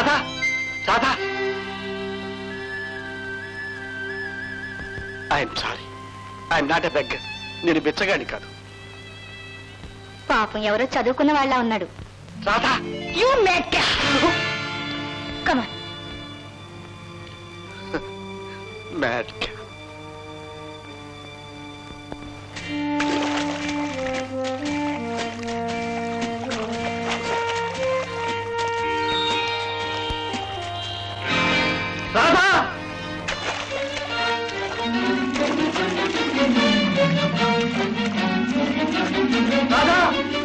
Radha Radha I'm sorry I'm not a beg నేను బిచ్చగాడి కాదు పాపం ఎవరో చదువుకున్న వాళ్ళ ఉన్నాడు Radha you make come on mad Radha Radha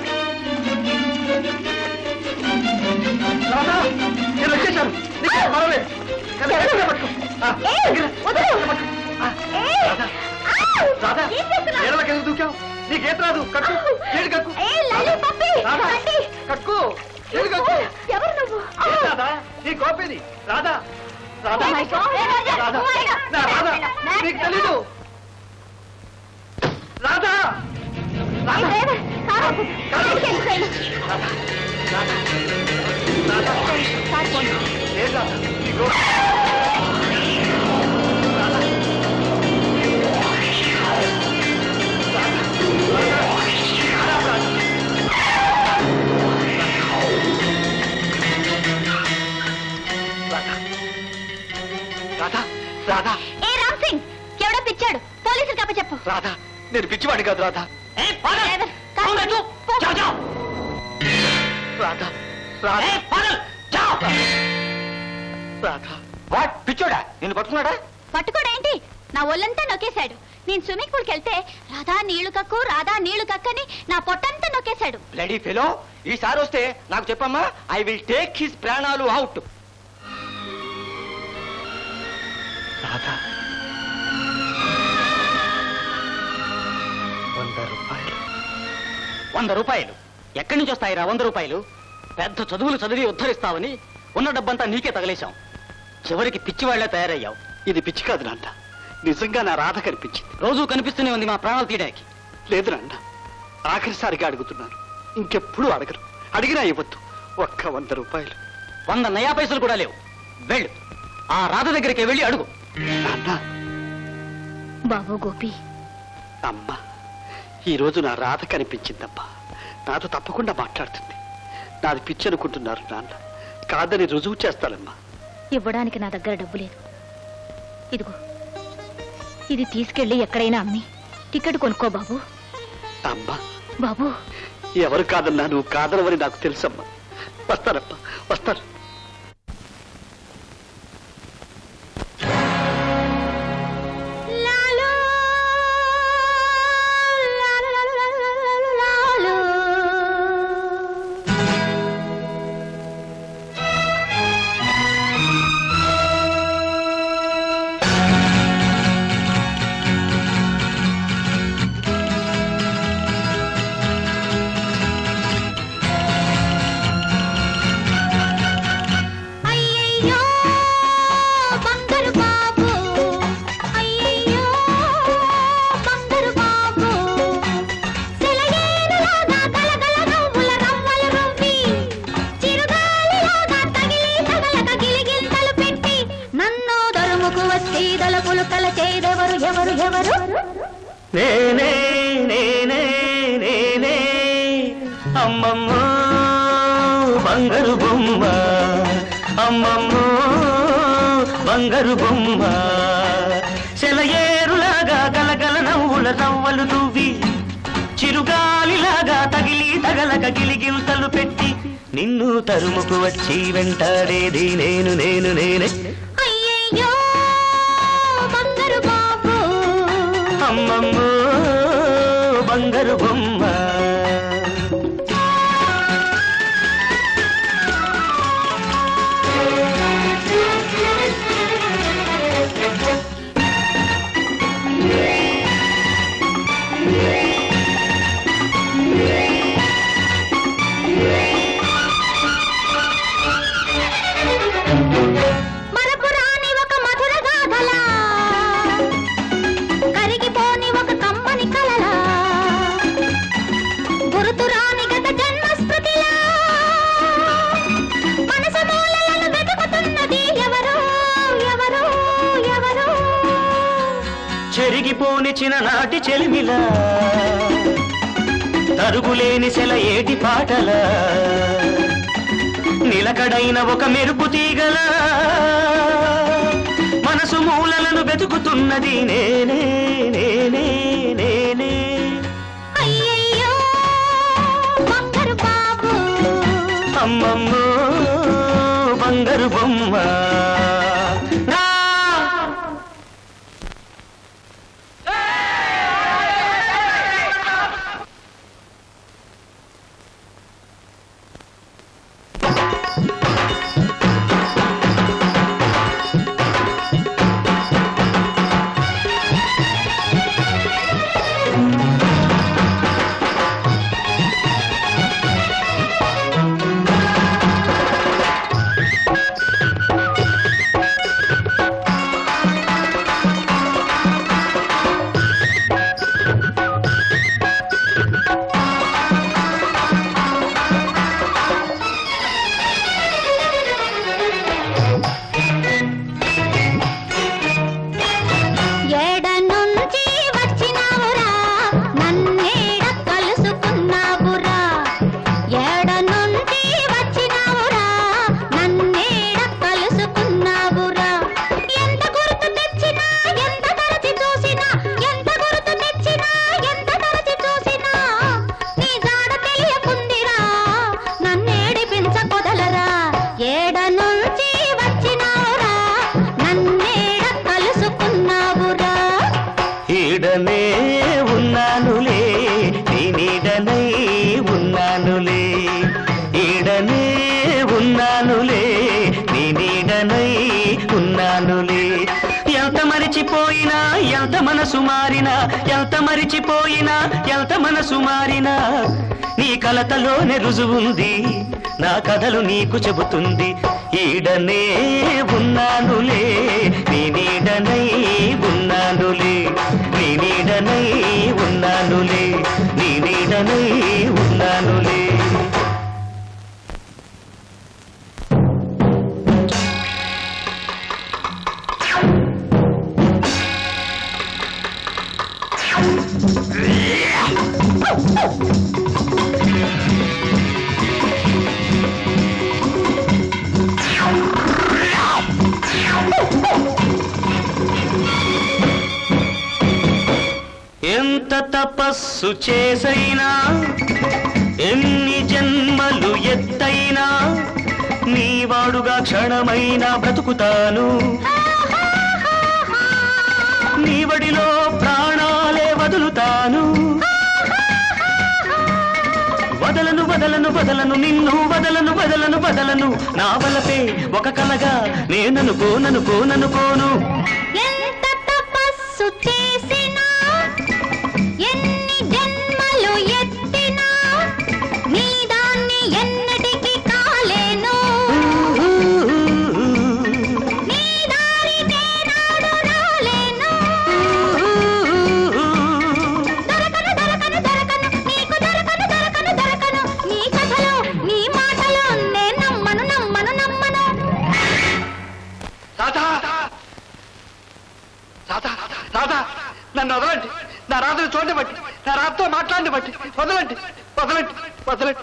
Radha నేను వచ్చేసాను నీకు పర్వాలేదు కానీ దగ్గర పట్టుకో. ఆ, దగ్గర. ఆ, రాధా రాధా నీళ్ళకి ఎందుకు దూకావు నీకేం రాదు కట్టు నీళ్ళు కక్కు రాధా కక్కు నీళ్ళు కక్కు ఎవరు నువ్వు ఏం రాధా నీ కోపేది Radha Radha Oh my God. Radha Oh my God. నా రాధా నీకు తెలీదు రాధా రాధా కాదు. రాధా రాధా రాధా ఏం రాధా నీకు రాధా రాధా రాధా ఏ రామ్ సింగ్ ఎవడో పిచ్చాడు పోలీసులు కప్ప చెప్పు రాధా నేను పిచ్చివాడి కాదు రాధా రాధా రాధా రాధా వాట్ పిచ్చోడా నిన్ను పట్టుకున్నాడా పట్టుకోడేంటి నా ఒళ్ళంతా నొక్కేశాడు నేను స్విమ్మింగ్ పూల్కి వెళ్తే రాధా నీళ్లు కక్కు రాధా నీళ్లు కక్కని నా పొట్టంతా నొక్కేశాడు బ్లడీ ఫెలో ఈసారి వస్తే నాకు చెప్పమ్మా ఐ విల్ టేక్ హిస్ ప్రాణాలు అవుట్ రాధా వంద రూపాయలు వంద రూపాయలు ఎక్కడి నుంచి వస్తాయిరా వంద రూపాయలు పెద్ద చదువులు చదివి ఉద్ధరిస్తావని ఉన్న డబ్బంతా నీకే తగలేశాం చివరికి పిచ్చివాళ్లే తయారయ్యావు ఇది పిచ్చి కాదు నాన్న నిజంగా నా రాధ కనిపించింది రోజు కనిపిస్తూనే ఉంది మా ప్రాణాలు తీయడానికి లేదు నాన్న ఆఖరిసారిగా అడుగుతున్నాను ఇంకెప్పుడు అడగరు అడిగినా ఇవ్వద్దు ఒక్క వంద రూపాయలు వంద నయా పైసలు కూడా లేవు వెళ్ళు ఆ రాధ దగ్గరికి వెళ్ళి అడుగు నాన్న బాబు గోపి అమ్మా ఈ రోజు నా రాధ కనిపించిందమ్మా నాతో తప్పకుండా మాట్లాడుతుంది నాది పిచ్చి అనుకుంటున్నారు నాన్న కాదని రుజువు చేస్తానమ్మా ఇవ్వడానికి నా దగ్గర డబ్బు లేదు ఇదిగో ఇది తీసుకెళ్ళి ఎక్కడైనా అమ్మి టికెట్ కొనుక్కో బాబు అమ్మా బాబు ఎవరు కాదన్నా నువ్వు కాదనవని నాకు తెలుసమ్మా వస్తానమ్మా వస్తాను అయ్యయ్యో బంగారు బాబు అయ్యయ్యో బంగారు బాబు సెలయేరులాగా గలగల నవ్వుల రవ్వలు రువ్వి చిరుగాలిలాగా తగిలి తగలక గిలిగిల్తలు పెట్టి నన్ను దరుముకు వచ్చి దళపులు కల చేదెవరు ఎవరు ఎవరు నేనే నేనే నేనే అమ్మమ్మ బంగారు బొమ్మ అమ్మమ్మ బంగారు బొమ్మ సెలయేరులాగా గలగల నవ్వుల రవ్వలు నువ్వి చిరుగాలిలాగా తగిలి తగలక గిలిగిల్తలు పెట్టి నిన్ను తరుముకు వచ్చి వెంటాడేది నేను నేను నేనే అయ్యయ్యో బంగారు బాబు అమ్మమ్మ బంగారు బొమ్మ మరపురాని ఒక మధుర మరిచిపోనిచిన నాటి చెలిమిలా తరుగులేని సెల ఏటి పాటల నిలకడైన ఒక మెరుపు తీగల మనసు మూలలను వెతుకుతున్నది నేనే నేనే నేనే అయ్యయ్యో బంగారు బాబు అమ్మమ్మో బంగారు బొమ్మ నా ఏడ నుంచి వచ్చినావురా నన్నేడ కలుసుకున్నావురా ఏడ నుంచి వచ్చినావురా నన్నేడ కలుసుకున్నావురా ఎంత గుర్తు తెచ్చినా ఎంత తరచి చూసినా ఎంత గుర్తు తెచ్చినా ఎంత తరచి చూసినా నీ జాడ తెలియకుందిరా నన్నేడిపించకొదలరా ఏడ నుంచి వచ్చినావురా నన్నేడ కలుసుకున్నావురా ఈడనే ఉన్నానులే నీ నీడనై ఉన్నానులే ఈడనే ఉన్నానులే నీ నీడనై ఉన్నానులే ఎంత మరిచిపోయినా ఎంత మనసు మారినా ఎంత మరిచిపోయినా ఎంత మనసు మారినా నీ కలతలోనే రుజువుంది నా కథలు నీకు చెబుతుంది ఈడనే ఉన్నానులే నీ నీడనై ఉన్నానులే నీ నీడనై ఉన్నానులే నీ నీడనై ఉన్నానులే ఎంత తపస్సు చేసైనా ఎన్ని జన్మలు ఎత్తైనా నీవాడుగా క్షణమైనా బ్రతుకుతాను నీవడిలో ప్రాణాలే వదులుతాను వదలను వదలను వదలను నిన్ను వదలను వదలను వదలను నా వలపే ఒక కలగా నేననుకోననుకోననుకోను ఎంత తపస్సు చేసినా ఎన్ని జన్మలు ఎత్తినా నీ దాన్ని ఎన్నటికి కాలేను నీ దారి నేనాడు రాలేను దొరకను దొరకను దొరకను నీకు దొరకను దొరకను దొరకను నీ కథలో నీ మాటలో నే నమ్మను నమ్మను నమ్మను రాధా రాధా రాధా నన్ను వదలండి నా రాధను చూడండి బట్టి నా రాధతో మాట్లాడండి బట్టి వదలండి వదలండి వదలండి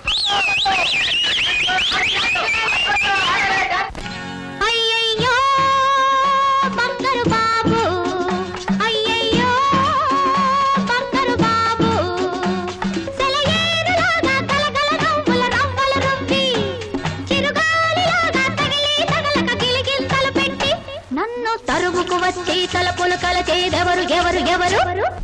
అయ్యయ్యో బంగారు బాబు అయ్యయ్యో బంగారు బాబు సెలయేరులాగా కలకల నవ్వుల నవ్వుల రువ్వి చిరుగాలిలాగా తగిలి తగలక గిలిగింతలు పెట్టి నన్ను తరుముకు వచ్చి తలపులు కలచేదెవరు ఎవరు ఎవరు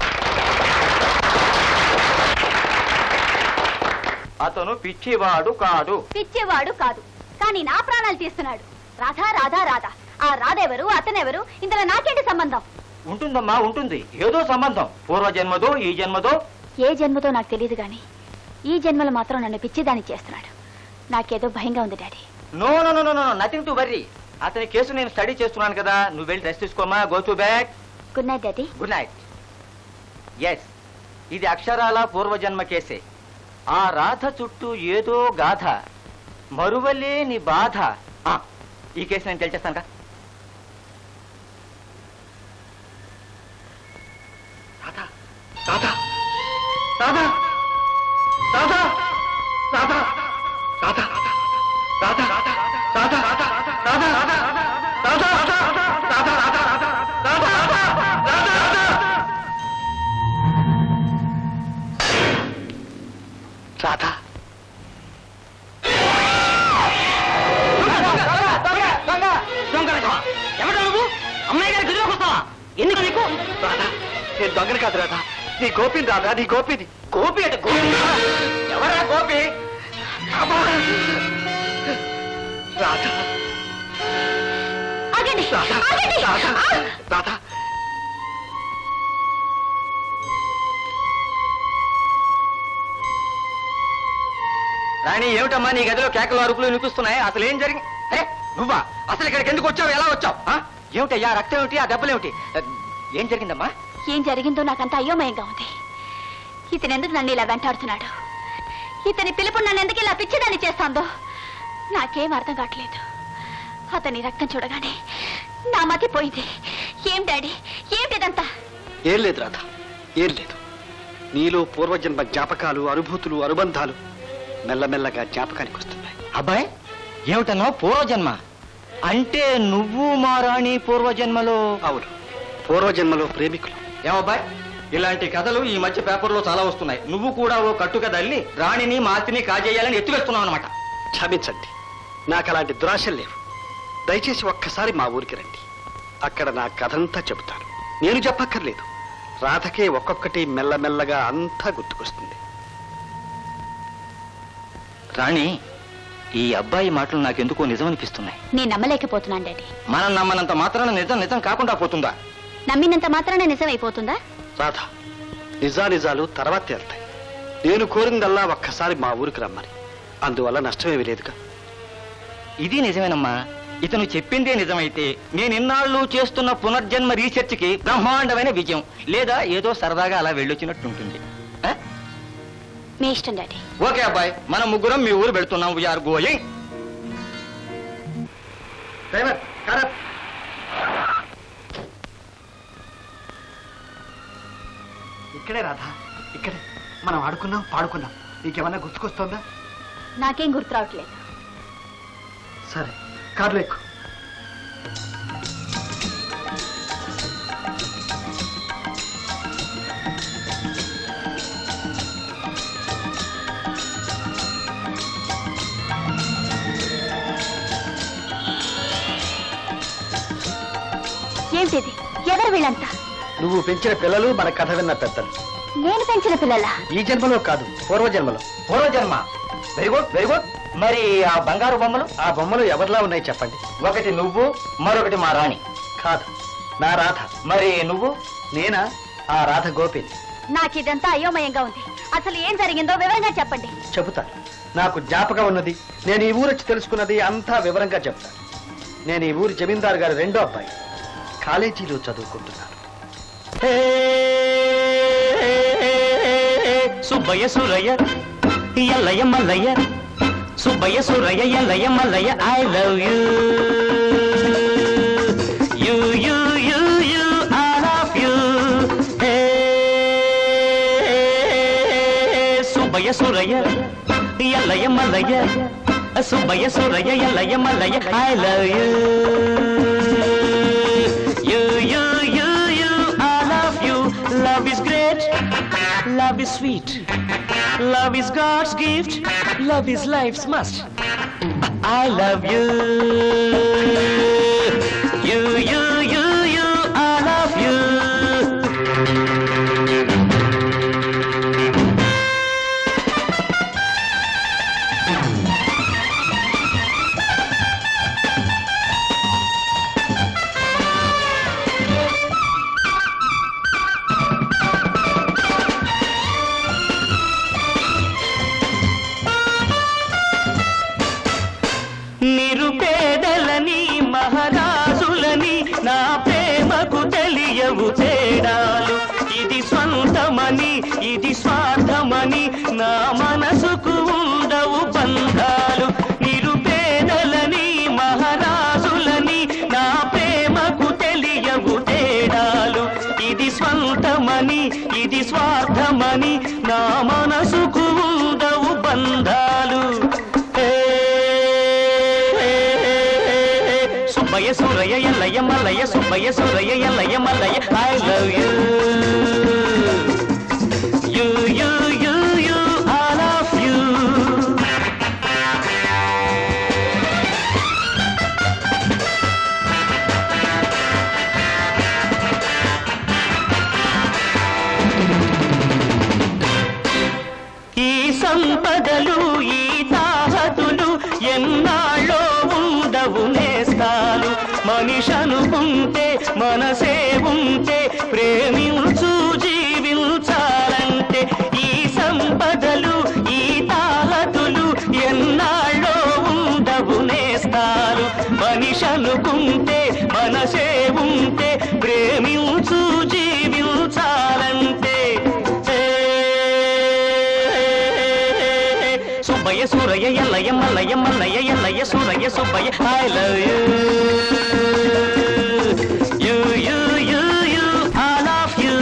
అతను పిచ్చివాడు కాదు పిచ్చేవాడు కాదు కానీ నా ప్రాణాలు తీస్తున్నాడు రాధా రాధా రాధా ఆ రాధెవరు అతనెవరు ఇందులో నాకేంటి సంబంధం ఉంటుందమ్మా ఉంటుంది ఏదో సంబంధం పూర్వ జన్మదో ఈ జన్మదో ఏ జన్మతో నాకు తెలియదు గాని ఈ జన్మలో మాత్రం నన్ను పిచ్చిదాన్ని చేస్తున్నాడు నాకేదో భయంగా ఉంది daddy no no no no nothing to worry అతని కేసు నేను స్టడీ చేస్తున్నాను కదా నువ్వు వెళ్ళి రెస్ట్ తీసుకోమా go to back good night daddy good night yes ఇది అక్షరాల పూర్వజన్మ కేసే ఆ రాధ చుట్టూ ఏదో గాథ మరువలేని బాధ ఆ, ఈ కేసు నేను తెలిచేస్తాను రాధా రాధా రాధా రాధా రాధా రాధా రాధా రాధా రాధా రాధా రాధా రాధా రాధా రాధా రాధా ఎవరు నువ్వు అమ్మాయి గారి గదిలోకి వస్తావా ఎందుకు నీకు రాధా నేను దొంగని కాదు రాధా నీ గోపిని రాధా నీ గోపిని గోపి అంటే గోపి ఎవరా గోపి అమ్మా! రాధా ఆగండి రాధా ఆగండి రాధా ఆ! రాధా రాణి ఏమిటమ్మా నీ గదిలో కేకలు అరుపులు వినిపిస్తున్నాయి అసలు ఏం జరిగింది అరే నువ్వా అసలు ఇక్కడికి ఎందుకు వచ్చావు ఎలా వచ్చావు ఆ? ఏమిటయ్యా రక్తం ఏమిటి ఆ దెబ్బలేమిటి ఏం జరిగిందమ్మా ఏం జరిగిందో నాకంత అయోమయంగా ఉంది ఇతను ఎందుకు నన్ను ఇలా వెంటాడుతున్నాడు ఇతని పిలుపు నన్ను ఎందుకు ఇలా పిచ్చిదాన్ని చేస్తాందో నాకేం అర్థం కావట్లేదు అతని రక్తం చూడగానే నా మతి పోయింది ఏం డాడీ ఏమిటిదంతా ఏం లేదు రాధ ఏం లేదు నీలో పూర్వజన్మ జ్ఞాపకాలు అనుభూతులు అనుబంధాలు మెల్లమెల్లగా జ్ఞాపకానికి వస్తున్నాయి అబ్బాయి ఏమిటన్నావు పూర్వజన్మ అంటే నువ్వు మా రాణి పూర్వజన్మలో అవును పూర్వజన్మలో ప్రేమికులు ఏమబ్బాయి ఇలాంటి కథలు ఈ మధ్య పేపర్లో చాలా వస్తున్నాయి నువ్వు కూడా ఓ కట్టుక తల్లి రాణిని మాతిని కాజేయాలని ఎత్తువేస్తున్నావు అనమాట క్షమించండి నాకు అలాంటి దురాశలు లేవు దయచేసి ఒక్కసారి మా ఊరికి రండి అక్కడ నా కథంతా చెబుతాను నేను చెప్పక్కర్లేదు రాధకే ఒక్కొక్కటి మెల్లమెల్లగా అంతా గుర్తుకొస్తుంది రాణి ఈ అబ్బాయి మాటలు నాకెందుకో నిజం అనిపిస్తున్నాయి నేను నమ్మలేకపోతున్నాను డాడీ మనం నమ్మనంత మాత్రాన నిజం నిజం కాకుండా పోతుందా నమ్మినంత మాత్రాన నిజమైపోతుందా రాధ నిజానిజాలు తర్వాత తేల్తాయి నేను కోరిందల్లా ఒక్కసారి మా ఊరికి రమ్మని అందువల్ల నష్టమేమీ లేదుగా ఇది నిజమేనమ్మా ఇతను చెప్పిందే నిజమైతే నేను ఇన్నాళ్ళు చేస్తున్న పునర్జన్మ రీసెర్చ్కి బ్రహ్మాండమైన విజయం లేదా ఏదో సరదాగా అలా వెళ్ళొచ్చినట్టు ఉంటుంది ఆ? మీ ఇష్టం డాడీ ఓకే అబ్బాయి మనం ముగ్గురం మీ ఊరు వెళ్తున్నాం వీఆర్ గోయింగ్ డ్రైవర్ కరప్ ఇక్కడే రాధా ఇక్కడే మనం ఆడుకున్నాం పాడుకున్నాం నీకేమన్నా గుర్తుకొస్తుందా నాకేం గుర్తు రావట్లేదు సరే కార్లో ఎక్కు ఏమిటిది ఎవరు వీళ్ళంతా నువ్వు పెంచిన పిల్లలు మన కథ విన్న పెద్దలు నేను పెంచిన పిల్లల ఈ జన్మలో కాదు పూర్వజన్మలో పూర్వజన్మ వెరీ గుడ్ వెరీ గుడ్ మరి ఆ బంగారు బొమ్మలు ఆ బొమ్మలు ఎవరిలా ఉన్నాయి చెప్పండి ఒకటి నువ్వు మరొకటి మా రాణి కాదు నా రాధ మరి నువ్వు నేనా ఆ రాధ గోపిని నాకు ఇదంతా అయోమయంగా ఉంది అసలు ఏం జరిగిందో వివరంగా చెప్పండి చెబుతాను నాకు జ్ఞాపకం ఉన్నది నేను ఈ ఊరు వచ్చి తెలుసుకున్నది అంతా వివరంగా చెప్తాను నేను ఈ ఊరి జమీందారు గారి రెండో అబ్బాయి కాలేజీలో చదువుకుంటున్నాను Subbaiah Suraiah Yellaiah Mallayya Subbaiah Suraiah Yellaiah Mallayya I love you you you you you I love you Subbaiah Suraiah Yellaiah Mallayya Subbaiah Suraiah Yellaiah Mallayya I love you you you you you I love you love is great love is sweet love is God's gift love is life's must I love you you you you you I love you నిరుపేదల Subbaiah Surayya Ellaiah Mallayya Subbayya Surayya Ellaiah Mallayya I love you you you you you I love you ఈ సంపదలు ఈ తాహతులు ఎన్నాళ్ళో ఉండవు నేస్తాలు మనిషి అనుకుంటే మనసే ఉంటే ప్రేమించు జీవించాలంటే ఈ సంపదలు ఈ తాహతులు ఎన్నాళ్ళో ఉండవు నేస్తాలు మనిషి అనుకుంటే మనసే ఉంటే ప్రేమించు జీవించాలంటే Subbaiah Surayya Ellaiah Mallaiah Mallaiah Yellaiah Suraiah Subbaiah I love you you you you you I love you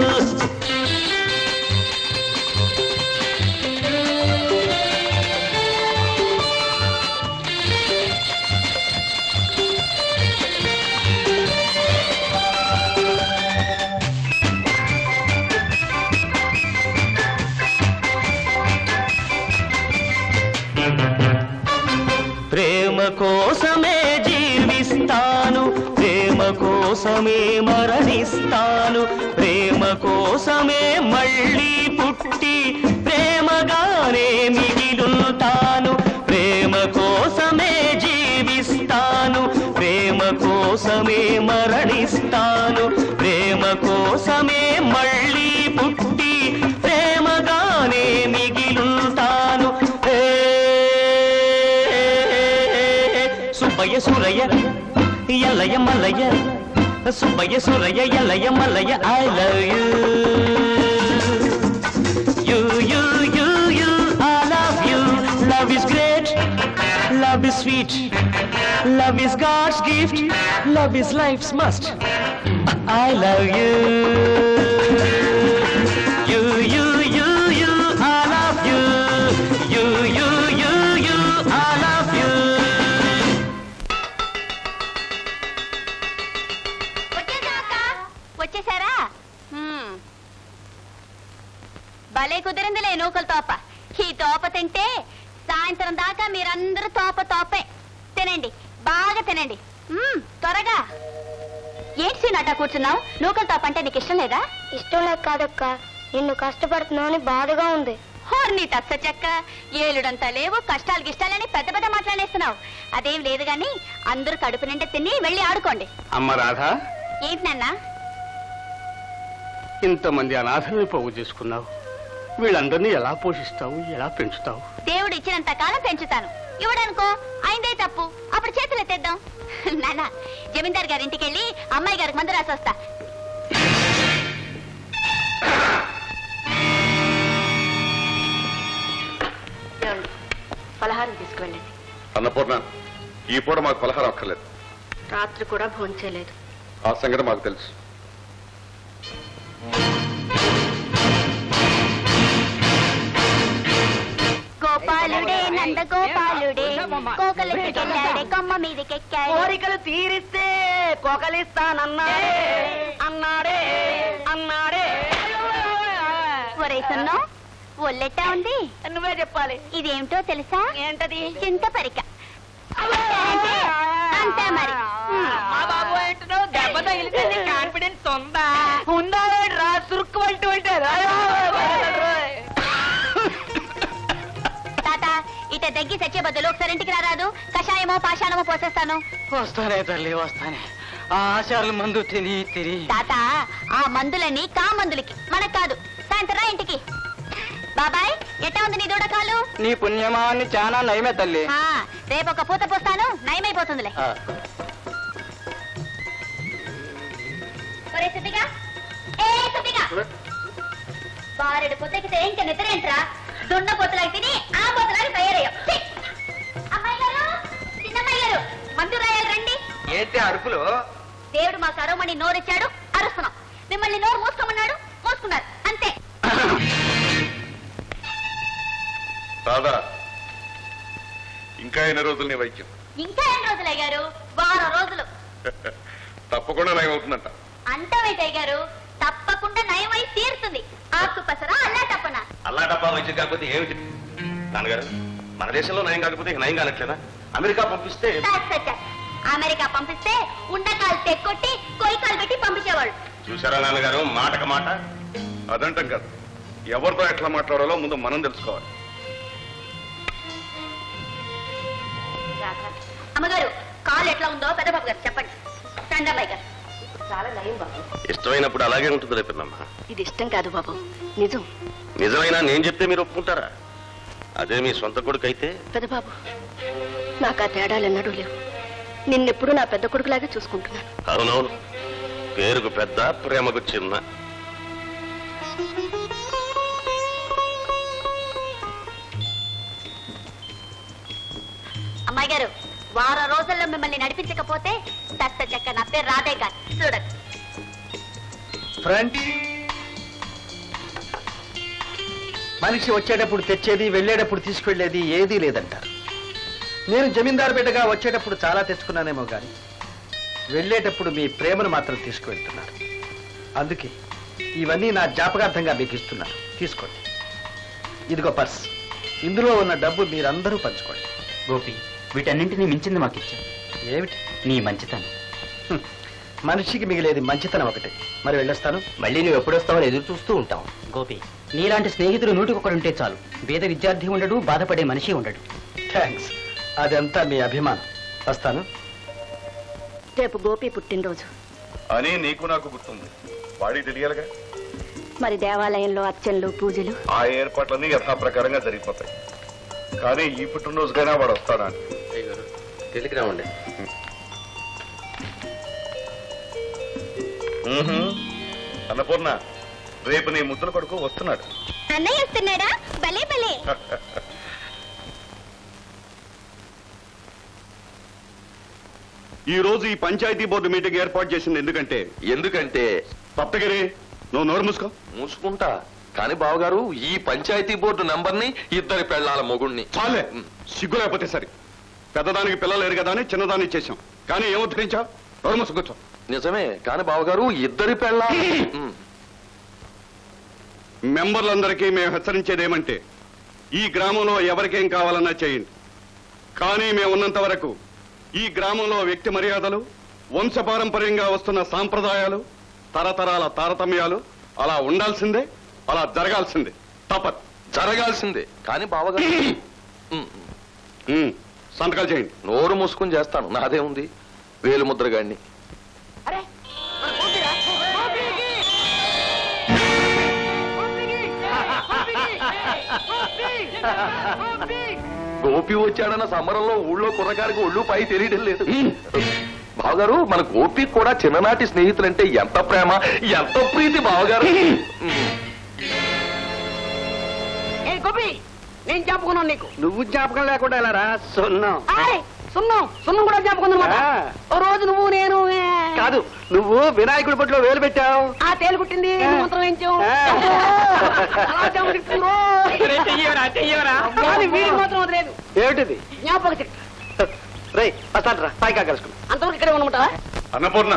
ప్రేమ కోసమే జీవిస్తాను ప్రేమ కోసమే మరణిస్తాను ప్రేమ కోసమే మళ్ళీ పుట్టి ప్రేమగానే మిగిలుంటాను ప్రేమ కోసమే జీవిస్తాను ప్రేమ కోసమే మరణిస్తాను ప్రేమ కోసమే మళ్ళీ పుట్టి ప్రేమగానే మిగిలుంటాను హే Subbayya Surayya Ellaiah Mallayya Subbayya Surayya Ellaiah Mallayya I love you you you you you I love you love is great love is sweet love is God's gift love is life's must I love you you you you you I love you you you you you I love you వచ్చేసారా హ్మ్. భలే కుదిరిందిలే నూకల తోప ఈ తోప తింటే సాయంత్రం దాకా మీరందరూ తోప తోపే తినండి బాగా తినండి మ్మ్, త్వరగా ఏంటి సీనాట కూర్చున్నావు నూకల తోప అంటే నీకు ఇష్టం లేదా ఇష్టం లేక కాదక్క నిన్ను కష్టపడుతున్నావు అని బాధగా ఉంది హోర్ నీ తస్స చెక్క ఏలుడంతా లేవు కష్టాలు గిష్టాలని పెద్ద పెద్ద మాట్లాడేస్తున్నావు అదేం లేదు గాని అందరూ కడుపు నిండా తిని వెళ్ళి ఆడుకోండి అమ్మ రాధా ఏంటి నాన్నా ఇంతమంది అనాథల్ని పోగు చేసుకున్నావు వీళ్ళందరినీ ఎలా పోషిస్తావు ఎలా పెంచుతావు దేవుడు ఇచ్చినంత కాలం పెంచుతాను ఇవ్వడనుకో అయిందే తప్పు అప్పుడు చేతులు ఎత్తేద్దాం నాన్న జమీందార్ గారి ఇంటికి వెళ్ళి అమ్మాయి గారికి మందు రాసి వస్తా పలహారం తీసుకువెళ్ళండి అన్నపూర్ణ ఈ పూట మాకు పలహారం అక్కర్లేదు రాత్రి కూడా భోంచేయలేదు ఆ సంగతి మాకు తెలుసు గోపాలుడే నంద గోపాలుడే కోకలెత్తుకెళ్ళాడే కొమ్మ మీదకెక్కాడే కోరికలు తీరిస్తే కోకలిస్తానన్నాడే అన్నాడే అన్నాడే ఒరే సున్నం ఒళ్ళెట్టా ఉంది నువ్వే చెప్పాలి ఇదేమిటో తెలుసా ఏంటది చింత పరిక అంతే మరి మా బాబు అంటున్నావు దెబ్బ తగిలితే కాన్ఫిడెన్స్ ఉందా ఉందా రా సురుక్కు అంటూ ఉంటారు తాత ఇట దగ్గి చచ్చే బదులు ఒకసారి ఇంటికి రారాదు కషాయమో పాషాణమో పోసేస్తాను వస్తానే తల్లి వస్తానే ఆ ఆచారాల మందు తిని తిని తాత ఆ మందులన్నీ కా మందులకి మనకు కాదు సాయంత్రం రా ఇంటికి బాబాయ్ ఎట్టా ఉంది నీ దూడకాలు నీ పుణ్యమాన్ని చాలా నయమే తల్లి ఆ, రేపు ఒక పూత పోస్తాను నయమైపోతుందిలే ఆ, ఒరే సుబ్బిగా ఏ సుబ్బిగా బారెడు పొద్దకితే ఇంకా నిద్రేంట్రా దున్న పొత్తులాగి తిని ఆ పొత్తులాగి తయారయ్యావు ఛీ! అమ్మాయి గారు చిన్నమ్మాయి గారు మందు రాయాలి రండి ఏంటి అరుపులు దేవుడు మా కరవమని నోరిచ్చాడు అరుస్తున్నాం మిమ్మల్ని నోరు మూసుకోమన్నాడు మూసుకున్నారు అంతే రాధా ఇంకా ఎన్ని రోజులు నీ వైద్యం ఇంకా ఎన్ని రోజులు అయ్యారు వారం రోజులు తప్పకుండా నయం అవుతుందంట అంటావేటయ్య గారు తప్పకుండా నయమై తీరుతుంది ఆకు పసరా అల్లా తప్పన అల్లా డబ్బా వైద్యం కాకపోతే ఏమిటి నాన్నగారు మన దేశంలో నయం కాకపోతే ఇక నయం కానట్లేదా అమెరికా పంపిస్తే అమెరికా పంపిస్తే ఉండకాలు తెక్కొట్టి కొయ్యకాలు పెట్టి పంపించేవాళ్ళు చూసారా నాన్నగారు మాటక మాట అదంటాం కాదు ఎవరితో ఎట్లా మాట్లాడాలో ముందు మనం తెలుసుకోవాలి అమ్మగారు కాలు ఎట్లా ఉందో పెద్దబాబు గారు చెప్పండి చండాబాయి గారు చాలా నయం బాబు ఇష్టమైనప్పుడు అలాగే ఉంటుంది రేపిన్నమ్మ ఇది ఇష్టం కాదు బాబు నిజం నిజమైనా నేను చెప్తే మీరు ఒప్పుకుంటారా అదే మీ సొంత కొడుకు అయితే పెద్దబాబు నాకు ఆ తేడాలు ఎన్నడూ లేవు నిన్నెప్పుడు నా పెద్ద కొడుకులాగే చూసుకుంటున్నాను అవునవును పేరుకు పెద్ద ప్రేమకు చిన్న అమ్మాయి గారు వారం రోజుల్లో మిమ్మల్ని నడిపించకపోతే తట్ట చెక్క నా పేరు రాధే గారు చూడండి ఫ్రెండ్స్ మనిషి వచ్చేటప్పుడు తెచ్చేది వెళ్ళేటప్పుడు తీసుకెళ్లేది ఏదీ లేదంటారు నేను జమీందారు బిడ్డగా వచ్చేటప్పుడు చాలా తెచ్చుకున్నానేమో కానీ వెళ్ళేటప్పుడు మీ ప్రేమను మాత్రం తీసుకువెళ్తున్నారు అందుకే ఇవన్నీ నా జ్ఞాపకార్థంగా మీకు ఇస్తున్నాను తీసుకోండి ఇదిగో పర్స్ ఇందులో ఉన్న డబ్బు మీరందరూ పంచుకోండి గోపి వీటన్నింటినీ మించింది మాకు ఇచ్చావు ఏమిటి నీ మంచితనం హ్మ్. మనిషికి మిగిలేది మంచితనం ఒకటి మరి వెళ్ళొస్తాను మళ్ళీ నువ్వు ఎప్పుడు వస్తావని ఎదురు చూస్తూ ఉంటాం గోపి నీలాంటి స్నేహితుడు నూటికొకడుంటే చాలు పేద విద్యార్థి ఉండడు బాధపడే మనిషి ఉండడు థ్యాంక్స్ అదంతా మీ అభిమానం వస్తాను రేపు గోపి పుట్టినరోజు అని నీకు నాకు గుర్తుంది వాడికి తెలియాలిగా మరి దేవాలయంలో అర్చనలు పూజలు ఆ ఏర్పాట్లన్నీ యథాప్రకారంగా జరిగిపోతాయి కానీ ఈ పుట్టినరోజుకైనా వాడు వస్తాడా అని టెలిగ్రామ్ అన్నపూర్ణ రేపు నీ ముద్దుల కొడుకు వస్తున్నాడు అన్నయ్య వస్తున్నాడా భలే భలే ఈ రోజు ఈ పంచాయతీ బోర్డు మీటింగ్ ఏర్పాటు చేసింది ఎందుకంటే ఎందుకంటే సప్తగిరి నువ్వు నోరు మూసుకో మూసుకుంటా కానీ బావగారు ఈ పంచాయతీ బోర్డు నంబర్ని ఇద్దరి పెళ్ళాల మొగుణ్ణి చాలే సిగ్గు లేకపోతే సరి పెద్దదానికి పిల్లలు లేరు కదా అని చిన్నదాన్ని ఇచ్చేసాం కానీ ఏముద్ధరించా నోరు మూసుకొచ్చా నిజమే కానీ బావగారు ఇద్దరి పెళ్ళ మెంబర్లందరికీ మేము హెచ్చరించేది ఏమంటే ఈ గ్రామంలో ఎవరికేం కావాలన్నా చేయండి కానీ మేము ఉన్నంత వరకు ఈ గ్రామంలో వ్యక్తి మర్యాదలు వంశపారంపర్యంగా వస్తున్న సాంప్రదాయాలు తరతరాల తారతమ్యాలు అలా ఉండాల్సిందే అలా జరగాల్సిందే తప్పదు జరగాల్సిందే కానీ బావగారు ఉమ్, ఉమ్, సంతకాలు చేయండి నోరు మూసుకుని చేస్తాను నాదే ఉంది వేలు ముద్రగాడిని గోపి వచ్చాడన్న సంబరంలో ఊళ్ళో కుర్రకారికి ఒళ్ళు పై తెలియడం లేదు బావగారు మన గోపి కూడా చిన్ననాటి స్నేహితులంటే ఎంత ప్రేమ ఎంత ప్రీతి బావగారు ఏ గోపి నేను చెప్పుకున్నాను నీకు నువ్వు జ్ఞాపకం లేకుండా ఎలా రా సున్నం ఆయ్, సున్నం సున్నం కూడా చెప్పుకుంది అనమాట ఆ. ఓ రోజు నువ్వు నేను ఏ, కాదు నువ్వు వినాయకుడి బొట్లో వేలు పెట్టావు ఆ తేలు పుట్టింది ఆ. నువ్వు మంత్రం వేయించావు. ఆ. అలా చెప్పుకుంటున్నావు. కానీ వీడికి మాత్రం వదిలేదు ఏమిటిది జ్ఞాపక శక్తి రే వస్తాను రా పైకా కలుసుకుని అంతవరకు ఇక్కడే ఉండమంటావా అన్నపూర్ణ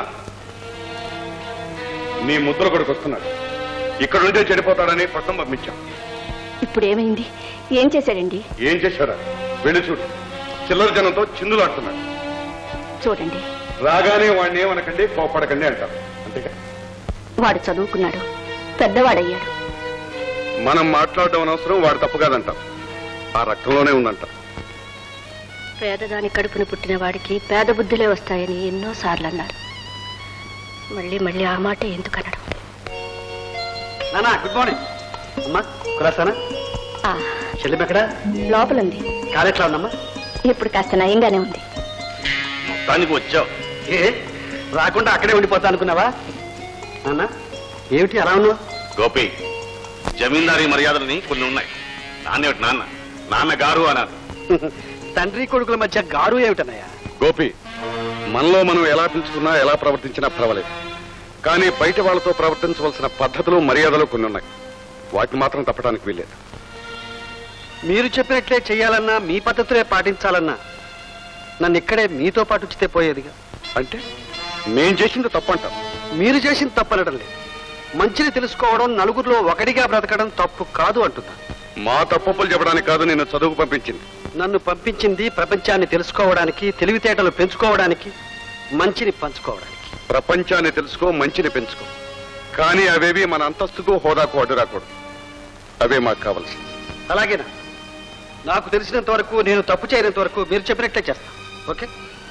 నీ ముద్ర కొడుకు వస్తున్నాడు ఇక్కడ ఉంటే చెడిపోతాడని పట్టం పంపించాం ఇప్పుడు ఏమైంది ఏం చేశాడండి ఏం చేశాడా వెళ్ళి చూడు చిల్లర జనంతో చిందులాడుతున్నాడు చూడండి రాగానే వాడిని ఏమనకండి కోపడకండి అంటారు అంతేగా వాడు చదువుకున్నాడు పెద్దవాడయ్యాడు మనం మాట్లాడడం అనవసరం వాడు తప్పు కాదంటాం ఆ రక్తంలోనే ఉందంట పేదదాని కడుపున పుట్టిన వాడికి పేద బుద్ధులే వస్తాయని ఎన్నో సార్లు అన్నారు మళ్ళీ మళ్ళీ ఆ మాట ఎందుకు అనడం నానా గుడ్ మార్నింగ్ అమ్మా కులాసానా ఆ, చెల్లిమెక్కడ లోపలుంది కాలెట్లా ఉందమ్మా ఇప్పుడు కాస్త నయంగానే ఉంది దానికి వచ్చావు ఏ రాకుండా అక్కడే ఉండిపోతా అనుకున్నావా నాన్న ఏమిటి అలా ఉన్నావు గోపి జమీందారీ మర్యాదలని కొన్ని ఉన్నాయి నాన్నేమిటి నాన్న నాన్న గారు అన్నారు తండ్రి కొడుకుల మధ్య గారు ఏమిటన్నయ్యా గోపి మనలో మనం ఎలా పిలుచుకున్నా ఎలా ప్రవర్తించినా పర్వాలేదు కానీ బయట వాళ్ళతో ప్రవర్తించవలసిన పద్ధతులు మర్యాదలు కొన్ని ఉన్నాయి వాటిని మాత్రం తప్పడానికి వీల్లేదు మీరు చెప్పినట్లే చెయ్యాలన్నా మీ పద్ధతులే పాటించాలన్నా నన్ను ఇక్కడే మీతో పాటు ఉంచితే పోయేదిగా అంటే మేం చేసింది తప్పంటాం మీరు చేసిన తప్పనడం లేదు మంచిని తెలుసుకోవడం నలుగురిలో ఒకటిగా బ్రతకడం తప్పు కాదు అంటున్నా మా తప్పులు చెప్పడానికి కాదు నేను చదువుకు పంపించింది నన్ను పంపించింది ప్రపంచాన్ని తెలుసుకోవడానికి తెలివితేటలు పెంచుకోవడానికి మంచిని పంచుకోవడానికి ప్రపంచాన్ని తెలుసుకో మంచిని పెంచుకో కానీ అవేవి మన అంతస్తుకు హోదాకు అడ్డు రాకూడదు అవే మాకు కావలసింది అలాగేనా నాకు తెలిసినంత వరకు నేను తప్పు చేయనంత వరకు మీరు చెప్పినట్లే చేస్తాను ఓకే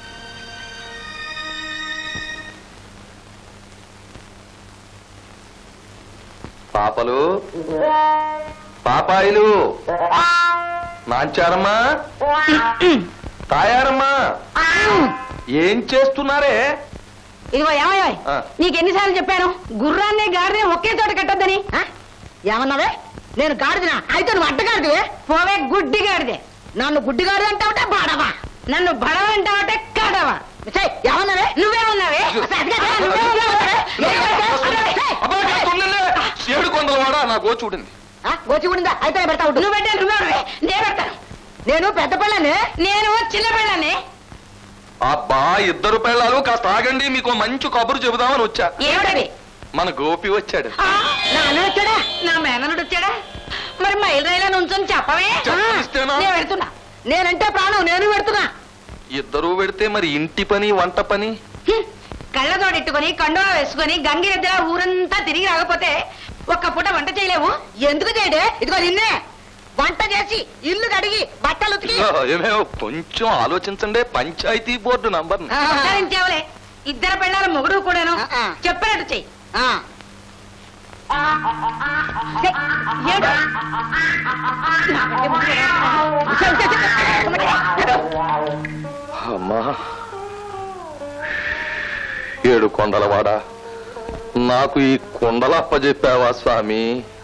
పాపలు పాపాయిలు నాంచారమ్మా తాయారమ్మా ఏం చేస్తున్నారే ఇదిగో ఏమయ్యా ఆ. నీకెన్నిసార్లు చెప్పాను గుర్రాన్ని గాడిని ఒకే చోట కట్టొద్దని ఆ? ఏమన్నావే నేను గాడిదినా అయితే నువ్వు అడ్డగాడిదివే పోవే గుడ్డి గాడిదే నన్ను గుడ్డి గాడిద అంటావటే బాడవా నన్ను బడవ అంటావటే కాడవా ఛై, ఏమన్నావే నువ్వేమన్నావే అసలు అది కాదే, నువ్వేమన్నావే? అబ్బా, కాస్త ఉండండి. ఏడు కొందల వాడ నా గో చూడండి ఆ, గోచి ఉండిందా అయితే నేను పెడతా ఉండు. నువ్వు పెట్టే నువ్వే నేను పెడతాను నేను పెద్ద పిల్లని నేను చిన్న పిల్లని అబ్బా ఇద్దరు పిల్లలు కాస్త ఆగండి మీకు మంచి కబురు చెబుదామని వచ్చా ఏమిటది మన గోపి వచ్చాడు ఆ, నా అన్న వచ్చాడా నా మేనలుడు వచ్చాడా మరి మైలు రైలా నుంచొని చెప్పవే చెప్పనిస్తేనా? నేను పెడుతున్నా నేనంటే ప్రాణం నేను పెడుతున్నా ఇద్దరు పెడితే మరి ఇంటి పని వంట పని హ్మ్. కళ్ళతోడెట్టుకొని కండువా వేసుకొని గంగిరెద్దుల ఊరంతా తిరిగి రాకపోతే ఒక్క పూట వంట చేయలేవు ఎందుకు చేయడే ఇదిగో నిన్నే వంట చేసి ఇల్లు కడిగి బట్టలు ఉతికి ఏమేమో కొంచెం ఆలోచించండి పంచాయతీ బోర్డు నంబర్ ఉద్ధరించేవలే ఇద్దరు పిల్లల మొగుడు కూడాను చెప్పినట్టు చెయ్యి చెయ్. ఏడు. చెయ్, చెయ్, చెయ్. అమ్మా ఏడు కొండలవాడ నాకు ఈ కొండలు అప్పచెప్పావా స్వామి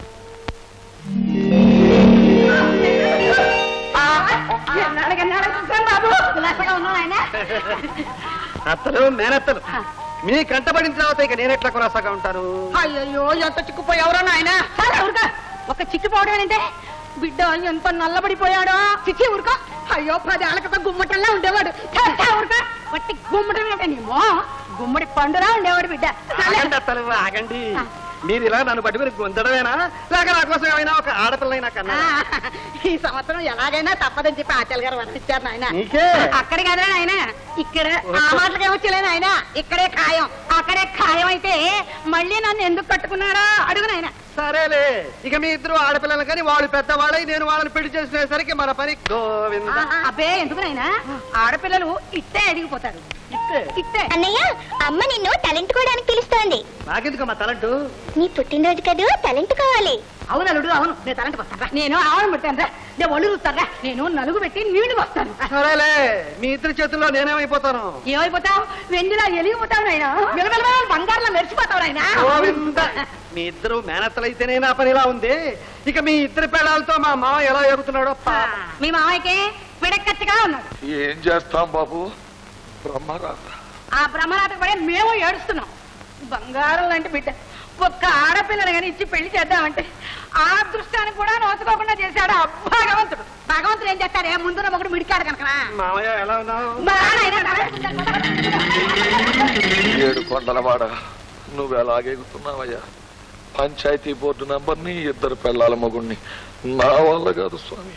ఎన్నాళ్ళకి ఎన్నాళ్ళకి చూశాను బాబు కులాసగా ఉన్నావు ఆయన అత్తలు మేనత్తలు మీ కంటపడిన తర్వాత ఇక నేను ఎట్లా కొనసాగా ఉంటాను అయ్యో ఎంత చిక్కుపోయావురా నాయన ఊరుక ఒక చిక్కిపోవడం బిడ్డ ఎంత నల్లబడిపోయాడో చిచ్చి ఊరుకో అయ్యో పదేళ్ల క్రితం గుమ్మటంలా ఉండేవాడు ఛ, ఛ, ఊరుకో వట్టి గుమ్మటం ఏంటనేమో గుమ్మడి పండురా ఉండేవాడు బిడ్డ ఆగండి అత్తలు ఆగండి మీరు ఇలా నన్ను పట్టుకుని గుంజడమేనా లేక నా కోసం ఏమైనా ఒక ఆడపిల్లైనా కన్నా ఆ, ఈ సంవత్సరం ఎలాగైనా తప్పదని చెప్పి ఆచార్య గారు వర్తించారు నాయన నీకే అక్కడ కదరా నాయన ఇక్కడ ఆ మాటలకే వచ్చేలే నాయన ఇక్కడే ఖాయం అక్కడే ఖాయం అయితే మళ్ళీ నన్ను ఎందుకు కట్టుకున్నారా అడుగు నాయన సరేలే ఇక మీ ఇద్దరు ఆడపిల్లలు కానీ వాళ్ళు పెద్దవాళ్ళై నేను వాళ్ళని పెళ్లి చేసినసరికి మన పని గోవింద అబ్బే ఎందుకు నాయన ఆడపిల్లలు ఇట్టే ఎదిగిపోతారు ఇట్టే. ఇట్టే అన్నయ్య అమ్మ నిన్ను టాలెంట్ పిలుస్తోంది నాకెందుకు మా తలంటు నీ పుట్టినరోజు కదూ టాలెంట్ కావాలి అవును అల్లుడు అవును నేను తలంటి వస్తాను నేను ఆవును పెట్టాను రా నేను ఒళ్ళు చూస్తాను నేను నలుగు పెట్టి నీళ్లు వస్తాను సరేలే మీ ఇద్దరి చేతుల్లో నేనేమైపోతాను ఏమైపోతావు వెండిలా ఎలిగిపోతావు నాయన మెలమెల బంగారంలో మెరిసిపోతావు నాయన గోవింద మీ ఇద్దరు మేనత్తలైతేనే నా పని ఇలా ఉంది ఇక మీ ఇద్దరి పెళ్ళాలతో మా మామ ఎలా ఎగుతున్నాడో పాపం. మీ మామయ్యకి పిడక్కచ్చిగా ఉన్నాడు ఏం చేస్తాం బాబు బ్రహ్మరాత ఆ బ్రహ్మరాత పడే మేము ఏడుస్తున్నాం బంగారం లాంటి బిడ్డ ఒక్క ఆడపిల్లని కానీ ఇచ్చి పెళ్లి చేద్దామంటే ఆ దృష్టాన్ని కూడా నోచుకోకుండా చేశాడు ఆ భగవంతుడు భగవంతుడు ఏం చేస్తాడే ముందున్న ఒకటి మిడికాడు కనుక మామయ్య ఎలా ఉన్నావు ఏడు కొండలవాడ నువ్వు ఎలాగెగుతున్నావయ్యా పంచాయతీ బోర్డు నంబర్ని ఇద్దరు పిల్లల మగుణ్ణి నా వల్ల కాదు స్వామి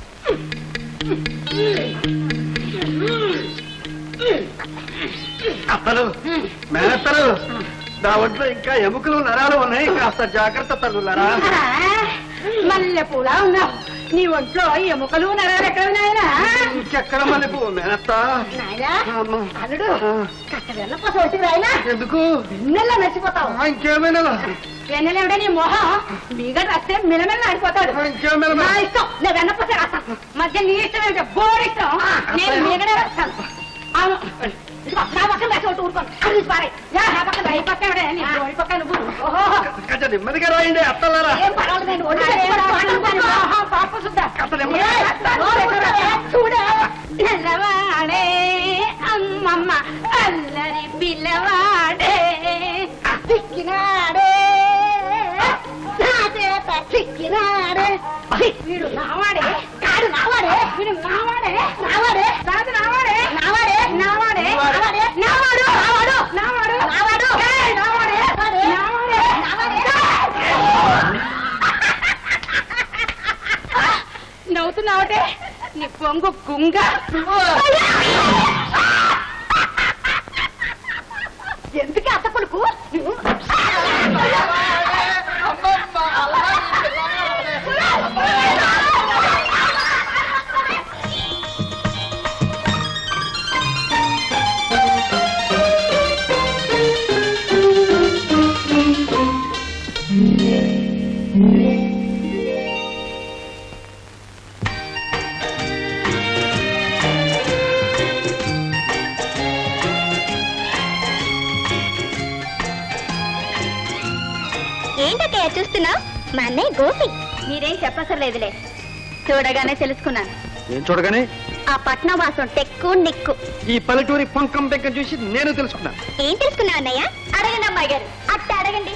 అత్తలు మేనత్తలు నా ఒంట్లో ఇంకా ఎముకలు నరాలు ఉన్నాయి కాస్త జాగ్రత్త తల్లులరా మల్లె పూలా ఉన్నావు నీ ఒంట్లో ఎముకలు నరాలు ఎక్కడ ఉన్నాయనా ఇంకెక్కడ మళ్ళీ మేనత్త నాయనా అమ్మ. అల్లుడు ఆ. కాస్త వెళ్ళపోతే వచ్చి రాయనా ఎందుకు వెన్నెల్లో మెచ్చిపోతావు ఆ, ఇంకేమైనా వెన్నెలేవిడే నీ మొహం మీగడ వస్తే మిలమిల ఆడిపోతాడు ఇంకేమైనా నా ఇష్టం నేను వెన్నపోతే రాస్తాను మధ్య నీ ఇష్టం ఏంటో బోర్ ఇష్టం నేను మీగడే రాస్తాను అవును ఇదిగో, నా పక్కన రాసి ఒకటి ఊరుకోను అది తీసి పారేయ్. యా, నా పక్కన రా, ఈ పక్క ఎవడే? నీ ఈ పక్క నువ్వు ఓహో కొంచెం నెమ్మదిగా రాయండి అత్తలారా ఏం పర్వాలేదు నేను ఒళ్ళు పెట్టుకోను. ఆహా, పాప సుద్దా. కాస్త నెమ్మదిగా. ఏ, నోరు ఎక్కడ? చూడు. పిల్లవాడే అమ్మమ్మ అల్లరి పిల్లవాడే చిక్కినాడే నా చేత చిక్కినాడే వీడు నావాడే కాడు నావాడే వీడు నావాడే నావాడే కాదు నావాడే నావాడే నావాడే నావాడే నావాడు నావాడు నావాడు కొంగు కుంగ ఎందుకు అత్త కొడుకు ఏంటక్కయ్య చూస్తున్నావు మా అన్నయ్య గోపి మీరేం చెప్పక్కర్లేదులే చూడగానే తెలుసుకున్నాను ఏం చూడగానే ఆ పట్నం వాసం టెక్కు నిక్కు ఈ పల్లెటూరి పంకం పెంక చూసి నేను తెలుసుకున్నా ఏం తెలుసుకున్నావు అన్నయ్య అడగండి అమ్మాయి గారు అట్ట అడగండి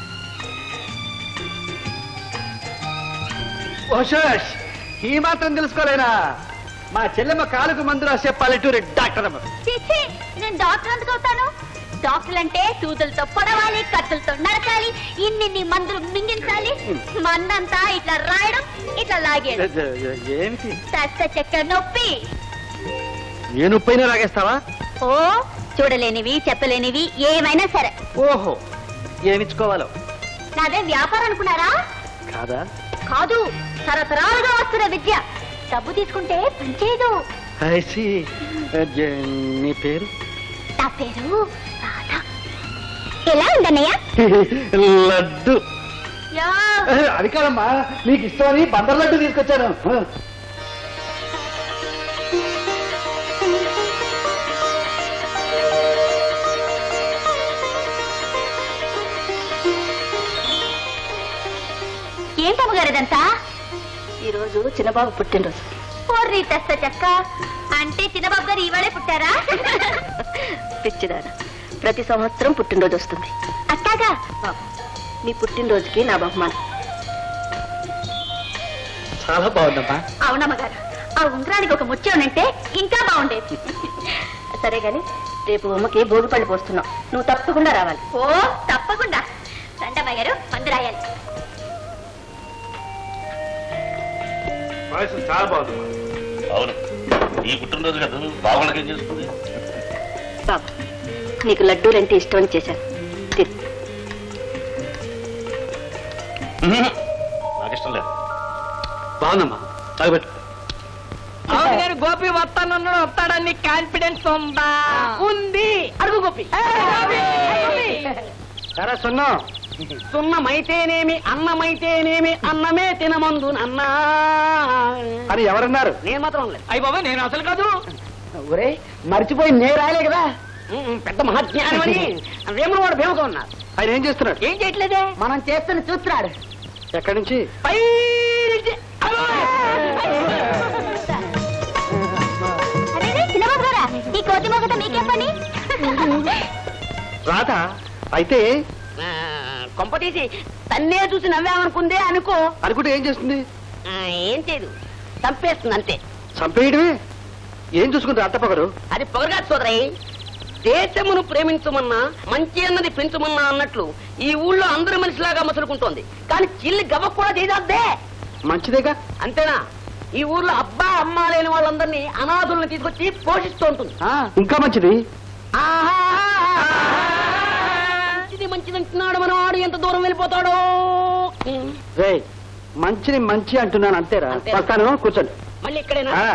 ఓషోష్ ఈ మాత్రం తెలుసుకోలేనా మా చెల్లెమ్మ కాలుకు మందు రాసే పల్లెటూరి డాక్టర్ అమ్మ చిచ్చి నేను డాక్టర్ ఎందుకు అవుతాను డాక్టర్ అంటే సూదులతో పొడవాలి కత్తులతో నరకాలి ఇన్నిన్ని మందులు మింగించాలి మందంతా ఇట్లా రాయడం ఇట్లా లాగేయడం ఏమిటి తస్త చక్కెర నొప్పి ఏ నొప్పైనా లాగేస్తావా ఓ చూడలేనివి చెప్పలేనివి ఏమైనా సరే ఓహో ఏమిచ్చుకోవాలో నాదే వ్యాపారం అనుకున్నారా కాదా కాదు తరతరాలుగా వస్తున్న విద్య డబ్బు తీసుకుంటే పనిచేయదు ఐసి నీ పేరు నా పేరు రాధా ఎలా ఉందన్నయ్య లడ్డు యా అది కాదమ్మా నీకు ఇష్టమని బందర్ లడ్డు తీసుకొచ్చాను ఏంటమ్మగారు ఇదంతా ఈరోజు చిన్నబాబు పుట్టినరోజు పోర్రి తెస్త చెక్క అంటే చిన్నబాబు గారు ఈవేళే పుట్టారా పిచ్చిదాన ప్రతి సంవత్సరం పుట్టినరోజు వస్తుంది అట్టాగా బాబు నీ పుట్టినరోజుకి నా బహుమానం చాలా బాగుందమ్మా అవునమ్మగారు ఆ ఉంగరానికి ఒక ముత్యం అంటే ఇంకా బాగుండేది సరే గాని రేపు అమ్మకి భోగిపళ్ళు పోస్తున్నావు నువ్వు తప్పకుండా రావాలి ఓ తప్పకుండా రండమ్మాయి గారు మందు రాయాలి చాలా బాగుంది అవును ఈ పుట్టినరోజు కదా బాగుండకేం చేస్తుంది బాబు నీకు లడ్డూలంటే ఇష్టం అని చేశాను తిను నాకు ఇష్టం లేదు బాగుందమ్మా తాగబెట్టు అవును గారు గోపి వస్తానన్నాడు వస్తాడని కాన్ఫిడెన్స్ ఉందా ఉంది అడుగు గోపి సరే సున్నం సున్నమైతేనేమి అన్నమైతేనేమి అన్నమే తినమందు అన్నా అని ఎవరన్నారు నేను మాత్రం లేదు అయ్యి బాబా నేను అసలు కాదు ఒరే మర్చిపోయి నే రాయలే కదా ఉమ్, పెద్ద మహాజ్ఞానం అని వేముడు వాడు భీమతో ఉన్నారు ఆయన ఏం చేస్తున్నాడు ఏం చేయట్లేదే మనం చేస్తున్న చూస్తున్నాడు ఎక్కడి నుంచి పై నుంచి. అబ్బా! అరే చిన్నబాబు గారా ఈ కోతి మొగట మీకేం పని రాధా అయితే ఆ, కొంప తీసి తన్నే చూసి నవ్వామనుకుందే అనుకో అనుకుంటే ఏం చేస్తుంది ఆ, ఏం చేయదు చంపేస్తుంది అంతే చంపేయడమే ఏం చూసుకుంది అట్టపగరు అది పొగరగా సోదరయ్య దేశమును ప్రేమించమన్నా మంచి అన్నది పెంచమన్నా అన్నట్లు ఈ ఊళ్ళో అందరి మనిషిలాగా మసులుకుంటోంది కానీ చిల్లి గవ్వ కూడా చేసేద్దే మంచిదేగా అంతేనా ఈ ఊర్లో అబ్బా అమ్మ లేని వాళ్ళందరినీ అనాథుల్ని తీసుకొచ్చి పోషిస్తూ ఉంటుంది ఆ, ఇంకా మంచిది మంచిది మంచిది అంటున్నాడు మనవాడు ఎంత దూరం వెళ్ళిపోతాడో రే మంచిని మంచి అంటున్నాను అంతేరా అంతేనా? వస్తాను కూర్చోండి మళ్ళీ ఇక్కడేనా ఆ,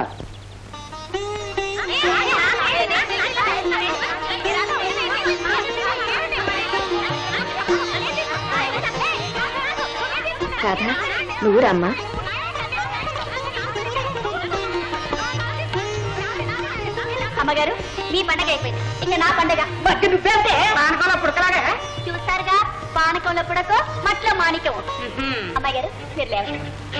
రాధా నువ్వు రమ్మా అమ్మగారు మీ పండగ అయిపోయింది ఇక నా పండగ బట్టి నువ్వేంటే పానకంలో పుడకలాగా చూస్తారుగా పానకంలో పుడకో మట్లో మాణిక్యం అమ్మాయి గారు మీరు లేవండి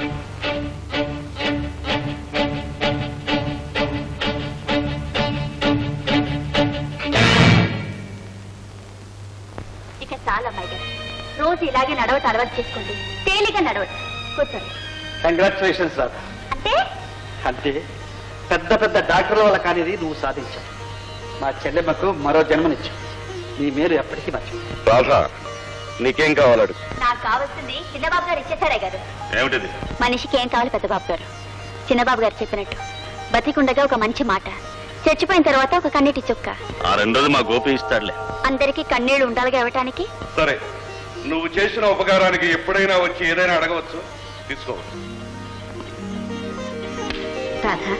ఇక చాలు అమ్మాయి గారు రోజు ఇలాగే నడవటం అలవాటు చేసుకోండి తేలిగా నడవటం కూర్చోండి కంగ్రాచులేషన్స్ రాధా అంటే అంటే పెద్ద పెద్ద డాక్టర్ల వల్ల కానిది నువ్వు సాధించావు మా చెల్లెమ్మకు మరో జన్మనిచ్చావు నీ మేలు ఎప్పటికీ మర్చి రాధా నీకేం కావాలడు నాకు కావాల్సింది చిన్నబాబు గారు ఇచ్చేసారే గారు ఏమిటిది మనిషికి ఏం కావాలి పెద్దబాబు గారు చిన్నబాబు గారు చెప్పినట్టు బతికుండగా ఒక మంచి మాట చచ్చిపోయిన తర్వాత ఒక కన్నీటి చుక్క ఆ రెండోది మా గోపి ఇస్తాడులే అందరికీ కన్నీళ్లు ఉండాలిగా ఇవ్వటానికి సరే నువ్వు చేసిన ఉపకారానికి ఎప్పుడైనా వచ్చి ఏదైనా అడగవచ్చు తీసుకోవచ్చు రాధా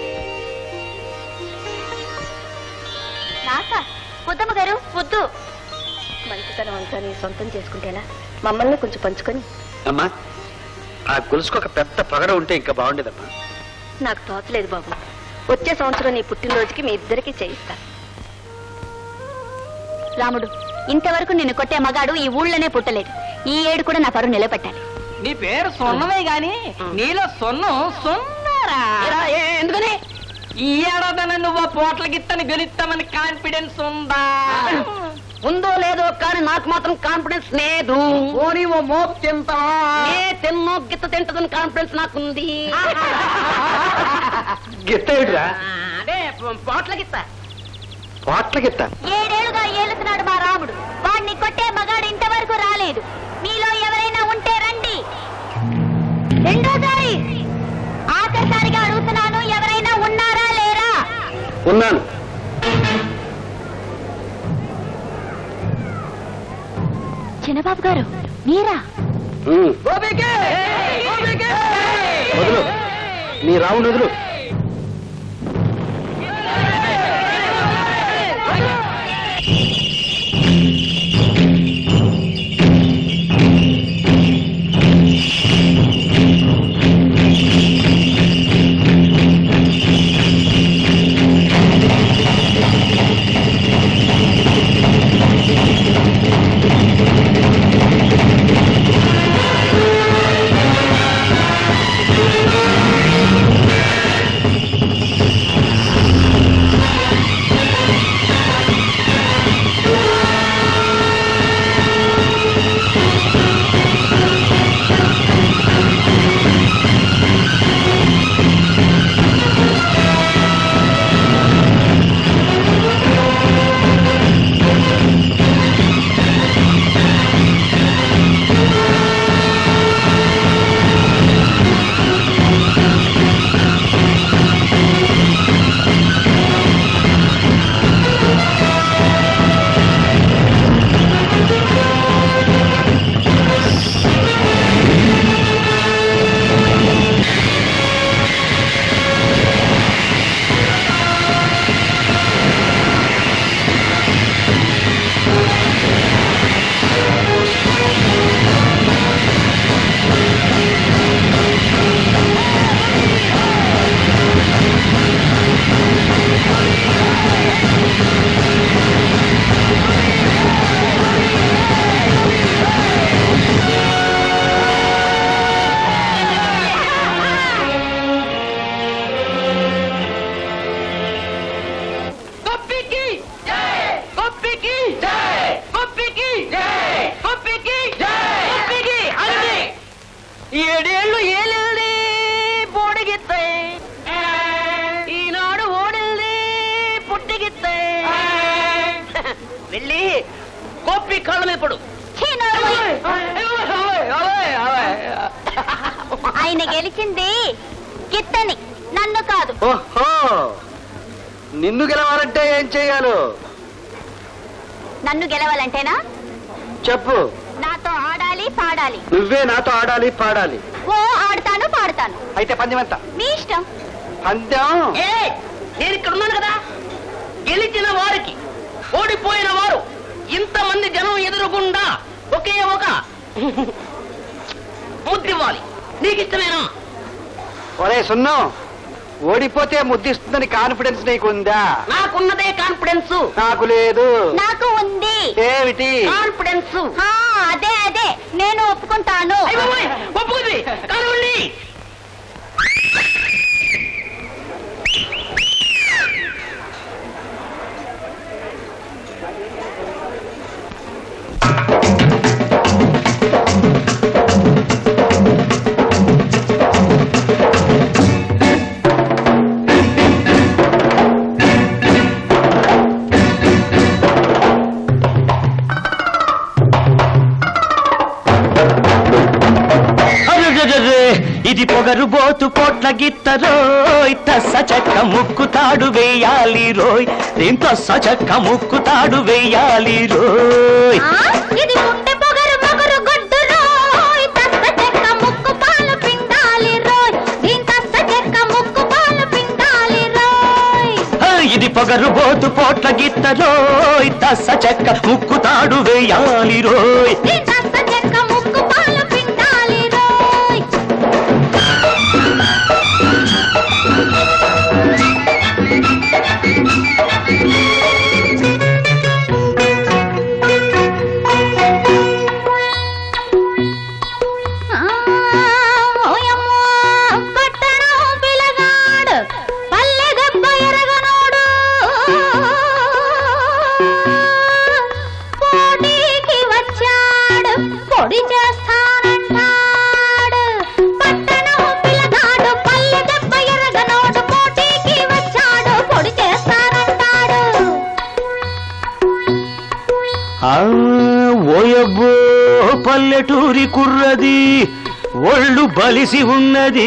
నాక వద్దమ్మ గారు వద్దు మంచితనం అంతా నీ సొంతం చేసుకుంటేనా మమ్మల్ని కొంచెం పంచుకొని అమ్మా ఆ గొలుసుకు ఒక పెద్ద పగడ ఉంటే ఇంకా బాగుండేదమ్మా నాకు తోచలేదు బాబు వచ్చే సంవత్సరం నీ పుట్టినరోజుకి మీ ఇద్దరికి చేయిస్తా రాముడు ఇంతవరకు నిన్ను కొట్టే మగాడు ఈ ఊళ్ళోనే పుట్టలేదు ఈ ఏడు కూడా నా పరువు నిలబెట్టాలి నీ పేరు సొన్నమే గాని నీలో సొన్నం సొన్నారా ఎందుకని ఈ ఏడాది నువ్వు పోట్ల గిత్తని గెలుస్తామని కాన్ఫిడెన్స్ ఉందా ఉందో లేదో కానీ నాకు మాత్రం కాన్ఫిడెన్స్ లేదు పోనీ ఓ మోపు తింటా ఏ తిన్నో గిత్త తింటదని కాన్ఫిడెన్స్ నాకుంది గిట్టేడురా అదే పోట్ల గిత్త పాటల గిత్త ఏడేళ్లుగా ఏలుతున్నాడు మా రాముడు వాడిని కొట్టే మగాడు ఇంతవరకు రాలేదు మీలో ఎవరైనా ఉంటే రండి రెండోసారి ఆఖరిసారిగా అడుగుతున్నాను ఎవరైనా ఉన్నారా లేరా ఉన్నాను చిన్నబాబు గారు మీరా ఉమ్. వదులు నీ రాముడు వదులు గొప్పికి గొప్పికి గొప్పికి గొప్పికి గొప్పికి అదే ఏడేళ్ళు ఏలెల్లి బోడిగిత్తాయి ఈనాడు ఓడిల్ది పుట్టిగిత్తాయి వెళ్ళి గొప్పి కళ్ళ మీద పడు ఛీ, నోరు మూయి. ఆయన గెలిచింది గిత్తని నన్ను కాదు ఓహో నిన్ను గెలవాలంటే ఏం చెయ్యాలో నన్ను గెలవాలంటేనా చెప్పు నాతో ఆడాలి పాడాలి నువ్వే నాతో ఆడాలి పాడాలి ఓ ఆడతాను పాడతాను అయితే పందెం ఎంత మీ ఇష్టం పందెం ఏ నేను ఇక్కడ ఉన్నాను కదా గెలిచిన వారికి ఓడిపోయిన వారు ఇంతమంది జనం ఎదురుగుండా ఒకే ఒక ముద్దివ్వాలి నీకు ఇష్టమేనా ఒరే సున్నం ఓడిపోతే ముద్దిస్తుందని కాన్ఫిడెన్స్ నీకుందా నాకున్నదే కాన్ఫిడెన్స్ నాకు లేదు నాకు ఉంది ఏమిటి కాన్ఫిడెన్స్ ఆ, అదే అదే నేను ఒప్పుకుంటాను ఒప్పుకుంది కానివ్వండి ఇది పొగరు బోతు పోట్ల గిత్తరోయ్ తస్స చెక్క ముక్కు తాడు వేయాలి రోయ్ దీంతో సచక్క ముక్కు తాడు వేయాలి రోయ్ ఆ, ఇది ఉంటే పొగరు మొగరు గొడ్డు రోయ్ తస్త చెక్క ముక్కు పాలు పిండాలి రోయ్ దీని తస్త చెక్క ముక్కు పాలు పిండాలి రోయ్ ఆ, ఇది పొగరు బోతు పోట్ల గిత్తరోయ్ తస్స చెక్క ముక్కు తాడు వేయాలి రోయ్ దీని తస్త చెక్క ముక్కు పాలు పిండాలి రోయ్ ఆ, ఓయమ్మో, పట్టణం పిలగాడు, పల్లె దెబ్బ ఎరగనోడు. పోటీకి వచ్చాడు, పొడి చేస్తానంటాడు. పట్టణం పిలగాడు, పల్లె దెబ్బ ఎరగనోడు, పోటీకి వచ్చాడు, పొడి చేస్తానంటాడు. ఆ ఓయబ్బో పల్లెటూరి కుర్రది ఒళ్ళు బలిసి ఉన్నది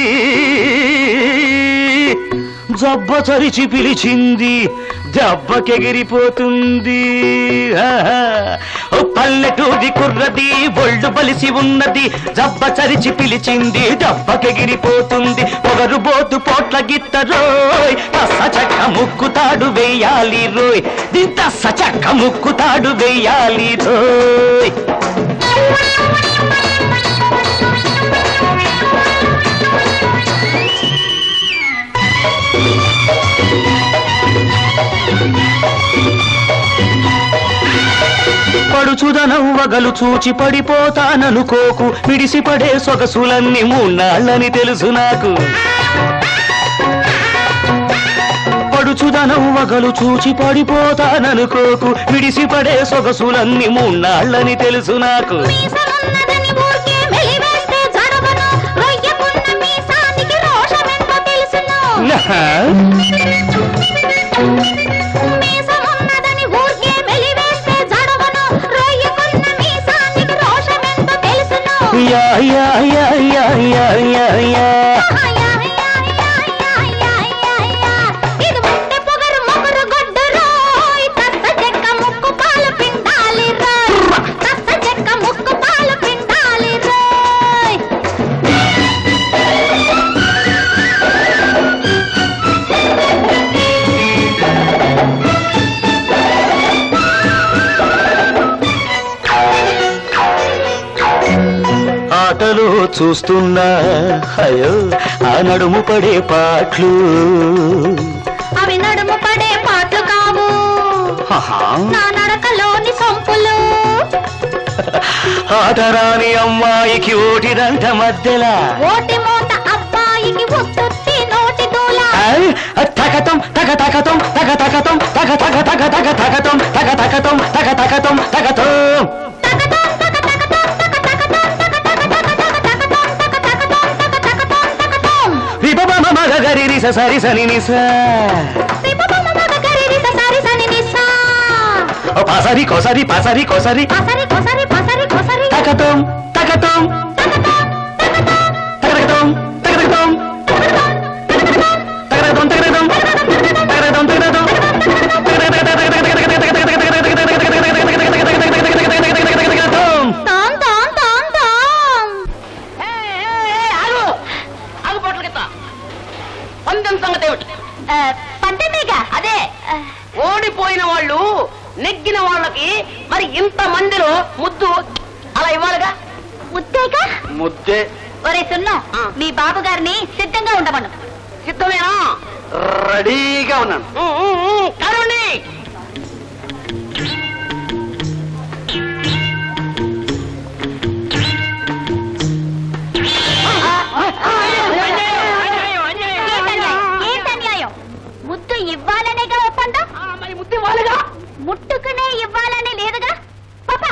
జబ్బ చరిచి పిలిచింది దెబ్బకెగిరిపోతుంది ఆహా. ఓ పల్లెటూరి కుర్రది ఒళ్ళు బలిసి ఉన్నది జబ్బ చరిచి పిలిచింది దెబ్బకెగిరిపోతుంది పొగరు బోతు పోట్ల గిత్తరోయ్ తస్స చక్క ముక్కు తాడు వేయాలి రోయ్ దింత సచక్క ముక్కు తాడు వేయాలి రోయ్ పడుచుదనవ్వగలు చూచి పడిపోతాననుకోకు మిడిసిపడే సొగసులన్నీ మూన్నాళ్ళని తెలుసు నాకు పడుచుదనవ్వగలు చూచి పడిపోతాననుకోకు మిడిసిపడే సొగసులన్నీ మూన్నాళ్ళని తెలుసు నాకు మీసమున్నదని ఊరికే మెలివేస్తే జడవను. రొయ్యకున్న మీసానికి రోషమెంతో తెలుసును. మీసమున్నదని ఊరికే మెలివేస్తే జడవను. రొయ్యకున్న మీసానికి రోషమెంతో తెలుసును. యా యా యా యా యా యా యా ఇది ముట్టె పొగరు మొగరు గొడ్డు రోయ్. తస్త చెక్క ముక్కు పాలు పిండాలి రోయ్. తస్త చెక్క ముక్కు పాలు పిండాలి రోయ్. ఆటలో చూస్తున్నా అయ్యో ఆ నడుము పడే పాటలు అవి నడుము పడే పాటలు కావు ఆహా. నా నడకలోని సొంపులు ఆటరాని అమ్మాయికి ఓటిదంట మధ్యలా ఓటి మూట అబ్బాయికి ఉత్తుత్తి నోటి దూల ఐ, తగతం తగ తగతం తగ తగతం తగ తగ తగ తగ తగతం తగ తగతం తగ తగతం తగతం విపమ మగ గరి రిస సరి సని నిస ఓ పాసరి కోసరి పాసరి కోసరి పసరి కొసరి పసరి కొసరి తగతం తగతం తగతగతం తగతగతం తగతగతం తగతగతం తగతగతం తగతగతం తగతగతం తాం తాం తాం తాం ఆగు ఆగు పోట్ల కింద పందెం సంగతి ఏమిటి ఆ, పందెమేగా అదే ఓడిపోయిన వాళ్ళు నెగ్గిన వాళ్ళకి మరి ఇంత మందిలో ముద్దు అలా ఇవ్వాలిగా ముద్దేగా ముద్దే ఒరే సున్నం ఆ. మీ బాబు గారిని సిద్ధంగా ఉండమను సిద్ధమేనా రెడీగా ఉన్నాను ఉమ్, ఉమ్, ఉమ్, కానివ్వండి ఏంటన్యాయం? ఏంటన్యాయం ముద్దు ఇవ్వాలనేగా ఒప్పందం మరి ముద్దు ఇవ్వాలిగా ముట్టుకునే ఇవ్వాలనే లేదుగా పాప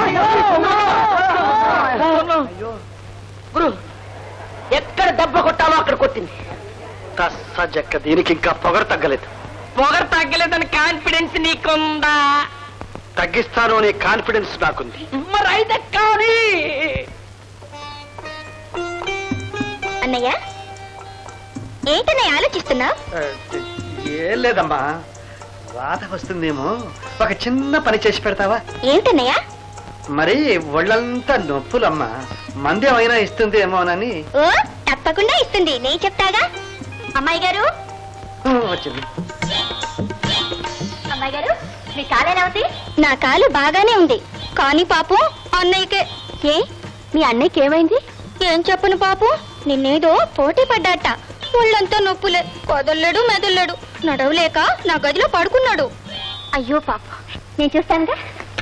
గురు ఎక్కడ దెబ్బ కొట్టాలో అక్కడ కొట్టింది తస్స జక్క దీనికి ఇంకా పొగరు తగ్గలేదు పొగరు తగ్గలేదని కాన్ఫిడెన్స్ నీకుందా తగ్గిస్తాను అనే కాన్ఫిడెన్స్ నాకుంది మరి అయితే కానీ అన్నయ్య ఏంటన్నయ్య ఆలోచిస్తున్నా ఏం లేదమ్మా రాధ వస్తుందేమో ఒక చిన్న పని చేసి పెడతావా ఏంటన్నయ్య మరి ఒళ్ళంతా నొప్పులమ్మా మందేమైనా ఇస్తుందేమోనని ఓ తప్పకుండా ఇస్తుంది నేను చెప్తాగా అమ్మాయి గారు ఆ, వచ్చింది అమ్మాయి గారు మీ కాలేనా ఉంది నా కాలు బాగానే ఉంది కానీ పాపం అన్నయ్యకే ఏ మీ అన్నయ్యకి ఏమైంది ఏం చెప్పను పాపం నిన్నేదో పోటీ పడ్డాట ఒళ్ళంతా నొప్పులే కదల్లడు మెదల్లడు నడవలేక నా గదిలో పడుకున్నాడు అయ్యో పాప నేను చూస్తానుగా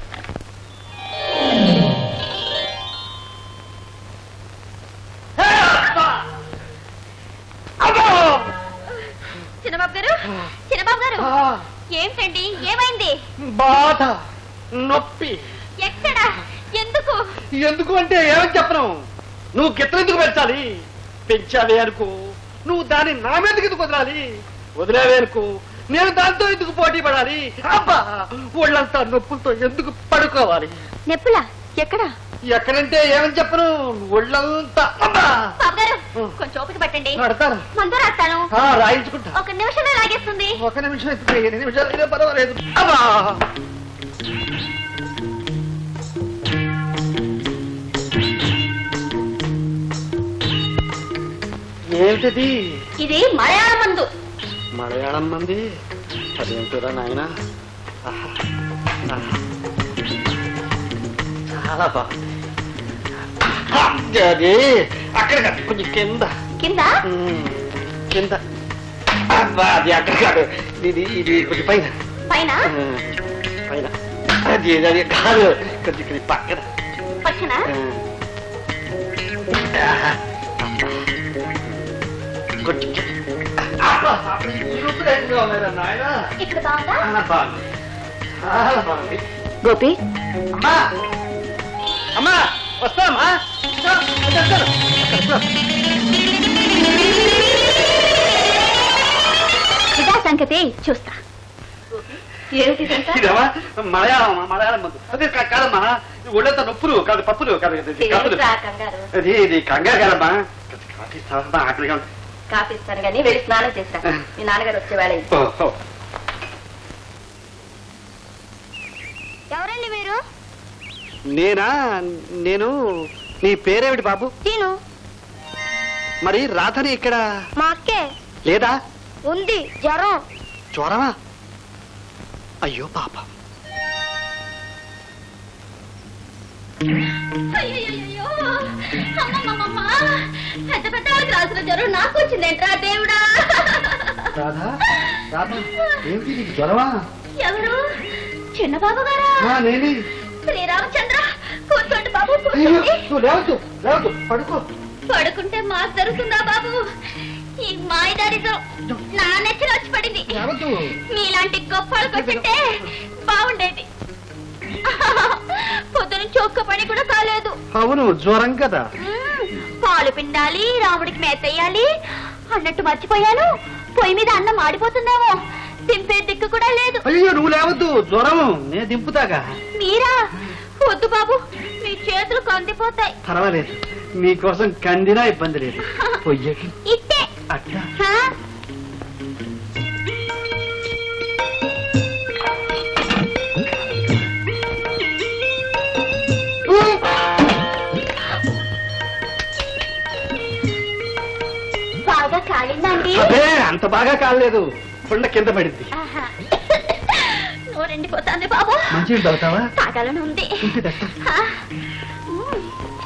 చిన్నబాబు గారు చిన్నబాబు గారు ఏమిటండి ఏమైంది బాధ నొప్పి ఎక్కడా ఎందుకు ఎందుకు అంటే ఏమని చెప్పను నువ్వు గిత్తలు ఎందుకు పెంచాలి పెంచాలి అనుకో నువ్వు దాన్ని నా మీదకి ఎందుకు వదలాలి వదిలేవే అనుకో నేను దాంతో ఎందుకు పోటీ పడాలి అబ్బా ఒళ్ళంతా నొప్పులతో ఎందుకు పడుకోవాలి నెప్పులా ఎక్కడా ఎక్కడంటే ఏమని చెప్పను ఒళ్ళంతా అబ్బా బాబు గారు కొంచెం ఓపిక పట్టండి పడతాను మందు రాస్తాను ఆ, రాయించుకుంటా ఒక నిమిషమే లాగేస్తుంది ఒక నిమిషం ఎత్తుకు ఎన్ని నిమిషాలు అయినా పర్వాలేదు అబ్బా ఏమిటది ఇది మలయాళ మందు మలయాళం మంది అదేంటురా నాయన చాలా బాగుంది అది అక్కడ కాదు, కొంచెం కింద కింద ఉమ్, కింద అబ్బా, అది అక్కడ కాదు ఇది ఇది కొంచెం పైన పైన ఉమ్, పైన అది అది కాదు కొంచెం ఇక్కడ పక్కన పక్కన ఉమ్. ఆహా, అబ్బా. కొంచెం అబ్బా, ఈ రూపులు ఎక్కడ ఉన్నాయిరా నాయనా? ఇక్కడ బాగుందా చాలా బాగుంది చాలా బాగుంది గోపి అమ్మా అమ్మా వస్తామా ఇదా సంగతి చూస్తా ఏమిటి ఇదంతా? ఇదమ్మా మలయాళం మలయాళం మందు అదే కా- కాదమ్మా ఇది ఒళ్ళంతా నొప్పులు కాదు పప్పులు కాదు ఇది కప్పులు ఏమిట్రా కంగారు అది ఇది కంగారు కాదమ్మా కాఫీ ఇస్తావమ్మా ఆకలిగా ఉంది కాఫీ ఇస్తాను కానీ వెళ్ళి స్నానం చేస్తా మీ నాన్నగారు వచ్చే వేళ అయింది. ఓ, ఓ. ఎవరండి మీరు నేనా నేను నీ పేరేమిటి బాబు తిను మరి రాధని ఇక్కడ మా అక్కే లేదా ఉంది జ్వరం జ్వరమా అయ్యో పాపం అయ్యయ్యయ్యో! అమ్మమ్మమ్మమ్మ! పెద్ద పెద్ద వాళ్ళకి రాసిన జ్వరం నాకు వచ్చిందేంట్రా దేవుడా రాధా రాధా ఏమిటి నీకు జ్వరమా ఎవరు చిన్నబాబు గారా ఆ, నేనే శ్రీరామచంద్ర కూర్చోండి బాబు అయ్యో కూర్చోండి నువ్వు లేవద్దు లేవద్దు పడుకో పడుకుంటే మాకు దొరుకుతుందా బాబు ఈ మాయదారితో నా నెచ్చిన వచ్చి పడింది లేవద్దు మీలాంటి గొప్ప కూర్చుంటే బాగుండేది పొద్దునుంచి ఒక్క పని కూడా కాలేదు అవును జ్వరం కదా మ్మ్. పాలు పిండాలి రాముడికి మేతేయాలి అన్నట్టు మర్చిపోయాను పొయ్యి మీద అన్నం మాడిపోతుందేమో దింపే దిక్కు కూడా లేదు అయ్యో నువ్వు లేవద్దు జ్వరం నేను దింపుతాగా మీరా వద్దు బాబు మీ చేతులు కందిపోతాయి పర్వాలేదు మీకోసం కందినా ఇబ్బంది లేదు పొయ్యకి ఇట్టే అట్లా హా? బాగా కాలిందండి అదే అంత బాగా కాలేదు కొండ కింద పడింది ఆహా. నోరెండిపోతుంది బాబు మంచిగా తాగుతావా తాగాలని ఉంది ఇంటి దగ్గర హా? మ్మ్.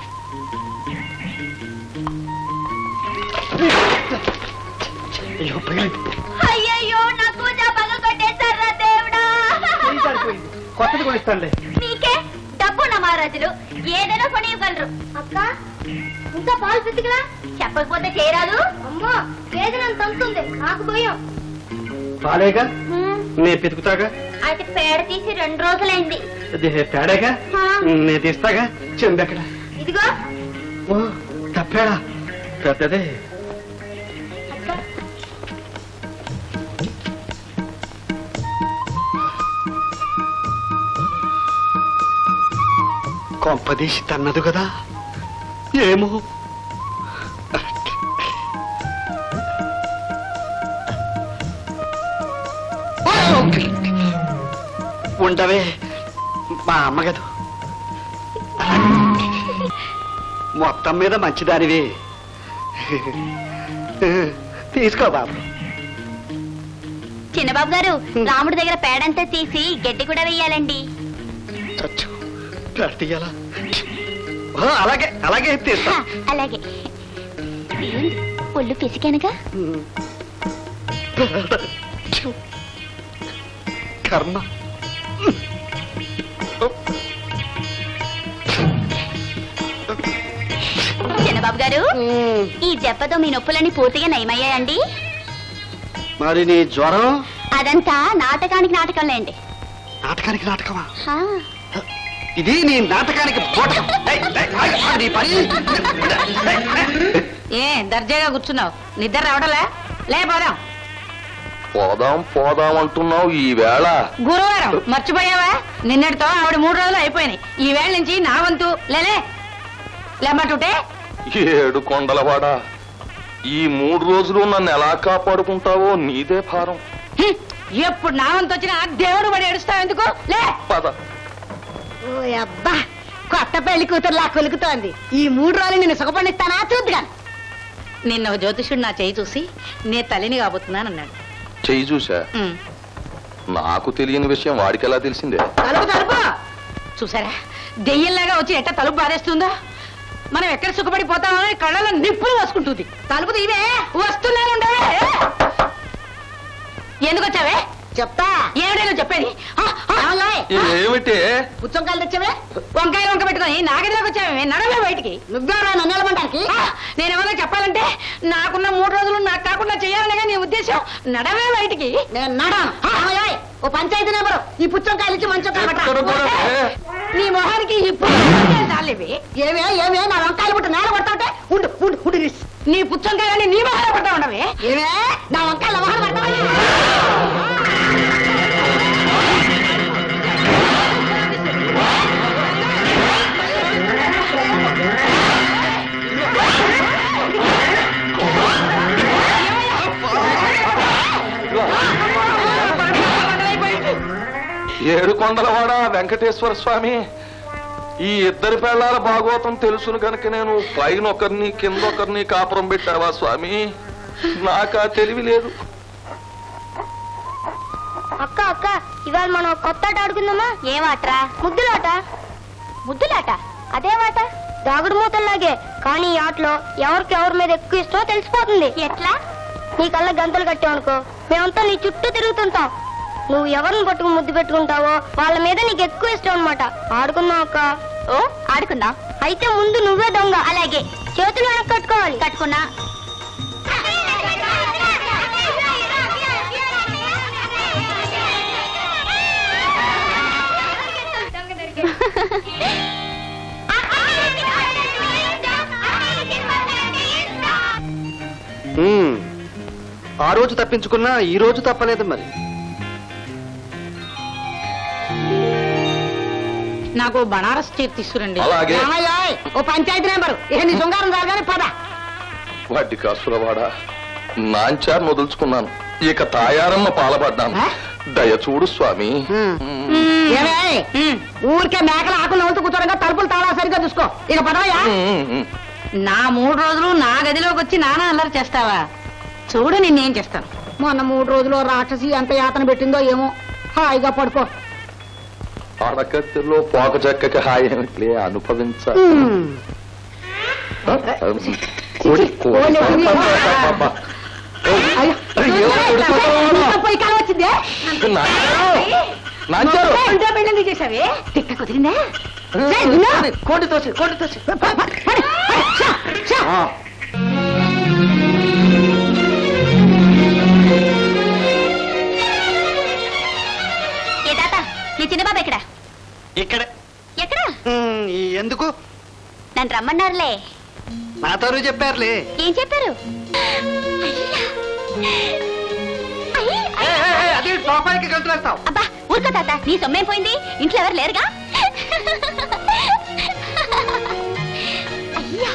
అయ్యో పగిలింది అయ్యయ్యో నా కూజ బాగా కొట్టేశారా దేవుడా చెయ్యి జారిపోయింది. కొత్తది కొనిస్తానులే నీకే డబ్బు నా మహారాజులు ఏదైనా కొనియగలరు అక్క ఇంకా పాలు పితికలా చెప్పకపోతే చేయరాదు అమ్మా వేదనంత అంతుంది నాకు భయం పాలేగా నే పితుకుతాగా అయితే పేడ తీసి రెండు రోజులైంది అది పేడేగా ఆ. నే తీస్తాగా చెందెక్కడ ఇదిగో ఓ తప్పేడా పెద్దదే అక్క కొంపదీసి తన్నదు కదా ఏమో ఉండవే మా అమ్మ కదూ మొత్తం మీద మంచిదానివి తీసుకో బాబు చిన్నబాబు గారు రాముడి దగ్గర పేడంతా తీసి గడ్డి కూడా వెయ్యాలండి చచ్చు తీయాలా ఓ, అలాగే అలాగే తీస్తా హ, అలాగే తీయండి. ఒళ్ళు పిసికానుగా కర్మ చిన్నబాబు గారు ఈ దెబ్బతో మీ నొప్పులన్నీ పూర్తిగా నయమయ్యాయండి మరి నీ జ్వరం అదంతా నాటకానికి నాటకంలేండి నాటకానికి నాటకమా హా, ఇది నీ నాటకానికి పోటకం. ఏయ్, ఏయ్, ఆగు, ఆగు, నీ పని ఏ దర్జాగా కూర్చున్నావు నిద్ర రావడలే లే పోదాం పోదాం పోదాం అంటున్నావు ఈ వేళ గురువారం మర్చిపోయావా నిన్నటితో ఆవిడ మూడు రోజులు అయిపోయినాయి ఈ వేళ నుంచి నా వంతు లేలే లేమంటుంటే ఏడు కొండలవాడ ఈ మూడు రోజులు నన్ను ఎలా కాపాడుకుంటావో నీదే భారం హ్మ్, ఎప్పుడు నా వంతు వచ్చినా దేవుడు పడి ఏడుస్తావు ఎందుకు లే పద ఓ అబ్బా కొత్త పెళ్లి కూతురులా కొలుకుతోంది ఈ మూడు రోజులు నిన్ను సుఖపడిస్తానా చూద్దుగా నిన్న ఒక జ్యోతిషుడు నా చేయి చూసి నే తల్లిని కాబోతున్నానన్నాడు చెయ్యి చూసా ఉమ్. నాకు తెలియని విషయం వాడికి ఎలా తెలిసిందే తలుపు తలుపు చూసారా దెయ్యంలాగా వచ్చి ఎట్ట తలుపు బారేస్తుందో మనం ఎక్కడ సుఖపడిపోతామో అని కళ్ళలో నిప్పులు వేసుకుంటుంది తలుపు తీవే వస్తున్నాను ఉండవే ఎందుకు వచ్చావే చెప్తా ఏమిటో చెప్పేది ఆ, ఆ, ఏమిటి పుచ్చంకాయలు తెచ్చావే వంకాయలు వంక పెట్టుకొని నాగదిలోకి వచ్చావే నడవే బయటికి నువ్వెవరా నన్ను నిలబడడానికి నేను ఏమన్నా చెప్పాలంటే నాకున్న మూడు రోజులు నాకు కాకుండా చేయాలనే నీ ఉద్దేశం నడవే బయటికి నేను నడను ఓ పంచాయతీ నెంబరు ఈ పుచ్చంకాయలు ఇచ్చి మంచి ఎక్కడ పోరాదే? నీ మొహానికి ఈ పుచ్చంకాయలు చాలేవి ఏమే ఏమే నా వంకాయలు పుట్ట నేల పడతావుంటే ఉండు ఉండు ఉండు నీ- నీ పుచ్చంకాయలని నీ మొహాలు పడతా ఉండవే ఏమే నా వంకాయల మొహాలు పడతావా ఏడు కొండలవాడ వెంకటేశ్వర స్వామి ఈ ఇద్దరి పెళ్ళాల భాగవతం తెలుసును కనుక నేను పైన ఒకరిని కింద ఒకరిని కాపురం పెట్టావా స్వామి నాకా తెలివి లేదు అక్క అక్క ఇవాళ మనం కొత్త ఆట ఆడుకుందామా ఏమాట్రా ముద్దులాట ముద్దులాట అదేమాట దాగుడు మూతల్లాగే కానీ ఈ ఆటలో ఎవరికి ఎవరి మీద ఎక్కువ ఇష్టమో తెలిసిపోతుంది ఎట్లా నీ కళ్ళ గంతలు కట్టావనుకో మేమంతా నీ చుట్టూ తిరుగుతుంటాం నువ్వు ఎవరిని పట్టుకుని ముద్దు పెట్టుకుంటావో వాళ్ళ మీద నీకు ఎక్కువ ఇష్టం అనమాట ఆడుకుందాం అక్క ఓ ఆడుకుందాం అయితే ముందు నువ్వే దొంగ అలాగే చేతులు వెనక్కి కట్టుకోవాలి కట్టుకున్నా ఉమ్. ఆ రోజు తప్పించుకున్నా ఈ రోజు తప్పలేదు మరి నాకు బనారస్ చీర తీసుకురండి అలాగే. ఏమయ్యోయ్, ఓ పంచాయతీ నెంబరు ఏ నీ శృంగారం రాగానే పద వడ్డీ కాసులవాడ నాంచారు వదులుచుకున్నాను ఇక తాయారమ్మ పాలపడ్డాను ఆ? దయ చూడు స్వామి ఏమే ఊరికే మేకలు ఆకులు నవ్వుతూ కూర్చోడంగా తలుపులు తాళా సరిగ్గా చూసుకో ఇక పదవయ్యా ఉమ్, ఉమ్. నా మూడు రోజులు నా గదిలోకి వచ్చి నానా అల్లరి చేస్తావా చూడు నిన్నేం చేస్తాను మొన్న మూడు రోజులు రాక్షసి ఎంత యాతన పెట్టిందో ఏమో హాయిగా పడుకో అడకత్తిలో పోక చెక్కకి హాయేమిట్లే అనుభవించ కోడి కోడి అబ్బబ్బబ్బ. అయ్యో. అయ్యో, కొడుకుతావా? ఇంకా పోయి కాలం వచ్చిందే నాంచారు నాంచారు ఇంట్లో పెళ్ళి చేసావే తిక్క కుదిరిందే కోడి తోసి కోడి తోసి ఆ, ఏ తాత నీ చిన్న బాబు ఎక్కడా ఇక్కడ ఎక్కడా ఉమ్, ఈ ఎందుకు నన్ను రమ్మన్నారులే నాతోరు చెప్పారులే ఏం చెప్పారు అయ్యి, ఏ, అయ్యి. ఏ, ఏ, అది సోఫాకి గంతులేస్తావు అబ్బా ఊరుకో తాత నీ సొమ్మేం పోయింది ఇంట్లో ఎవరు లేరుగా అయ్యా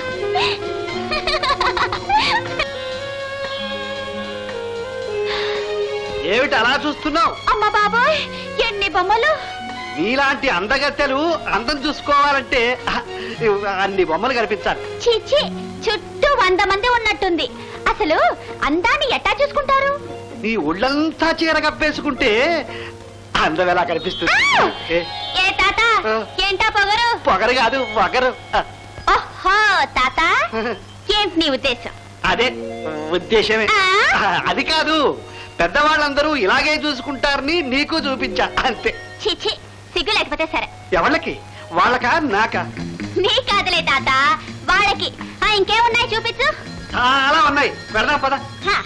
ఏమిటి అలా చూస్తున్నావు అమ్మ బాబోయ్ ఎన్ని బొమ్మలు నీలాంటి అందగత్తెలు అందం చూసుకోవాలంటే అన్ని బొమ్మలు కనిపించాలి చీచి చుట్టూ వంద మంది ఉన్నట్టుంది అసలు అందాన్ని ఎట్టా చూసుకుంటారు నీ ఒళ్ళంతా చీర కప్పేసుకుంటే అందం ఎలా కనిపిస్తుంది ఏ, ఏ తాత ఆ. ఏంటా పొగరు పొగరు కాదు పొగరు ఆ, ఓహో తాత ఏంటి నీ ఉద్దేశం అదే ఉద్దేశమే ఆ? ఆ, అది కాదు పెద్దవాళ్ళందరూ ఇలాగే చూసుకుంటారని నీకు చూపించా అంతే చీచి సిగ్గు లేకపోతే సరే ఎవళ్ళకి వాళ్ళకా నాకా నీ కాదులే తాత వాళ్ళకి ఆ ఇంకేమున్నాయి చూపించు చాలా ఉన్నాయి పెడదాం పద హా.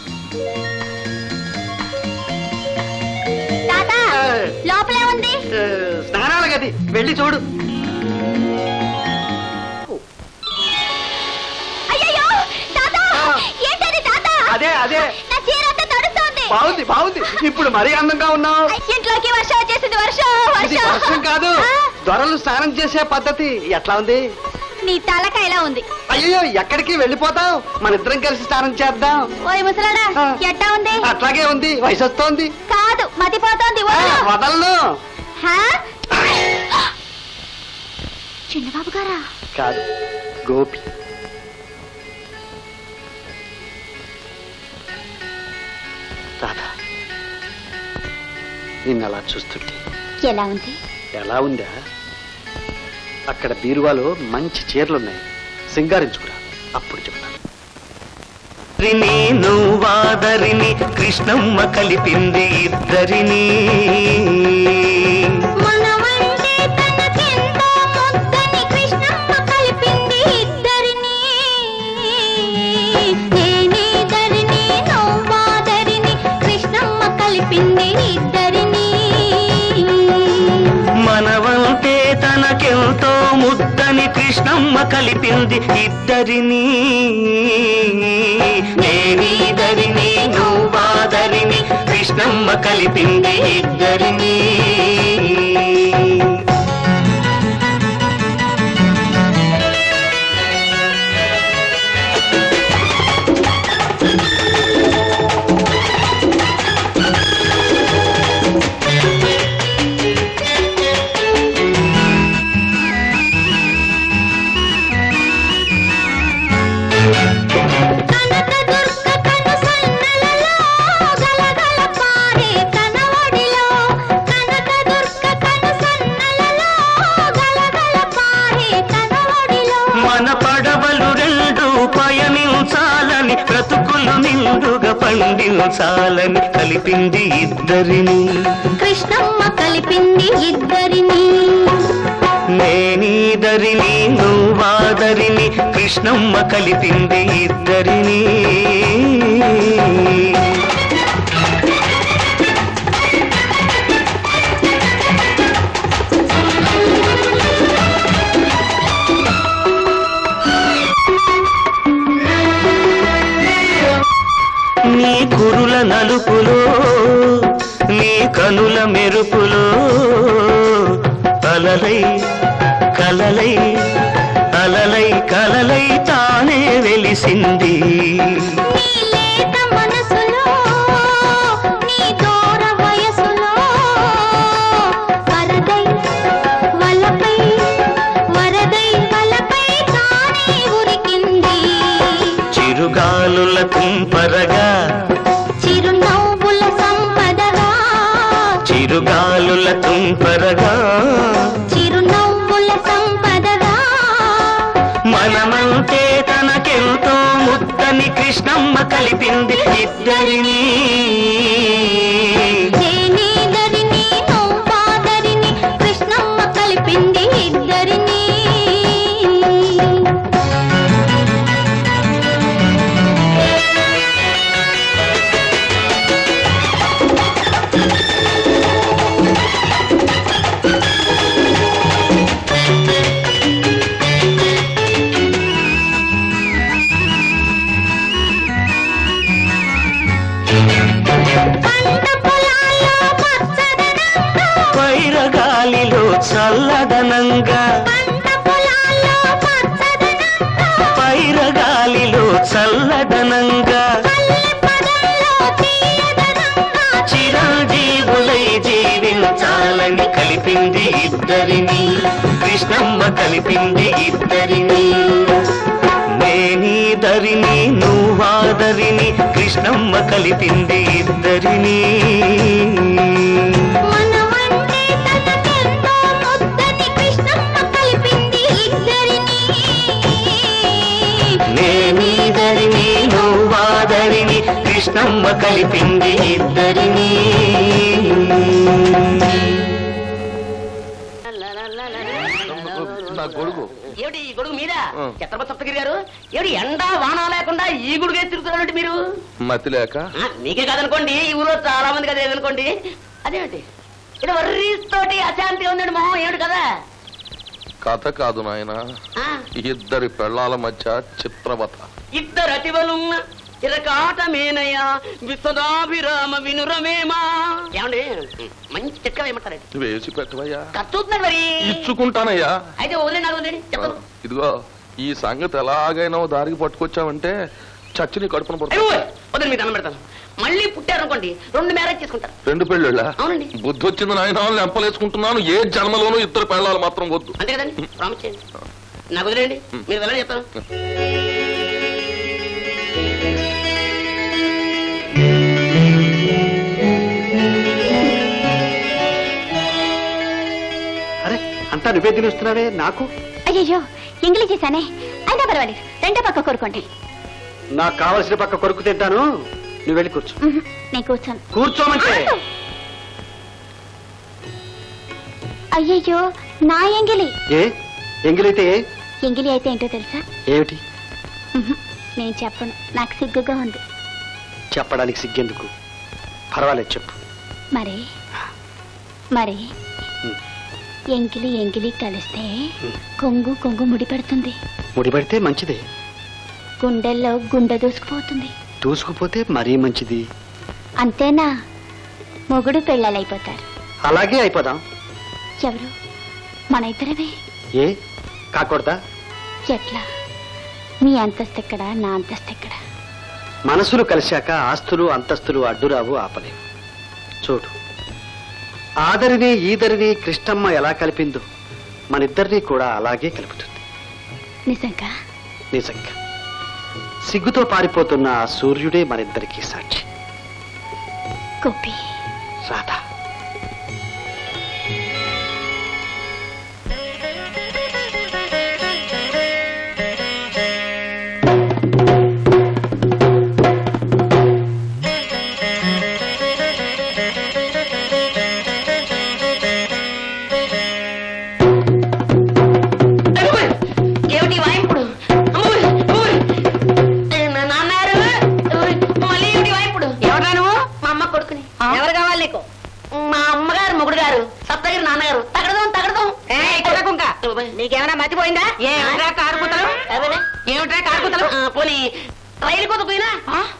తాత ఆ. లోపలే ఉంది ఏ, స్నానాల గది వెళ్ళి చూడు అయ్యయ్యో తాత ఆ. ఏంటది తాత అదే అదే నా చీర అంతా తడుస్తోంది బాగుంది బాగుంది ఇప్పుడు మరీ అందంగా ఉన్నావు ఇంట్లోకి వర్షం వచ్చేసింది వర్షం ఇది వర్షం కాదు ఆ, దొరలు స్నానం చేసే పద్ధతి ఎట్లా ఉంది నీ తలకాయలా ఉంది అయ్యో ఎక్కడికి వెళ్ళిపోతావు మన ఇద్దరం కలిసి స్నానం చేద్దాం ఓయ్ ముసలాడా ఆ. ఎట్టా ఉంది అట్లాగే ఉంది వయసు వస్తోంది కాదు మతిపోతోంది ఆ, వదలు. వదలను హా? చిన్నబాబు గారా కాదు గోపి రాధా నిన్న అలా చూస్తుంటే ఎలా ఉంది ఎలా ఉందా అక్కడ బీరువాలో మంచి చీరలున్నాయి సింగారించుకురా అప్పుడు చెప్తాను రిని నువ్వాదరిని కృష్ణమ్మ కలిపింది ఇద్దరిని మనమంటే తనకెంతో ముద్దని కృష్ణమ్మ కలిపింది ఇద్దరిని నేనేదరిని నవ్వాదరిని కృష్ణమ్మ కలిపింది ఇద్దరిని మనవంటే తనకెంతో ముద్దని కృష్ణమ్మ కలిపింది ఇద్దరిని నేనీదరిని నువ్వాదరిని కృష్ణమ్మ కలిపింది ఇద్దరిని కనకదుర్గ కనుసన్నలలో గలగల పారే కనవడిలో కనకదుర్గ కనుసన్నలలో గలగల పారే కనవడిలో మన పడవలు రెండు పయనించాలని బ్రతుకులు నిండుగా పండించాలని కలిపింది ఇద్దరిని కృష్ణమ్మ కలిపింది ఇద్దరిని నేనీదరిని నువ్వాదరిని కృష్ణమ్మ కలిపింది ఇద్దరిని నీ కురుల నలుపులో నీ కనుల మెరుపులో అలలై కలలై అలలై కలలై తానే వెలిసింది నీ లేత మనసులో నీ దూర వయసులో వరదై వలపై వరదై వలపై తానే ఉరికింది చిరుగాలుల తుంపరగా చిరునవ్వుల సంపదగా చిరుగాలుల తుంపరగా చిరునవ్వుల సంపదగా మనమంటే తనకెంతో ముద్దని కృష్ణమ్మ కలిపింది ఇద్దరిని నేనేదరిని నవ్వాదరిని కృష్ణమ్మ కలిపింది ఇద్దరిని పంట పొలాల్లో పచ్చదనంగా పైరగాలిలో చల్లదనంగా పంట పొలాల్లో పచ్చదనంగా పైరగాలిలో చల్లదనంగా పల్లె పదల్లో తీయదనంగా చిరంజీవులై జీవించ చాలని కలిపింది ఇద్దరిని కృష్ణమ్మ కలిపింది ఇద్దరిని నేనీదరిని నువ్వాదరిని కృష్ణమ్మ కలిపింది ఇద్దరిని మనమంటే తనకెంతో ముద్దని కృష్ణమ్మ కలిపింది ఇద్దరిని నేనీదరిని నువ్వాదరిని కృష్ణమ్మ కలిపింది ఇద్దరిని నా గొడుగు ఏమిటి ఈ గొడుగు మీద ఆ. ఛత్రపతి సప్తగిరి గారు ఏమిటి ఎండ వాన లేకుండా ఈ గొడుగే తిరుగుతున్నట్టు మీరు మతి లేక ఆ, మీకే కాదనుకోండి ఈ ఊళ్ళో చాలా మంది కదా అనుకోండి అదేమిటి ఇది వర్రీస్ తోటి అశాంతి ఉందండి మొహం ఏమిటి కదా కథ కాదు నాయన ఆ, ఇద్దరి పెళ్ళాల మధ్య చిత్రవత ఇద్దరు అతివలున్న ఇరకాటమేనయ్యా విశ్వదాభిరామ వినురమేమా ఏమండి మంచి చిట్కా ఏమంటారండి వేసి పెట్టవయ్యా ఖర్చు మరి ఇచ్చుకుంటానయ్యా అయితే వదిలే నాకు వదిలేండి చెప్తాను ఇదిగో ఈ సంగతి ఎలాగైనా ఓ దారికి పట్టుకొచ్చావంటే చచ్చి నీ కడుపున అయ్యో పడుతుంది వదిలి మీకు దండం పెడతాను మళ్ళీ పుట్టారనుకోండి రెండు మ్యారేజ్ చేసుకుంటారు రెండు పెళ్ళిళ్ళ అవునండి బుద్ధి వచ్చింది నాయన లెంపలేసుకుంటున్నాను ఏ జన్మలోనూ ఇద్దరు పెళ్ళాలు మాత్రం వద్దు అంతే కదండి ప్రామిస్ చేయండి నాకు వదిలేండి మీరు వెళ్ళని చెప్తాను అరే అంతా నువ్వే తినేస్తున్నావే నాకు అయ్యో ఎంగిలి చేశానే అయినా పర్వాలేదు రెండో పక్క కోరుకోండి నాకు కావలసిన పక్క కొరుకు తింటాను నువ్వు వెళ్ళి కూర్చో ఉహు, నేను కూర్చోను కూర్చోమంటే అయ్యయ్యో నా ఎంగిలి ఏ ఎంగిలైతే ఏ? ఎంగిలి అయితే ఏంటో తెలుసా ఏమిటి ఉహు, నేను చెప్పను నాకు సిగ్గుగా ఉంది చెప్పడానికి సిగ్గెందుకు పర్వాలేదు చెప్పు మరి మరి ఉం. ఎంగిలి ఎంగిలి కలిస్తే కొంగు కొంగు ముడిపెడుతుంది ముడిపడితే మంచిదే గుండెల్లో గుండె దూసుకుపోతుంది దూసుకుపోతే మరీ మంచిది అంతేనా మొగుడు పెళ్ళాలైపోతారు అలాగే అయిపోదాం ఎవరు మన ఇద్దరమే ఏ కాకూడదా ఎట్లా నీ అంతస్తు ఎక్కడ నా అంతస్తు ఎక్కడ మనసులు కలిశాక ఆస్తులు అంతస్తులు అడ్డురావు ఆపలేవు చూడు ఆదరిని ఈదరిని కృష్ణమ్మ ఎలా కలిపిందో మనిద్దరినీ కూడా అలాగే కలుపుతుంది నిజంగా నిజంగా సిగ్గుతో పారిపోతున్న ఆ సూర్యుడే మనిద్దరికీ సాక్షి గోపి రాధా ఏమిటి వాయింపుడు అమ్మోయ్, అమ్మోయ్. ఏ, నా నాన్నారు ఓయ్, మళ్ళీ ఏమిటి వాయింపుడు ఎవరా నువ్వు మా అమ్మ కొడుకుని ఎవరు కావాలి నీకు మా అమ్మగారు మొగుడు గారు సప్తగిరి నాన్నగారు తగడదాం తగడదాం కుక్క నీకేమైనా మతిపోయిందా ఏమిట్రా కారు కుతలు ఏమిట్రా కారు కుతలు పోనీ రైలు కొద్దుకుయినా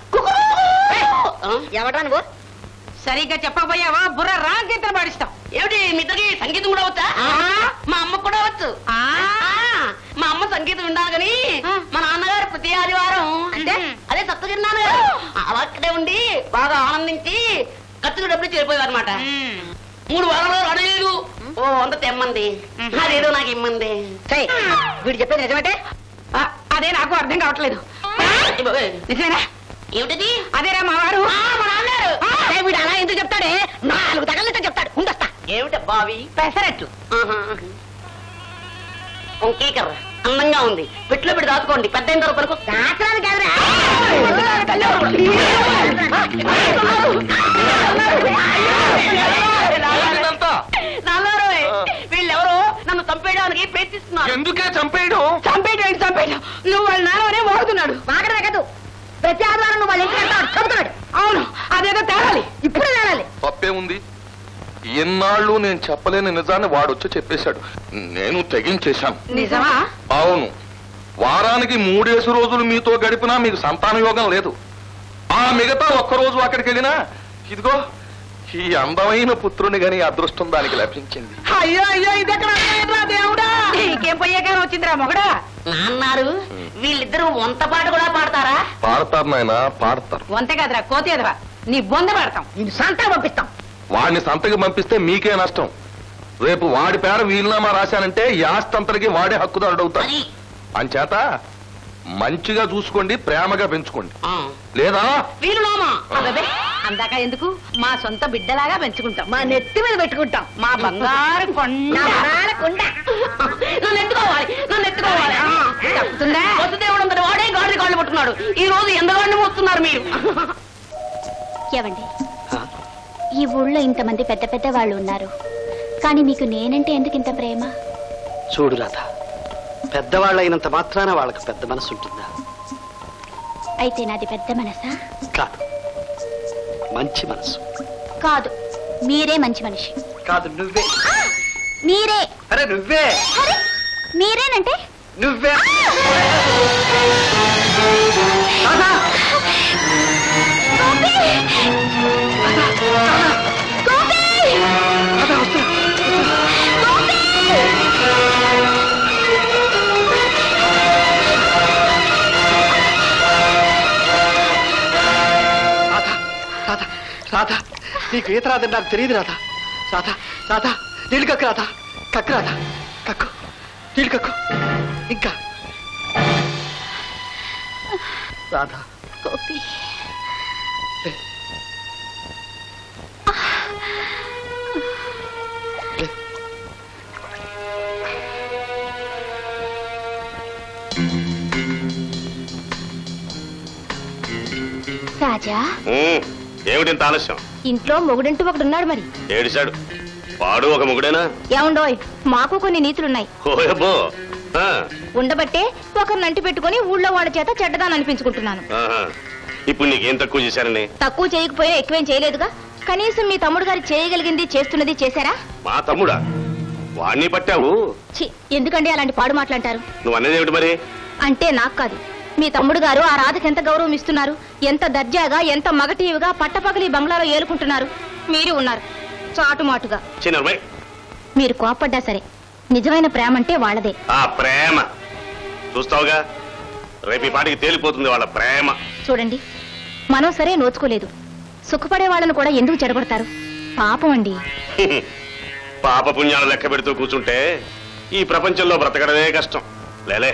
ఎవడా నువ్వు సరిగ్గా చెప్పకపోయావా బుర్ర రాంకెత్తన పాడిస్తాం ఏమిటి మీ ఇద్దరికి సంగీతం కూడా వచ్చా మా అమ్మ కూడా వచ్చు ఆ, మా అమ్మ సంగీతం విన్నాను కానీ మా నాన్నగారు ప్రతి ఆదివారం అంటే అదే సప్తగిరి నాన్నగారు అలా అక్కడే ఉండి బాగా ఆనందించి ఖర్చులు డబ్బులు చేరిపోయారు అనమాట మూడు వారాలు అడలేదు ఓ అంత తెమ్మంది అదేదో నాకు ఇమ్మంది వీడు చెప్పేది నిజమంటే ఆ, అదే నాకు అర్థం కావట్లేదు నిజమేనా ఏమిటిది అదేరా మా వారు ఆ, మా నాన్నగారు అదే వీడు అలా ఎందుకు చెప్తాడే నాలుగు తగలతో చెప్తాడు ఉండొస్తా ఏమిటి బావి పెసరట్లు వంకీకర్ర అందంగా ఉంది పెట్టులో పెట్టి దాచుకోండి పెద్ద అయిన తర్వాత పనుకో శాస్త్రాలు కాదురా ఇదంతా నాన్నగారు వీళ్ళెవరో నన్ను చంపేయడానికి ప్రయత్నిస్తున్నారు ఎందుకే చంపేయడం చంపేయడం ఏంటి చంపేయడం నువ్వు వాళ్ళ నాన్ననే వాడుతున్నాడు మాకడే కాదు ప్రతి ఆదివారం నువ్వు వాళ్ళ ఇంటికి వెళ్తావు చదువుతున్నాడు అవును అదేదో తేడాలి ఇప్పుడు తేడాలి తప్పే ఉంది ఎన్నాళ్ళు నేను చెప్పలేని నిజాన్ని వాడొచ్చి చెప్పేశాడు నేను తెగించేశాను నిజమా అవును వారానికి మూడేసి రోజులు మీతో గడిపినా మీకు సంతాన యోగం లేదు ఆ మిగతా ఒక్క రోజు అక్కడికి వెళ్ళినా ఇదిగో ఈ అందమైన పుత్రుని గని అదృష్టం దానికి లభించింది అయ్యో అయ్యో ఇది ఎక్కడ అర్థమైందిరా దేవుడా నీకేం పోయాక వచ్చిందిరా మొగడా నాన్నారు వీళ్ళిద్దరూ వంత పాట కూడా పాడతారా పాడతారు నాయన పాడతారు వంతే కదరా కోతి ఎదరా నీ బొంద పడతాం నేను సంతా పంపిస్తాం వాడిని సంతకి పంపిస్తే మీకే నష్టం రేపు వాడి పేర వీలునామా రాశానంటే ఈ ఆస్తంతరికి వాడే హక్కుదారుడు అవుతాడు అది అంచేత మంచిగా చూసుకోండి ప్రేమగా పెంచుకోండి ఆ. లేదా వీలునామా అదే అందాక ఎందుకు మా సొంత బిడ్డలాగా పెంచుకుంటాం మా నెత్తి మీద పెట్టుకుంటాం మా బంగారు కొండ కొండ నన్ను ఎత్తుకోవాలి నన్ను ఎత్తుకోవాలి ఆ. తప్పుతుందా వసుదేవుడు అందరి వాడే గాడి కాళ్ళు పట్టుకున్నాడు ఈ రోజు ఎంతగాడిని మోస్తున్నారు మీరు ఏవండి ఈ ఊళ్ళో ఇంతమంది పెద్ద పెద్ద వాళ్ళు ఉన్నారు కానీ మీకు నేనంటే ఎందుకు ఇంత ప్రేమ చూడు రాధ పెద్దవాళ్ళైనంత మాత్రాన వాళ్ళకి పెద్ద మనసు ఉంటుందా అయితే నాది పెద్ద మనసా కాదు మంచి మనసు కాదు మీరే మంచి మనిషి కాదు నువ్వే మీరే అరే నువ్వే అరే మీరేనంటే నువ్వే రాధా! గోపి! గోపి! రాధా, వస్తున్నా. గోపి! రాధా రాధా రాధా నీకు ఈత రాదని నాకు తెలియదు రాధా రాధా రాధా నీళ్ళు కక్కు రాధా కక్కు రాధా కక్కు నీళ్ళు కక్కు ఇంకా రాధా గోపి లే. లే. రాజా ఉమ్, ఏమిటి ఇంత ఆలస్యం ఇంట్లో మొగుడంటూ ఒకడున్నాడు మరి ఏడిశాడు వాడు ఒక ముగుడేనా ఏముండోయ్ మాకు కొన్ని నీతులున్నాయి ఓయబ్బో ఆ, ఉండబట్టే ఒకరిని అంటి పెట్టుకుని ఊళ్ళో వాళ్ళ చేత చెడ్డదాన్ని అనిపించుకుంటున్నాను ఆహా. ఇప్పుడు నీకేం తక్కువ చేశారని తక్కువ చేయకపోయినా ఎక్కువేం చేయలేదుగా కనీసం మీ తమ్ముడు గారు చేయగలిగింది చేస్తున్నది చేశారా మా తమ్ముడా వాణ్ణి పట్టావు ఛీ ఎందుకండి అలాంటి పాడు మాట్లాంటారు నువ్వు అనేది ఏమిటి మరి అంటే నాకు కాదు మీ తమ్ముడు గారు ఆ రాధకి ఎంత గౌరవం ఇస్తున్నారు ఎంత దర్జాగా ఎంత మగటీవిగా పట్టపగలి బంగ్లాలో ఏలుకుంటున్నారు మీరు ఉన్నారు చాటుమాటుగా చిన్నమ్మాయి మీరు కోపడ్డా సరే నిజమైన ప్రేమ అంటే వాళ్ళదే ఆ ప్రేమ చూస్తావుగా రేపు ఈ పాటికి తేలిపోతుంది వాళ్ళ ప్రేమ చూడండి మనం సరే నోచుకోలేదు సుఖపడే వాళ్ళను కూడా ఎందుకు చెడగొడతారు పాపం అండి పాప పుణ్యాలు లెక్క పెడుతూ కూర్చుంటే ఈ ప్రపంచంలో బ్రతకడమే కష్టం లేలే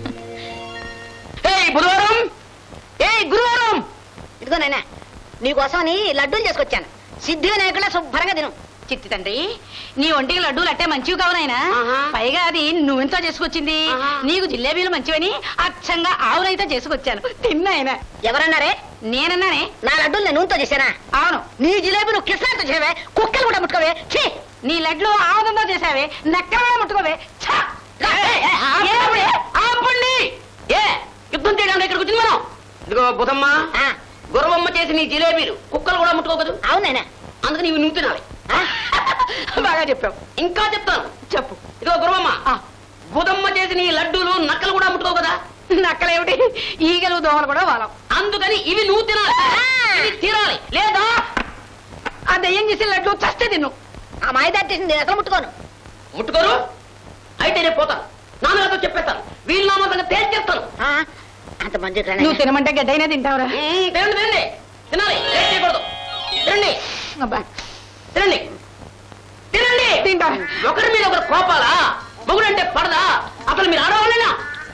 ఏయ్ బుధవారం ఏయ్ గురువారం ఇదిగో నాయనా నీకోసమని లడ్డూలు చేసుకొచ్చాను సిద్ధి వినాయకుల శుభ్రంగా తిను చిత్తి తండ్రి నీ ఒంటికి లడ్డూలు అట్టే మంచివి కావునాయనా ఆహా. పైగా అది నువ్వెంతో చేసుకొచ్చింది ఆహా. నీకు జిలేబీలు మంచివని అచ్చంగా ఆవునైతే చేసుకొచ్చాను తిన్నాయన ఎవరన్నారే నేనన్నానే నా లడ్డూలు నేను నూనెతో చేశానా అవును నీ జిలేబీ నువ్వు కిస్నాతో చేయవే కుక్కలు కూడా ముట్టుకోవే ఛీ! నీ లడ్లు ఆవుదంతో చేసావే నక్కల ముట్టుకోవే ఛ! రా, ఏ, ఏ, ఆ, ఏమిటి? ఆపండి ఏ యుద్ధం చేయడానికి ఇక్కడికి వచ్చింది మనం ఇదిగో బుధమ్మ ఆ, గురవమ్మ చేసి నీ జిలేబీలు కుక్కలు కూడా ముట్టుకోకదు అవునాయనా అందుకని ఇవి నువ్వు తినాలి బాగా చెప్పావు ఇంకా చెప్తాను చెప్పు ఇదిగో గురవమ్మ ఆ. బుధమ్మ చేసి నీ లడ్డూలు నక్కలు కూడా ముట్టుకోకదా నక్కలేమిటి ఈగలు దోమలు కూడా వాళ్ళం అందుకని ఇవి నువ్వు తినాలి ఇవి తినాలి లేదా ఆ దయ్యం చేసిన లడ్లు చస్తే తిన్ను ఆ మాయదాటేసింది నేను అసలు ముట్టుకోను ముట్టుకోరు అయితే నేను పోతాను నాన్నగారితో చెప్పేస్తాను వీళ్ళు నా మాత్రం తేల్చేస్తాను ఆ, అంత మంచి నువ్వు తినమంటే గడ్డైనా తింటావురా మ్మ్, తినండి తినండి తినాలి లేట్ చేయకూడదు తినండి అబ్బా, తినండి తినండి తింటా ఒకరి మీద ఒకరు కోపాలా మొగుడంటే పడదా అసలు మీరు ఆడవాళ్ళేనా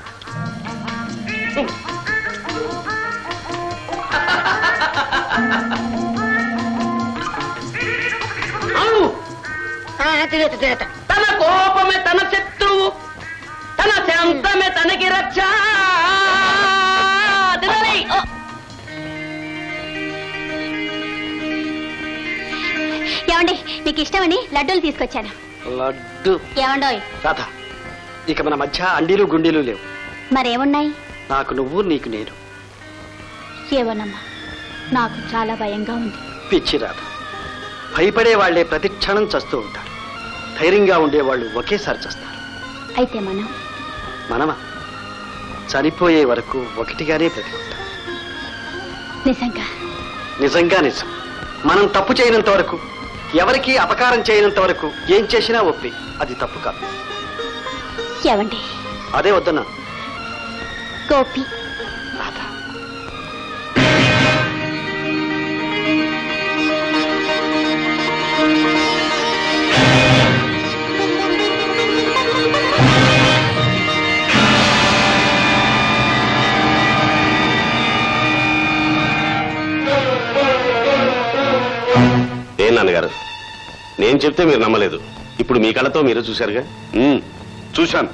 అవును తినేత తినేత తన కోపమే తన శత్రువు తన శాంతమే తనకి రక్ష తినాలి ఏమండి మీకు ఇష్టమని లడ్డూలు తీసుకొచ్చాను లడ్డు ఏమండోయ్ రాధ ఇక మన మధ్య అండీలు గుండీలు లేవు మరేమున్నాయి నాకు నువ్వు నీకు నేను ఏవోనమ్మా నాకు చాలా భయంగా ఉంది పిచ్చి రాధ భయపడే వాళ్లే ప్రతి క్షణం చస్తూ ఉంటారు ధైర్యంగా ఉండేవాళ్ళు ఒకేసారి చస్తారు అయితే మనం మనమా చనిపోయే వరకు ఒకటిగానే బ్రతికుంటాం నిజంగా నిజంగా నిజం మనం తప్పు చేయనంత వరకు ఎవరికి అపకారం చేయనంత వరకు ఏం చేసినా ఒప్పి అది తప్పు కాదు ఏవండి అదే వద్దన్నా గోపి రాధ నేను చెప్తే మీరు నమ్మలేదు ఇప్పుడు మీ కళ్ళతో మీరే చూశారుగా ఉమ్, చూశాను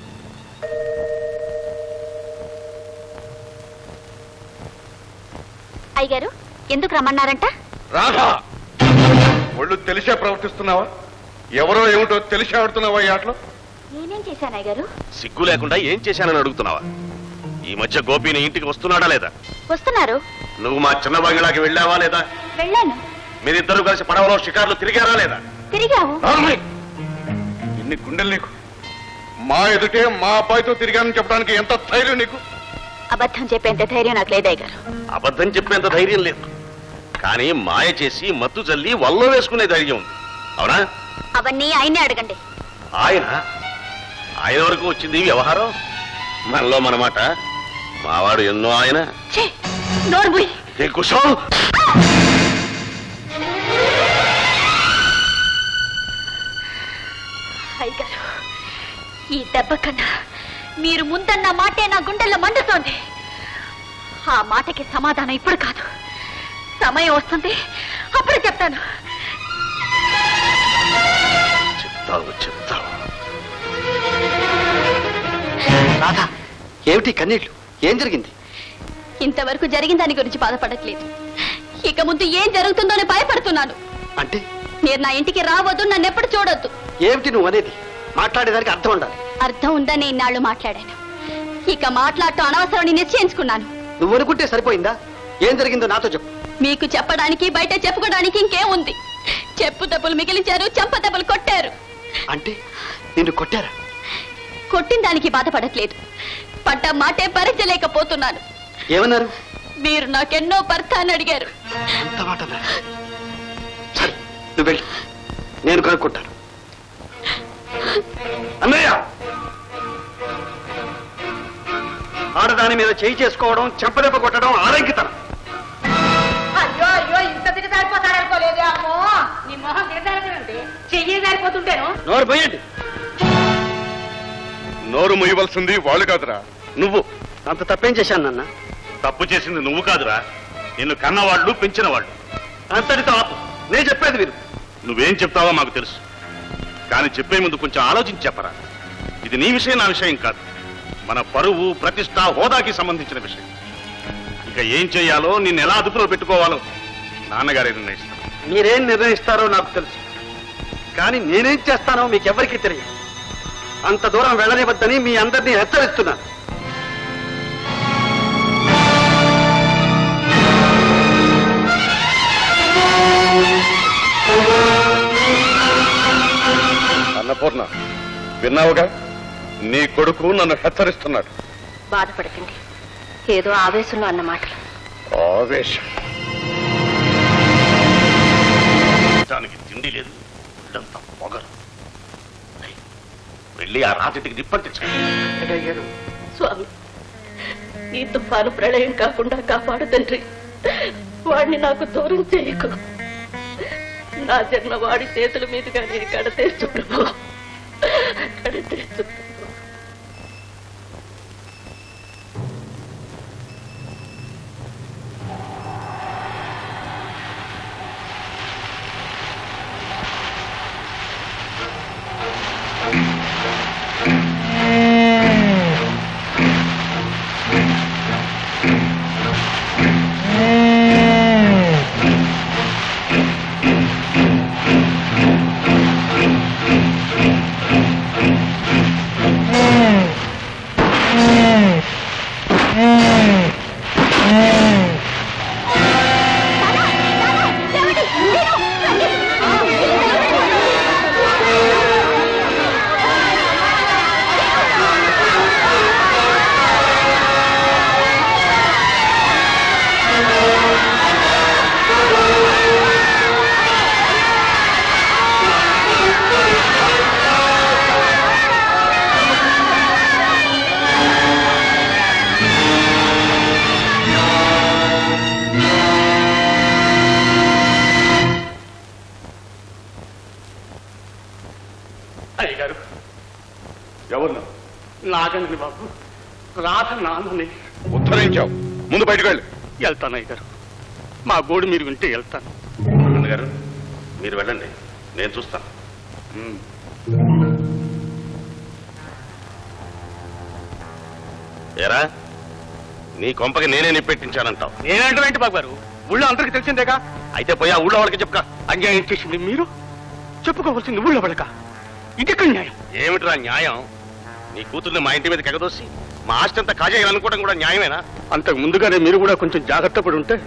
అయ్యగారు ఎందుకు రమ్మన్నారంట రాధా ఒళ్ళు తెలిసే ప్రవర్తిస్తున్నావా ఎవరో ఏమిటో తెలిసి ఆడుతున్నావా ఈ ఆటలో నేనేం చేశాను అయ్యగారు సిగ్గు లేకుండా ఏం చేశానని అడుగుతున్నావా ఈ మధ్య గోపిని ఇంటికి వస్తున్నాడా లేదా వస్తున్నారు నువ్వు మా చిన్న బంగిళాకి వెళ్ళావా లేదా వెళ్ళాను మీరిద్దరూ కలిసి పడవలో షికార్లు తిరిగారా లేదా తిరిగావు నార్మల్. ఎన్ని గుండెలు నీకు మా ఎదుటే మా అబ్బాయితో తిరిగానని చెప్పడానికి ఎంత ధైర్యం నీకు అబద్ధం చెప్పేంత ధైర్యం నాకు లేదు అయ్యగారు అబద్ధం చెప్పేంత ధైర్యం లేదు కానీ మాయ చేసి మత్తు చల్లి వల్లో వేసుకునే ధైర్యం ఉంది అవునా అవన్నీ ఆయనే అడగండి ఆయన ఆయన వరకు వచ్చింది వ్యవహారం మనలో మనమాట మావాడు ఎన్నో ఆయన ఛీ, నోరు మూయి. ఏ కుషం అయ్యగారు ఈ దెబ్బ కన్నా మీరు ముందన్న మాటే నా గుండెల్లో మండుతోంది ఆ మాటకి సమాధానం ఇప్పుడు కాదు సమయం వస్తుంది అప్పుడు చెప్తాను చెప్తావు చెప్తావు రాధా ఏమిటి కన్నీళ్లు ఏం జరిగింది ఇంతవరకు జరిగిన దాని గురించి బాధపడట్లేదు ఇక ముందు ఏం జరుగుతుందోని భయపడుతున్నాను అంటే మీరు నా ఇంటికి రావద్దు నన్ను ఎప్పుడు చూడొద్దు ఏమిటి నువ్వు అనేది మాట్లాడేదానికి అర్థం ఉండాలి అర్థం ఉందని ఇన్నాళ్ళు మాట్లాడాను ఇక మాట్లాడటం అనవసరం నిశ్చయించుకున్నాను నువ్వు అనుకుంటే సరిపోయిందా ఏం జరిగిందో నాతో చెప్పు మీకు చెప్పడానికి బయట చెప్పుకోవడానికి ఇంకేం ఉంది చెప్పు దెబ్బలు మిగిలించారు చెంప దెబ్బలు కొట్టారు అంటే నిన్ను కొట్టారా కొట్టిన దానికి బాధపడట్లేదు పడ్డ మాటే భరించలేకపోతున్నాను ఏమన్నారు మీరు నాకెన్నో భర్త అని అడిగారు అంత మాట అన్నారు. సరే నువ్వు వెళ్ళి నేను కనుక్కుంటాను అన్నయ్య ఆడదాని మీద చేయి చేసుకోవడం చెంపదెబ్బ కొట్టడం ఆరంకితనం అయ్యో అయ్యో ఇంత తిరిగి సరిపోతాడనుకోలేదే అమ్మో నీ మొహం తిరగాలంటే చెయ్యి సరిపోతుంటేను నోరు పోయండి నోరు మొయ్యవలసింది వాళ్ళు కాదురా నువ్వు అంత తప్పేం చేశాను నాన్న తప్పు చేసింది నువ్వు కాదురా నిన్ను కన్నవాళ్ళు పెంచిన వాళ్ళు అంతటితో ఆపు నేను చెప్పేది మీరు నువ్వేం చెప్తావో మాకు తెలుసు కానీ చెప్పే ముందు కొంచెం ఆలోచించి చెప్పరా ఇది నీ విషయం నా విషయం కాదు మన పరువు ప్రతిష్ట హోదాకి సంబంధించిన విషయం ఇక ఏం చేయాలో నిన్ను ఎలా అదుపులో పెట్టుకోవాలో నాన్నగారే నిర్ణయిస్తారు మీరేం నిర్ణయిస్తారో నాకు తెలుసు కానీ నేనేం చేస్తానో మీకు ఎవరికీ తెలియదు అంత దూరం వెళ్ళనివద్దని మీ అందరినీ హెచ్చరిస్తున్నాను అన్నపూర్ణ విన్నావుగా నీ కొడుకు నన్ను హెచ్చరిస్తున్నాడు బాధపడకండి ఏదో ఆవేశంలో అన్న మాటలు ఆవేశం దానికి తిండి లేదు ఇదంతా పొగరు ఏయ్, వెళ్ళి ఆ రాత్రికి నిప్పంటించండి స్వామి ఈ తుఫాను ప్రళయం కాకుండా కాపాడు తండ్రి వాడిని నాకు దూరం చేయకు నా జన్మ వాడి చేతుల మీదుగానే కడతీర్చు ప్రభు కడతీర్చు ప్రభు. అయ్యగారు ఎవరు నాగండి బాబు రాధ నాన్నని ఉద్ధరించావు ముందు బయటకు వెళ్ళి వెళ్తాను అయ్యగారు మా గోడు మీరు వింటే వెళ్తాను గారు మీరు వెళ్ళండి నేను చూస్తాను ఉమ్. ఏరా నీ కొంపకి నేనే నిప్పెట్టించానంటావు నేనంటే బాబు గారు ఊళ్ళో అందరికి తెలిసిందేగా అయితే పోయి ఆ ఊళ్ళో వాళ్ళకి చెప్పుకా అన్యాయం చేసింది మీరు చెప్పుకోవాల్సింది ఊళ్ళో వాళ్ళక ఇదెక్కడ న్యాయం ఏమిట్రా న్యాయం నీ కూతుర్ని మా ఇంటి మీద కెగదోసి మా ఆస్తి అంతా కాజేయాలనుకోవడం కూడా న్యాయమేనా అంతకు ముందుగానే మీరు కూడా కొంచెం జాగ్రత్త పడి ఉంటే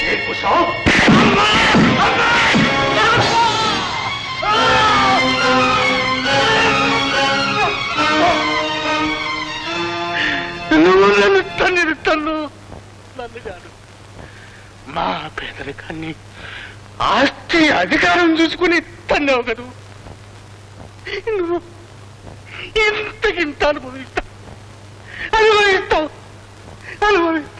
నువ్వు నన్ను తన్నిది తన్ను నన్ను కాదు మా పేదరికాన్ని ఆస్తి అధికారం చూసుకుని తన్నావు కదూ నువ్వు ఇంతకింత అనుభవిస్తావు అనుభవిస్తావు అనుభవిస్తావు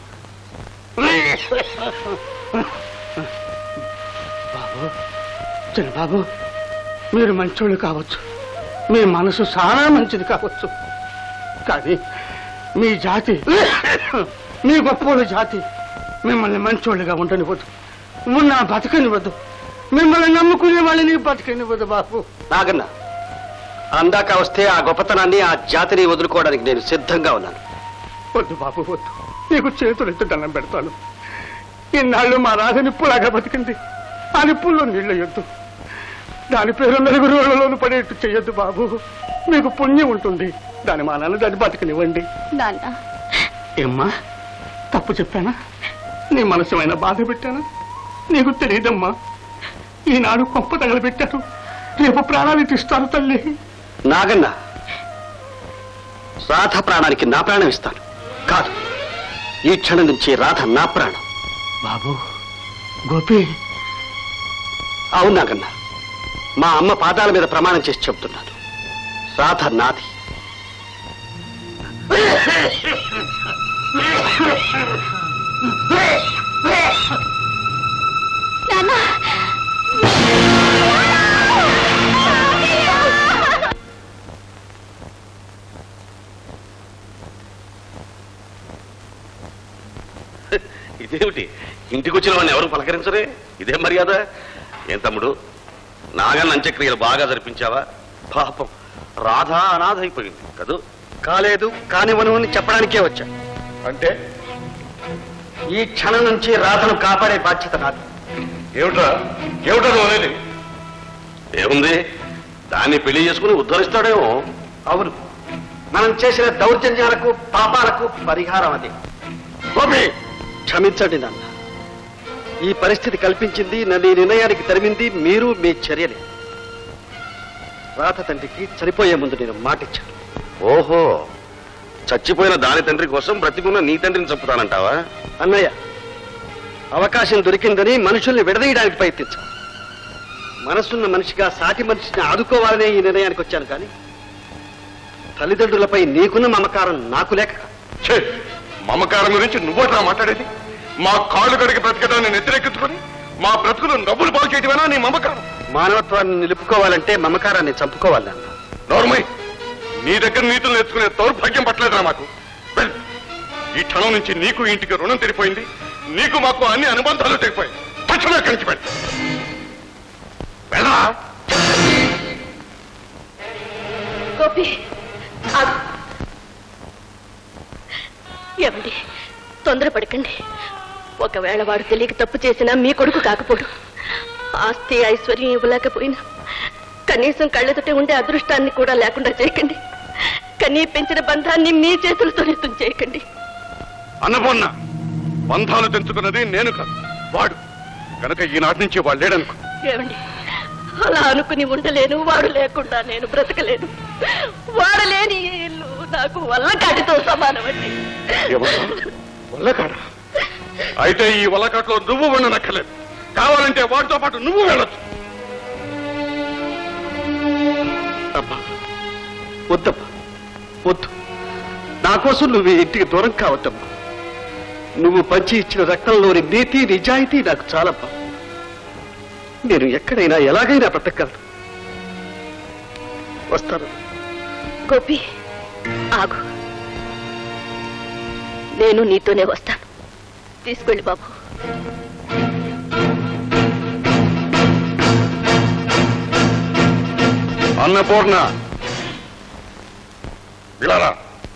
బాబు చిన్నబాబు మీరు మంచోళ్ళు కావచ్చు మీ మనసు చాలా మంచిది కావచ్చు కానీ మీ జాతి మీ గొప్పోళ్ళ జాతి మిమ్మల్ని మంచోళ్ళుగా ఉండనివ్వదు ఉన్న బతకనివ్వదు మిమ్మల్ని నమ్ముకునే వాళ్ళని బతకనివ్వదు బాబు నాగన్న అందాక వస్తే ఆ గొప్పతనాన్ని ఆ జాతిని వదులుకోవడానికి నేను సిద్ధంగా ఉన్నాను వద్దు బాబు వద్దు నీకు చేతులెత్తి దండం పెడతాను ఇన్నాళ్ళు మా రాధ నిప్పులాగా బతికింది ఆ నిప్పుల్లో నీళ్ళు వేయొద్దు దాని పేరు నలుగురు వాళ్ళలోనూ పడేట్టు చెయ్యొద్దు బాబు మీకు పుణ్యం ఉంటుంది దాని మా నాన్న దాన్ని బతకనివ్వండి నాన్న ఏమ్మా తప్పు చెప్పానా నీ మనసుమైన బాధ పెట్టానా నీకు తెలియదమ్మా ఈనాడు కొంప తగలబెట్టారు రేపు ప్రాణాలు తీస్తారు తల్లి నాగన్న రాధ ప్రాణానికి నా ప్రాణం ఇస్తాను కాదు ఈ క్షణం నుంచి రాధ నా ప్రాణం బాబు గోపి అవును నాగన్న మా అమ్మ పాదాల మీద ప్రమాణం చేసి చెప్తున్నాను రాధ నాది నాన్న ఇదేమిటి ఇంటికి వచ్చిన వాడిని ఎవరు పలకరించరే ఇదే మర్యాద ఏం తమ్ముడు నాగన్న అంత్యక్రియలు బాగా జరిపించావా పాపం రాధ అనాథ అయిపోయింది కదూ కాలేదు కానివను అని చెప్పడానికే వచ్చా అంటే ఈ క్షణం నుంచి రాధను కాపాడే బాధ్యత నాది ఏమిట్రా ఏమిటా నువ్వు అనేది ఏముంది దాన్ని పెళ్లి చేసుకుని ఉద్ధరిస్తాడేమో అవును మనం చేసిన దౌర్జన్యాలకు పాపాలకు పరిహారం అది గోపి క్షమించండి నాన్న ఈ పరిస్థితి కల్పించింది నన్ను ఈ నిర్ణయానికి తరిమింది మీరు మీ చర్యలే రాధ తండ్రికి చనిపోయే ముందు నేను మాటిచ్చాను ఓహో చచ్చిపోయిన దాని తండ్రి కోసం బ్రతికున్న నీ తండ్రిని చంపుతానంటావా అన్నయ్య అవకాశం దొరికిందని మనుషుల్ని విడదీయడానికి ప్రయత్నించాను మనసున్న మనిషిగా సాటి మనిషిని ఆదుకోవాలనే ఈ నిర్ణయానికి వచ్చాను కానీ తల్లిదండ్రులపై నీకున్న మమకారం నాకు లేక కాదు. ఛే, మమకారం గురించి నువ్వట్రా మాట్లాడేది మా కాళ్ళు కడిగి బ్రతకడాన్ని వ్యతిరేకించుకొని మా బ్రతుకులు నవ్వులు బాగు చేయటమేనా నీ మమకారం మానవత్వాన్ని నిలుపుకోవాలంటే మమకారాన్ని చంపుకోవాలి నాన్న నోర్మై నీ దగ్గర నీతులు నేర్చుకునే దౌర్భాగ్యం పట్టలేదురా మాకు వెళ్ళు. ఈ క్షణం నుంచి నీకు ఇంటికి రుణం తెరిపోయింది నీకు మాకు అన్ని అనుబంధాలు తెగిపోయాయి తక్షణమే కంచి పెట్టు వెళ్ళరా గోపి ఆగు. ఏమండి తొందరపడకండి ఒకవేళ వాడు తెలియక తప్పు చేసినా మీ కొడుకు కాకపోడు ఆస్తి ఐశ్వర్యం ఇవ్వలేకపోయినా కనీసం కళ్ళెదుటే ఉండే అదృష్టాన్ని కూడా లేకుండా చేయకండి కనీ పెంచిన బంధాన్ని మీ చేతులతోనే చేయకండి అన్నపూర్ణ బంధాలు తెంచుకున్నది నేను కాదు వాడు కనుక ఈనాటి నుంచి వాడు లేడనుకో ఏమండి అలా అనుకుని ఉండలేను వాడు లేకుండా నేను బ్రతకలేను వాడు లేని ఈ ఇల్లు నాకు వల్లకాటితో సమానమండి వల్లకాడ అయితే ఈ వల్లకాట్లో నువ్వు ఉండనక్కర్లేదు కావాలంటే వాడితో పాటు నువ్వు వెళ్ళొచ్చు అబ్బా వద్దమ్మా వద్దు నా కోసం నువ్వు ఈ ఇంటికి దూరం కావద్దమ్మా నువ్వు పంచి ఇచ్చిన రక్తంలోని నీతి నిజాయితీ నాకు చాలమ్మా నేను ఎక్కడైనా ఎలాగైనా బ్రతకగలను వస్తాను గోపి ఆగు నేను నీతోనే వస్తాను తీసుకెళ్ళి బాబు అన్నపూర్ణ ఇలారా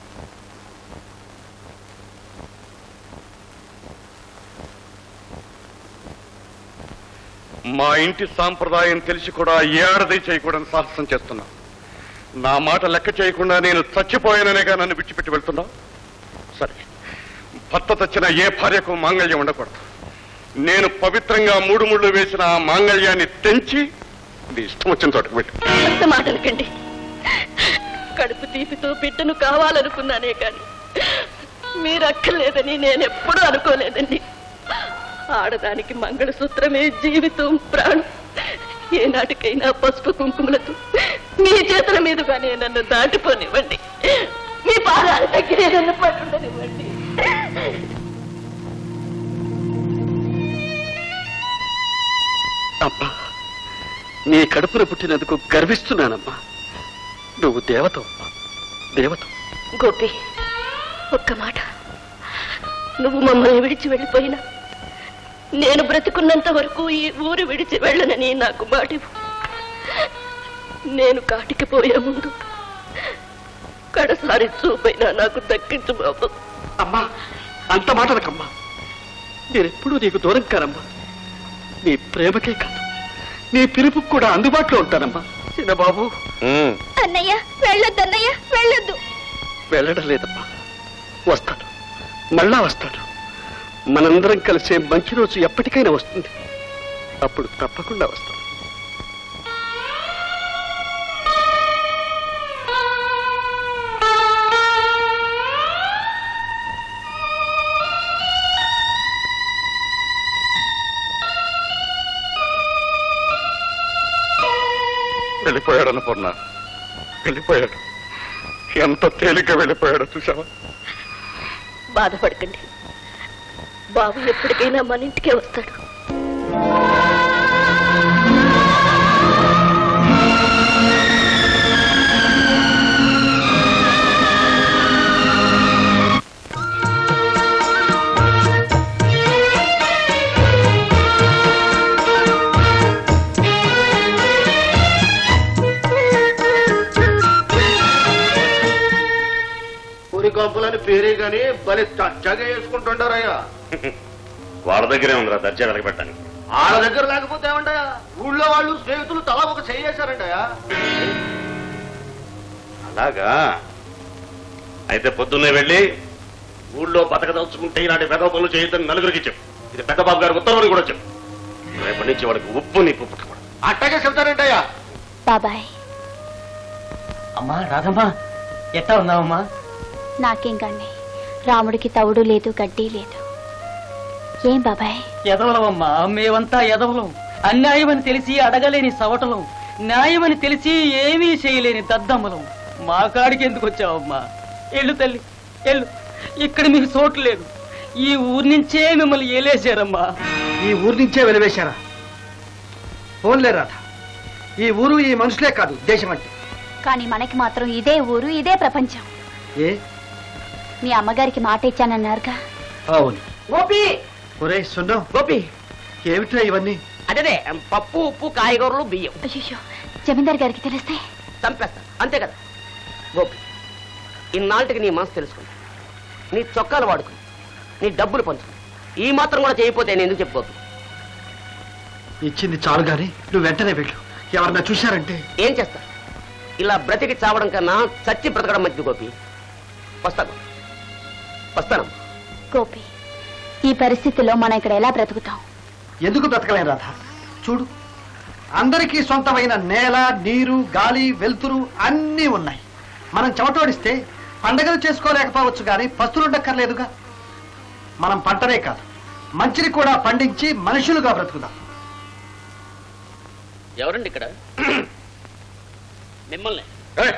మా ఇంటి సాంప్రదాయం తెలిసి కూడా ఏడాది చేయకూడని సాహసం చేస్తున్నా నా మాట లెక్క చేయకుండా నేను చచ్చిపోయాననేగా నన్ను విడిచిపెట్టి వెళ్తున్నావు సరే భర్త తెచ్చిన ఏ భార్యకు మాంగళ్యం ఉండకూడదు నేను పవిత్రంగా మూడు ముళ్ళు వేసిన ఆ మాంగళ్యాన్ని తెంచి నీ ఇష్టం వచ్చిన చోటకు వెళ్ళి అంత మాట అనకండి కడుపు తీపితో బిడ్డను కావాలనుకున్నానే కాని మీరు అక్కర్లేదని నేను ఎప్పుడూ అనుకోలేదండి ఆడదానికి మంగళసూత్రమే జీవితం ప్రాణం ఏనాటికైనా పసుపు కుంకుమలతో మీ చేతుల మీదుగానే నన్ను దాటిపోనివ్వండి మీ పాదాల దగ్గరే నన్ను పట్టుండనివ్వండి అమ్మా నీ కడుపున పుట్టినందుకు గర్విస్తున్నానమ్మా నువ్వు దేవత దేవత గోపి ఒక్క మాట నువ్వు మమ్మల్ని విడిచి వెళ్ళిపోయినా నేను బ్రతికున్నంత వరకు ఈ ఊరు విడిచి వెళ్ళనని నాకు మాటివు నేను కాటికి పోయే ముందు కడసారి చూపైనా నాకు దక్కించు బాబు అమ్మా అంత మాటలకమ్మా నేనెప్పుడూ నీకు దూరం కానమ్మా నీ ప్రేమకే కాదు నీ పిలుపుకు కూడా అందుబాటులో ఉంటానమ్మా చిన్నబాబు అన్నయ్య వెళ్ళొద్దు అన్నయ్య వెళ్ళొద్దు వెళ్ళడం లేదమ్మా వస్తాను మళ్ళా వస్తాను మనందరం కలిసే మంచి రోజు ఎప్పటికైనా వస్తుంది అప్పుడు తప్పకుండా వస్తాను వెళ్ళిపోయాడు అన్నపూర్ణ వెళ్ళిపోయాడు ఎంత తేలిక వెళ్ళిపోయాడో చూసావా బాధపడకండి బాబు ఎప్పటికైనా మన ఇంటికే వస్తాడు ఊరి కొంపలని పేరే గాని బలి చచ్చగా వేసుకుంటుంటారయ్యా వాళ్ళ దగ్గరే ఉందిరా దర్జా వెలగబెట్టడానికి వాళ్ళ దగ్గర లేకపోతే ఏమంటాయా ఊళ్ళో వాళ్ళు స్నేహితులు తలా ఒక చేయేశారంటయా అలాగా అయితే పొద్దున్నే వెళ్ళి ఊళ్ళో బతకదలుచుకుంటే ఇలాంటి పెద్ద పనులు చేయొద్దని నలుగురికి చెప్పు ఇది పెద్ద బాబు గారి ఉత్తర్వుని కూడా చెప్పు రేపటి నుంచి వాడికి ఉప్పు నిప్పు పుట్టకూడదు అట్టగే చెప్తారంటయ్యా బాబాయ్ అమ్మా రాధమ్మా ఎట్టా ఉన్నావమ్మా నాకేం కండి రాముడికి తవుడు లేదు గడ్డి లేదు ఏం బాబాయ్ ఎదవలమమ్మా మేమంతా ఎదవలం అన్యాయమని తెలిసి అడగలేని సవటలం న్యాయమని తెలిసి ఏమీ చేయలేని దద్దమ్మలం మా కాడికి ఎందుకు వచ్చావమ్మా ఎల్లు తల్లి ఎల్లు ఇక్కడ మీకు చోటు లేదు ఈ ఊరి నుంచే మిమ్మల్ని ఏలేశారమ్మా ఈ ఊరి నుంచే వెలివేశారా ఫోన్లే రాధ ఈ ఊరు ఈ మనుషులే కాదు దేశం అంటే కానీ మనకి మాత్రం ఇదే ఊరు ఇదే ప్రపంచం ఏ మీ అమ్మగారికి మాట ఇచ్చానన్నారుగా అవును గోపి ఒరే సున్నం గోపి ఏమిట్రా ఇవన్నీ అదే పప్పు ఉప్పు కాయగూరలు బియ్యం అయ్యో జమీందార్ గారికి తెలిస్తే చంపేస్తా అంతే కదా గోపి ఇన్నాళ్ళకి నీ మనసు తెలుసుకున్నా నీ చొక్కాలు వాడుకుని నీ డబ్బులు పంచు ఈ మాత్రం కూడా చేయకపోతే నేను ఎందుకు చెప్పుకోకు ఇచ్చింది చాలు గాని నువ్వు వెంటనే వెళ్ళు ఎవరన్నా చూశారంటే ఏం చేస్తా ఇలా బ్రతికి చావడం కన్నా చచ్చి బ్రతకడం మంచిది గోపి వస్తాను వస్తాను గోపి ఈ పరిస్థితిలో మనం ఇక్కడ ఎలా బ్రతుకుతాం ఎందుకు బ్రతకలేం రాధ చూడు అందరికీ సొంతమైన నేల నీరు గాలి వెలుతురు అన్నీ ఉన్నాయి మనం చెమటోడిస్తే పండగలు చేసుకోలేకపోవచ్చు కానీ పస్తులుండక్కర్లేదుగా మనం పంటనే కాదు మంచిని కూడా పండించి మనుషులుగా బ్రతుకుదాం ఎవరండి ఇక్కడ మిమ్మల్ని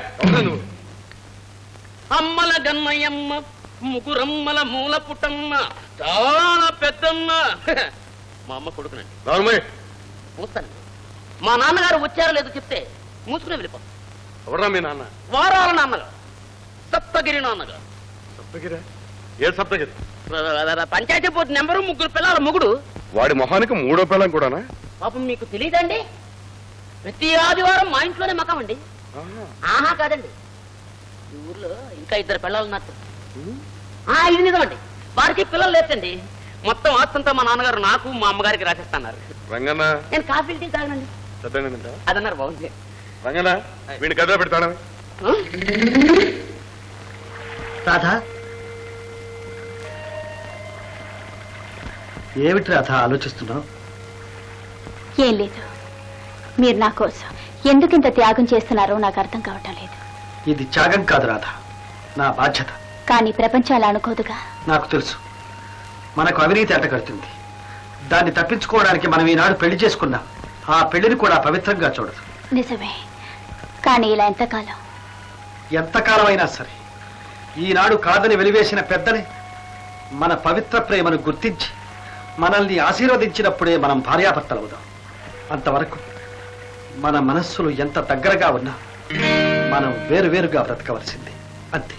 అమ్మల గన్నయ్యమ్మ ముగురమ్మల మూల పుట్టమ్మ చాలా పెద్దమ్మ మా అమ్మ కొడుకునండి మూస్తాను మా నాన్నగారు వచ్చారో లేదో చెప్తే మూసుకుని వెళ్ళిపో ఎవరా మీ నాన్న వారాల నాన్నగారు సప్తగిరి నాన్నగారు సప్తగిరా ఏ సప్తగిరి పంచాయతీ బోర్డు నెంబరు ముగ్గురు పిల్లల ముగుడు వాడి మొహానికి మూడో పిల్లం కూడానా పాపం మీకు తెలియదండి ప్రతి ఆదివారం మా ఇంట్లోనే మకామండి ఆహా కాదండి ఈ ఊర్లో ఇంకా ఇద్దరు పిల్లలు ఉన్నారు ఆ, ఇది నిజమండి వారికి పిల్లలు లేచండి మొత్తం ఆస్తంతా మా నాన్నగారు నాకు మా అమ్మగారికి రాసిస్తున్నారు రంగన్న నేను కాఫీ టీ తాగనండి చదవండి అదన్నారు బాగుంది రంగన్న వీడిని గదిలో పెడతాను రాధా ఏమిటి రాధా ఆలోచిస్తున్నావు ఏం లేదు మీరు నా కోసం ఎందుకు ఇంత త్యాగం చేస్తున్నారో నాకు అర్థం కావటం లేదు ఇది త్యాగం కాదు రాధా నా బాధ్యత కానీ ప్రపంచం అలా అనుకోదుగా నాకు తెలుసు మనకు అవినీతి అడ్డగడుతుంది దాన్ని తప్పించుకోవడానికి మనం ఈనాడు పెళ్లి చేసుకున్నాం ఆ పెళ్లిని కూడా పవిత్రంగా చూడదు నిజమే కానీ ఇలా ఎంతకాలం ఎంతకాలమైనా సరే ఈనాడు కాదని వెలివేసిన పెద్దనే మన పవిత్ర ప్రేమను గుర్తించి మనల్ని ఆశీర్వదించినప్పుడే మనం భార్యాభర్తలవుదాం అంతవరకు మన మనస్సులు ఎంత దగ్గరగా ఉన్నా మనం వేరువేరుగా బ్రతకవలసింది అంతే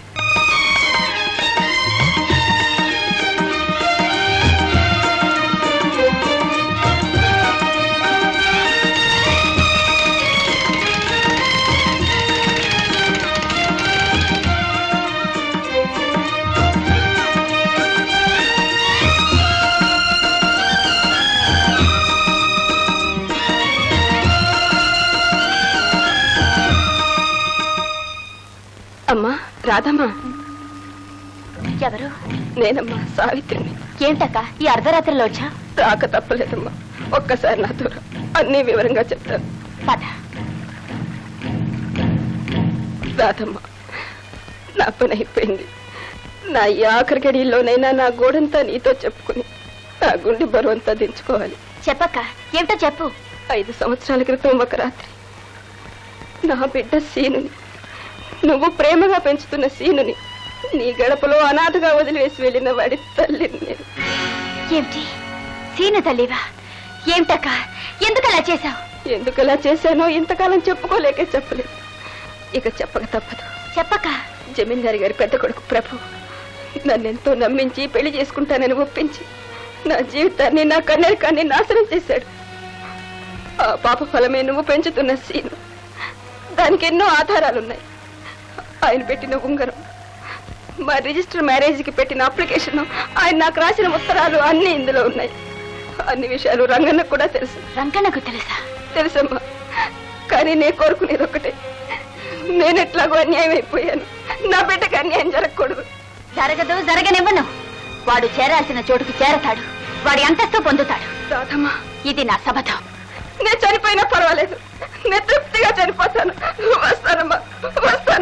అమ్మా రాధమ్మా ఎవరు నేనమ్మా సావిత్రిని ఏంటక్క ఈ అర్ధరాత్రిలో వచ్చా రాక తప్పలేదమ్మా ఒక్కసారి నాతో రా. అన్నీ వివరంగా చెప్తాను పద రాధమ్మా నా పని అయిపోయింది నా ఈ ఆఖరి గడిలోనైనా నా గోడంతా నీతో చెప్పుకుని నా గుండె బరువంతా దించుకోవాలి చెప్పక్క ఏమిటో చెప్పు ఐదు సంవత్సరాల క్రితం ఒక రాత్రి నా బిడ్డ సీనుని నువ్వు ప్రేమగా పెంచుతున్న సీనుని నీ గడపలో అనాథగా వదిలివేసి వెళ్ళిన వాడి తల్లిని నేను ఏమిటి సీను తల్లివా ఏమిటక్క ఎందుకు అలా చేశావు ఎందుకు అలా చేశానో ఇంతకాలం చెప్పుకోలేకే చెప్పలేదు ఇక చెప్పక తప్పదు చెప్పక్క జమీందారి గారి పెద్ద కొడుకు ప్రభు నన్నెంతో నమ్మించి పెళ్లి చేసుకుంటానని ఒప్పించి నా జీవితాన్ని నా కన్నెరకాన్ని నాశనం చేశాడు ఆ పాప ఫలమే నువ్వు పెంచుతున్న సీను దానికి ఎన్నో ఆధారాలున్నాయి ఆయన పెట్టిన ఉంగరం మా రిజిస్టర్ మ్యారేజ్కి పెట్టిన అప్లికేషన్ ఆయన నాకు రాసిన ఉత్తరాలు అన్ని ఇందులో ఉన్నాయి అన్ని విషయాలు రంగన్నకు కూడా తెలుసు రంగన్నకు తెలుసా తెలుసమ్మా కానీ నేను కోరుకునేది ఒకటే నేను ఎట్లాగో అన్యాయం అయిపోయాను నా బిడ్డకి అన్యాయం జరగకూడదు జరగదు జరగనివ్వను వాడు చేరాల్సిన చోటుకు చేరతాడు వాడి అంతస్తు పొందుతాడు రాధమ్మా ఇది నా సబధం నేను చనిపోయినా పర్వాలేదు నేను తృప్తిగా చనిపోతాను వస్తానమ్మా వస్తాను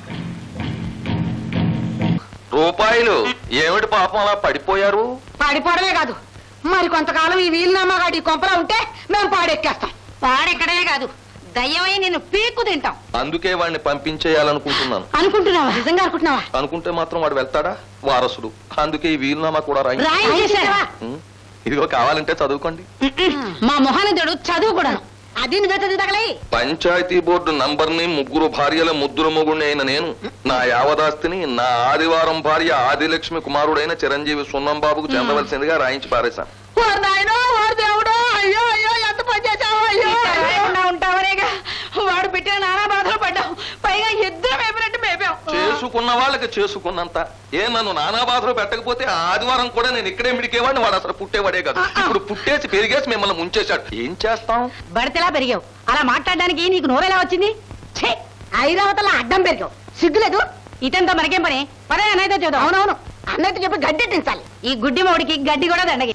రూపాయలు ఏమిటి పాపం అలా పడిపోయారు పాడిపోవడమే కాదు మరి కొంతకాలం ఈ వీలునామా గాడి కొంపలా ఉంటే మేము పాడెక్కేస్తాం పాడెక్కడమే కాదు దయ్యమై నిన్ను పీక్కు తింటాం అందుకే వాడిని పంపించేయాలనుకుంటున్నాను అనుకుంటున్నావా నిజంగా అనుకుంటున్నావా అనుకుంటే మాత్రం వాడు వెళ్తాడా వారసుడు అందుకే ఈ వీలునామా కూడా రాయి రాయి చేశావా ఉం? ఇదిగో కావాలంటే చదువుకోండి మా మొహానిదుడు చదువు కూడాను అది నువ్వే చదువు తగలై పంచాయతీ బోర్డు నంబర్ని ముగ్గురు భార్యల ముద్దుల మొగుడిని అయిన నేను నా యావదాస్తిని నా ఆదివారం భార్య ఆదిలక్ష్మి కుమారుడైన చిరంజీవి సున్నం బాబుకు చెందవలసిందిగా రాయించి పారేశాను వాడు నాయనో వాడు దేవుడో అయ్యో అయ్యో ఎంత పని చేశావు అయ్యో ఉంటావనేగా వాడు పెట్టిన నానా బాధలు పడ్డావు పైగా ఇద్దరు మేపినట్టు మేపాం చేసుకున్న వాళ్ళకి చేసుకున్నంత ఏ నన్ను నానా బాధలు పెట్టకపోతే ఆ ఆదివారం కూడా నేను ఇక్కడే మిడికేవాడిని వాడు అసలు పుట్టేవాడే కాదు ఇప్పుడు పుట్టేసి పెరిగేసి మిమ్మల్ని ముంచేశాడు ఏం చేస్తాం బడితెలా పెరిగావు అలా మాట్లాడడానికి నీకు నోరెలా వచ్చింది ఛే ఐరావతల అడ్డం పెరిగావు సిగ్గులేదు ఇతంతో మనకేం పని పదే అన్నయ్యతో చూద్దాం అవునవును అన్నయ్యతో చెప్పి గడ్డి తించాలి ఈ గుడ్డి మోడికి గడ్డి కూడా దండగి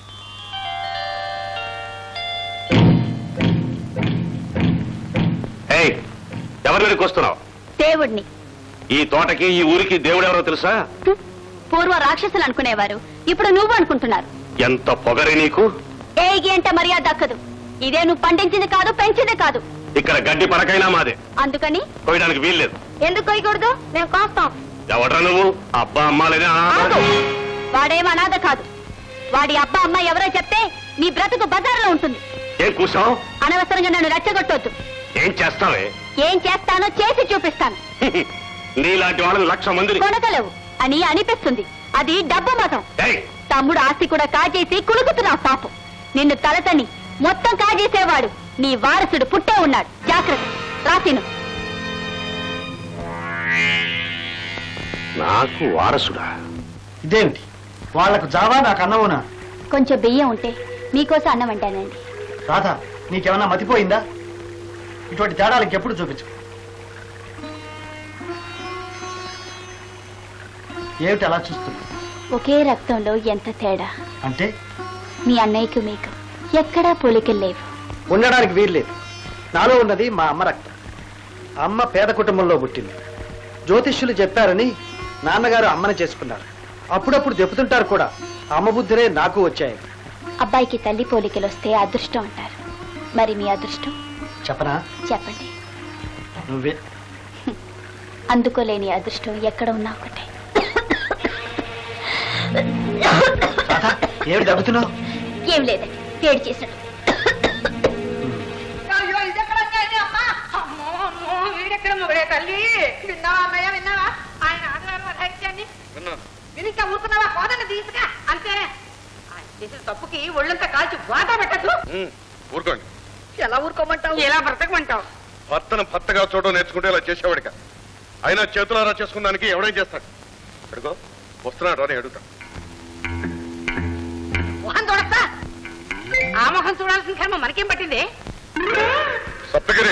ఏయ్ ఎవరిని వస్తున్నావు దేవుడిని ఈ తోటకి ఈ ఊరికి దేవుడు ఎవరో తెలుసా పూర్వ రాక్షసులు అనుకునేవారు ఇప్పుడు నువ్వు అనుకుంటున్నారు ఎంత పొగరి నీకు ఏగి అంటే మర్యాద దక్కదు ఇదే నువ్వు పండించింది కాదు పెంచింది కాదు ఇక్కడ గడ్డి పరకైనా మాదే అందుకని కోయడానికి వీల్లేదు ఎందుకు కొయ్యకూడదు మేము కోస్తాం ఎవడ్రా నువ్వు అబ్బా అమ్మా లేదా ఆగు. వాడేం అనాథ కాదు వాడి అబ్బా అమ్మ ఎవరో చెప్తే నీ బ్రతుకు బజార్లో ఉంటుంది ఏం కూసావు అనవసరంగా నన్ను రెచ్చగొట్టొద్దు ఏం చేస్తావే ఏం చేస్తానో చేసి చూపిస్తాను నీలాంటి వాళ్ళని లక్ష మందిని కొనగలవు అని అనిపిస్తుంది అది డబ్బు మతం ఏయ్, తమ్ముడు ఆస్తి కూడా కాజేసి కులుకుతున్నావు పాపం నిన్ను తలతని మొత్తం కాజేసేవాడు నీ వారసుడు పుట్టే ఉన్నాడు జాగ్రత్త రాసిను నాకు వారసుడా ఇదేమిటి వాళ్లకు జావా నాకు అన్నవునా కొంచెం బియ్యం ఉంటే మీకోసం అన్నం అంటానండి రాధా నీకేమన్నా మతిపోయిందా ఇటువంటి తేడాలు ఇంకెప్పుడు చూపించు ఏమిటి అలా చూస్తున్నా ఒకే రక్తంలో ఎంత తేడా అంటే మీ అన్నయ్యకు మీకు ఎక్కడా పోలికలు లేవు ఉండడానికి వీల్లేదు నాలో ఉన్నది మా అమ్మ రక్తం అమ్మ పేద కుటుంబంలో పుట్టింది జ్యోతిష్యులు చెప్పారని నాన్నగారు అమ్మని చేసుకున్నారు అప్పుడప్పుడు చెబుతుంటారు కూడా అమ్మ బుద్ధిరే నాకు వచ్చాయి అబ్బాయికి తల్లి పోలికలు వస్తే అదృష్టం అంటారు మరి మీ అదృష్టం చెప్పనా చెప్పండి నువ్వే అందుకోలేని అదృష్టం ఎక్కడ ఉన్నా ఒకటే రాధా ఏమిటి దగ్గుతున్నావు ఏం లేదండి వేడి చేసినట్టు అయ్యో ఇది ఎక్కడ అన్యాయం అమ్మా అమ్మో అమ్మో వీడెక్కడ మొగడే తల్లి విన్నావా అన్నయ్య విన్నావా ఆయన ఆడవారు రహస్యాన్ని విని ఇంకా ఊరుకున్నావా కోదండ తీసుకా అంతే ఆయన చేసిన తప్పుకి ఒళ్ళంతా కాల్చి వాటా పెట్టద్దు ఊరుకోండి ఎలా ఊరుకోమంటావు ఎలా బ్రతకమంటావు భర్తను భర్తగా చూడడం నేర్చుకుంటే ఇలా చేసేవాడిక అయినా చేతులారా చేసుకున్న దానికి ఎవడేం చేస్తాడు అడుగో వస్తున్నాడు అని అడుగుతా మొహం చూడస్తా ఆ మొహం చూడాల్సిన కర్మ మనకేం పట్టింది సప్తగిరి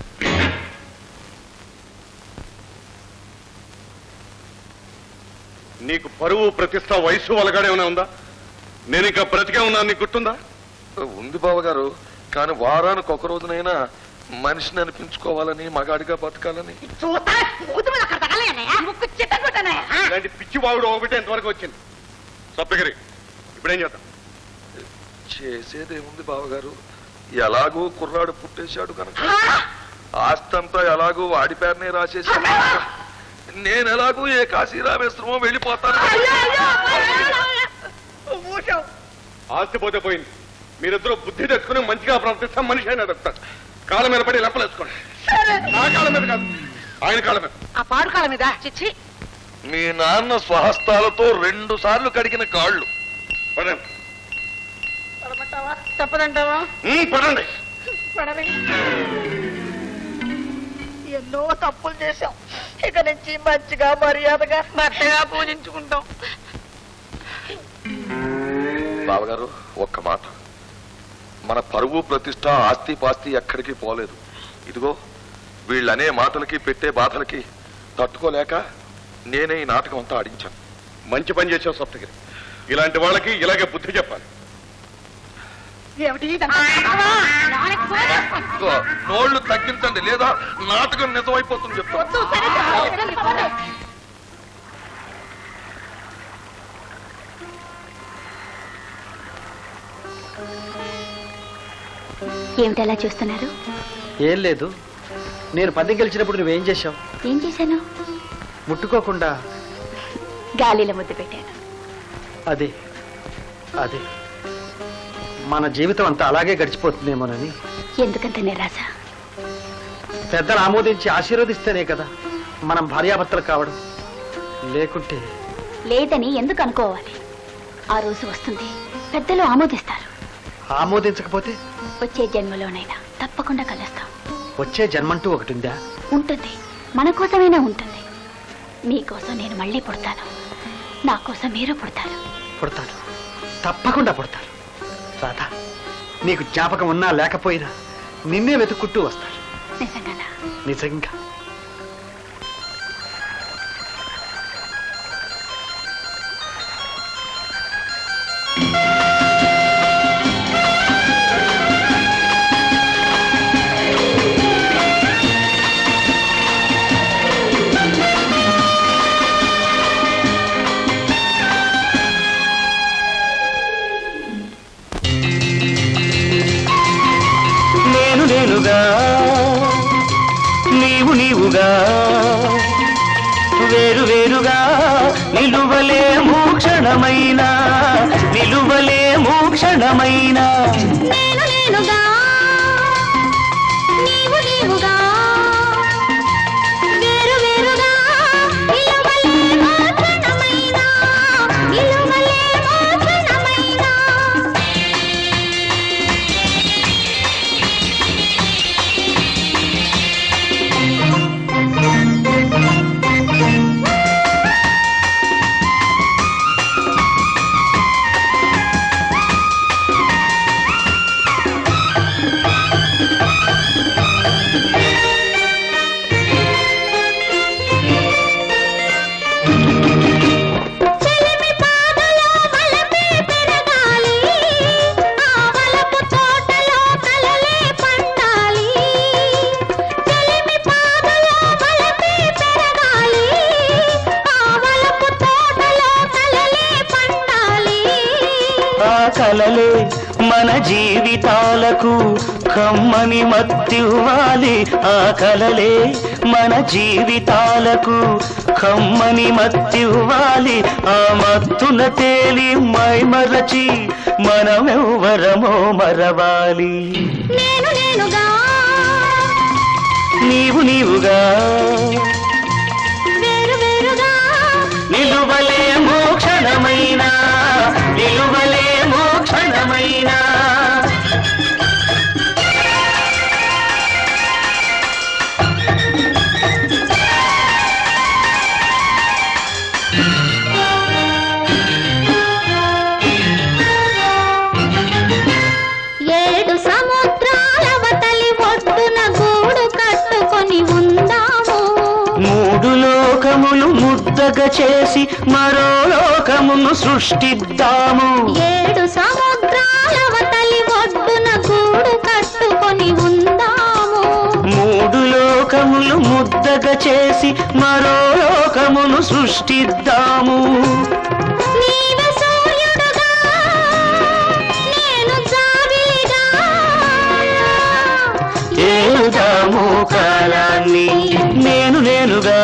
నీకు పరువు ప్రతిష్ట వయసు వలగానే ఏమైనా ఉందా నేను ఇంకా బ్రతికే ఉన్నాను నీకు గుర్తుందా ఉంది బావగారు కానీ వారానికి ఒక రోజునైనా మనిషిని అనిపించుకోవాలని మగాడిగా బతకాలని చూస్తా మూతి మీద అక్కడ తగలయ్యా ముక్కు చిట్ట కొట్టనయ్యా ఇలాంటి పిచ్చి వాగుడు ఒకటి ఎంతవరకు వచ్చింది సప్తగిరి ఇప్పుడేం చేద్దాం చేసేదేముంది బావగారు ఎలాగూ కుర్రాడు పుట్టేశాడు కనుక ఆస్తంతా ఎలాగూ వాడి పేరునే రాసేసాడు కనుక నేను ఎలాగూ ఏ కాశీ రామేశ్వరమో వెళ్ళిపోతాను ఆస్తి పోతే పోయింది మీరిద్దరూ బుద్ధి తెచ్చుకుని మంచిగా ప్రవర్తిస్తాం మనిషి అయినా దొరుకుతాడు కాళ్ళ మీద పడి లెప్పలేసుకోండి నా కాళ్ళ మీద కాదు ఆయన కాళ్ళ మీద ఆ పాడుకాల మీద చిచ్చి మీ నాన్న స్వహస్తాలతో రెండు సార్లు కడిగిన కాళ్ళు పదండి పడమంటావా తప్పదంటావా ఉమ్, పదండి పడవే ఎన్నో తప్పులు చేశాం ఇక నుంచి మంచిగా మర్యాదగా భర్తగా పూజించుకుంటాం బావగారు ఒక్క మాట మన పరువు ప్రతిష్ట ఆస్తి పాస్తి ఎక్కడికి పోలేదు ఇదిగో వీళ్ళనే మాటలకి పెట్టే బాధలకి తట్టుకోలేక నేనే ఈ నాటకం అంతా ఆడించాను మంచి పని చేసావు సప్తగిరి ఇలాంటి వాళ్ళకి ఇలాగే బుద్ధి చెప్పాలి ఏమిటి ఇదంతా? నాలుగు పోయేస్తాం. ఇదిగో, నోళ్లు తగ్గించండి లేదా నాటకం నిజమైపోతుంది చెప్తా వద్దు, సరే, సరే, వినండి, పోనీ. ఏమిటి అలా చూస్తున్నారు ఏం లేదు నేను పందెం గెలిచినప్పుడు నువ్వేం చేశావు ఏం చేశాను ముట్టుకోకుండా గాలిలో ముద్దు పెట్టాను అదే అదే మన జీవితం అంతా అలాగే గడిచిపోతుందేమోనని ఎందుకంత నిరాశ పెద్దలు ఆమోదించి ఆశీర్వదిస్తేనే కదా మనం భార్యాభర్తలు కావడం లేకుంటే లేదని ఎందుకు అనుకోవాలి ఆ రోజు వస్తుంది పెద్దలు ఆమోదిస్తారు ఆమోదించకపోతే వచ్చే జన్మలోనైనా తప్పకుండా కలుస్తాం వచ్చే జన్మంటూ ఒకటి ఉందా ఉంటుంది మన కోసమైనా ఉంటుంది మీకోసం నేను మళ్ళీ పుడతాను నా కోసం మీరు పుడతారు పుడతాను తప్పకుండా పుడతాను రాధా నీకు జ్ఞాపకం ఉన్నా లేకపోయినా నిన్నే వెతుక్కుంటూ వస్తాను నిజంగానా నిజంగా నేను నేనుగా నీవు నీవుగా వేరు వేరుగా నిలువలేము క్షణమైన నిలువలేము క్షణమైన నేను నేనుగా నీవు నీవుగా వేరు వేరుగా నిలువలేమో క్షణమైనా నిలువలేమో క్షణమైనా కలలే మన జీవితాలకు కమ్మని మత్తివ్వాలి ఆ కలలే మన జీవితాలకు కమ్మని మత్తివ్వాలి ఆ మత్తున తేలి మైమరచి మనమెవ్వరమో మరవాలి నేను నేనుగా నీవు నీవుగా వేరు వేరుగా నిలువలే మోక్షణమైన నిలువలే మోక్షణమైన ఏడు సముద్రాల వతలి ఒడ్డున గూడు కట్టుకొని ఉందాము మూడు లోకములు ముద్దగా చేసి మరో లోకమును సృష్టిద్దాము ఏడు సముద్రాల వతలి ఒడ్డున గూడు కట్టుకొని ఉందాము మూడు లోకములు ముద్దగా చేసి మరో లోకమును సృష్టిద్దాము నీవే సూర్యుడుగా నేను జాబిలిగా ఏదాము కాలాన్ని నేను నేనుగా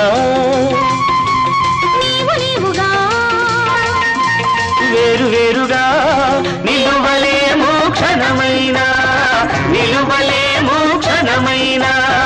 నీవు నీవుగా వేరు వేరుగా నిలువలే మోక్షణమైన నిలువలే మోక్షణమైన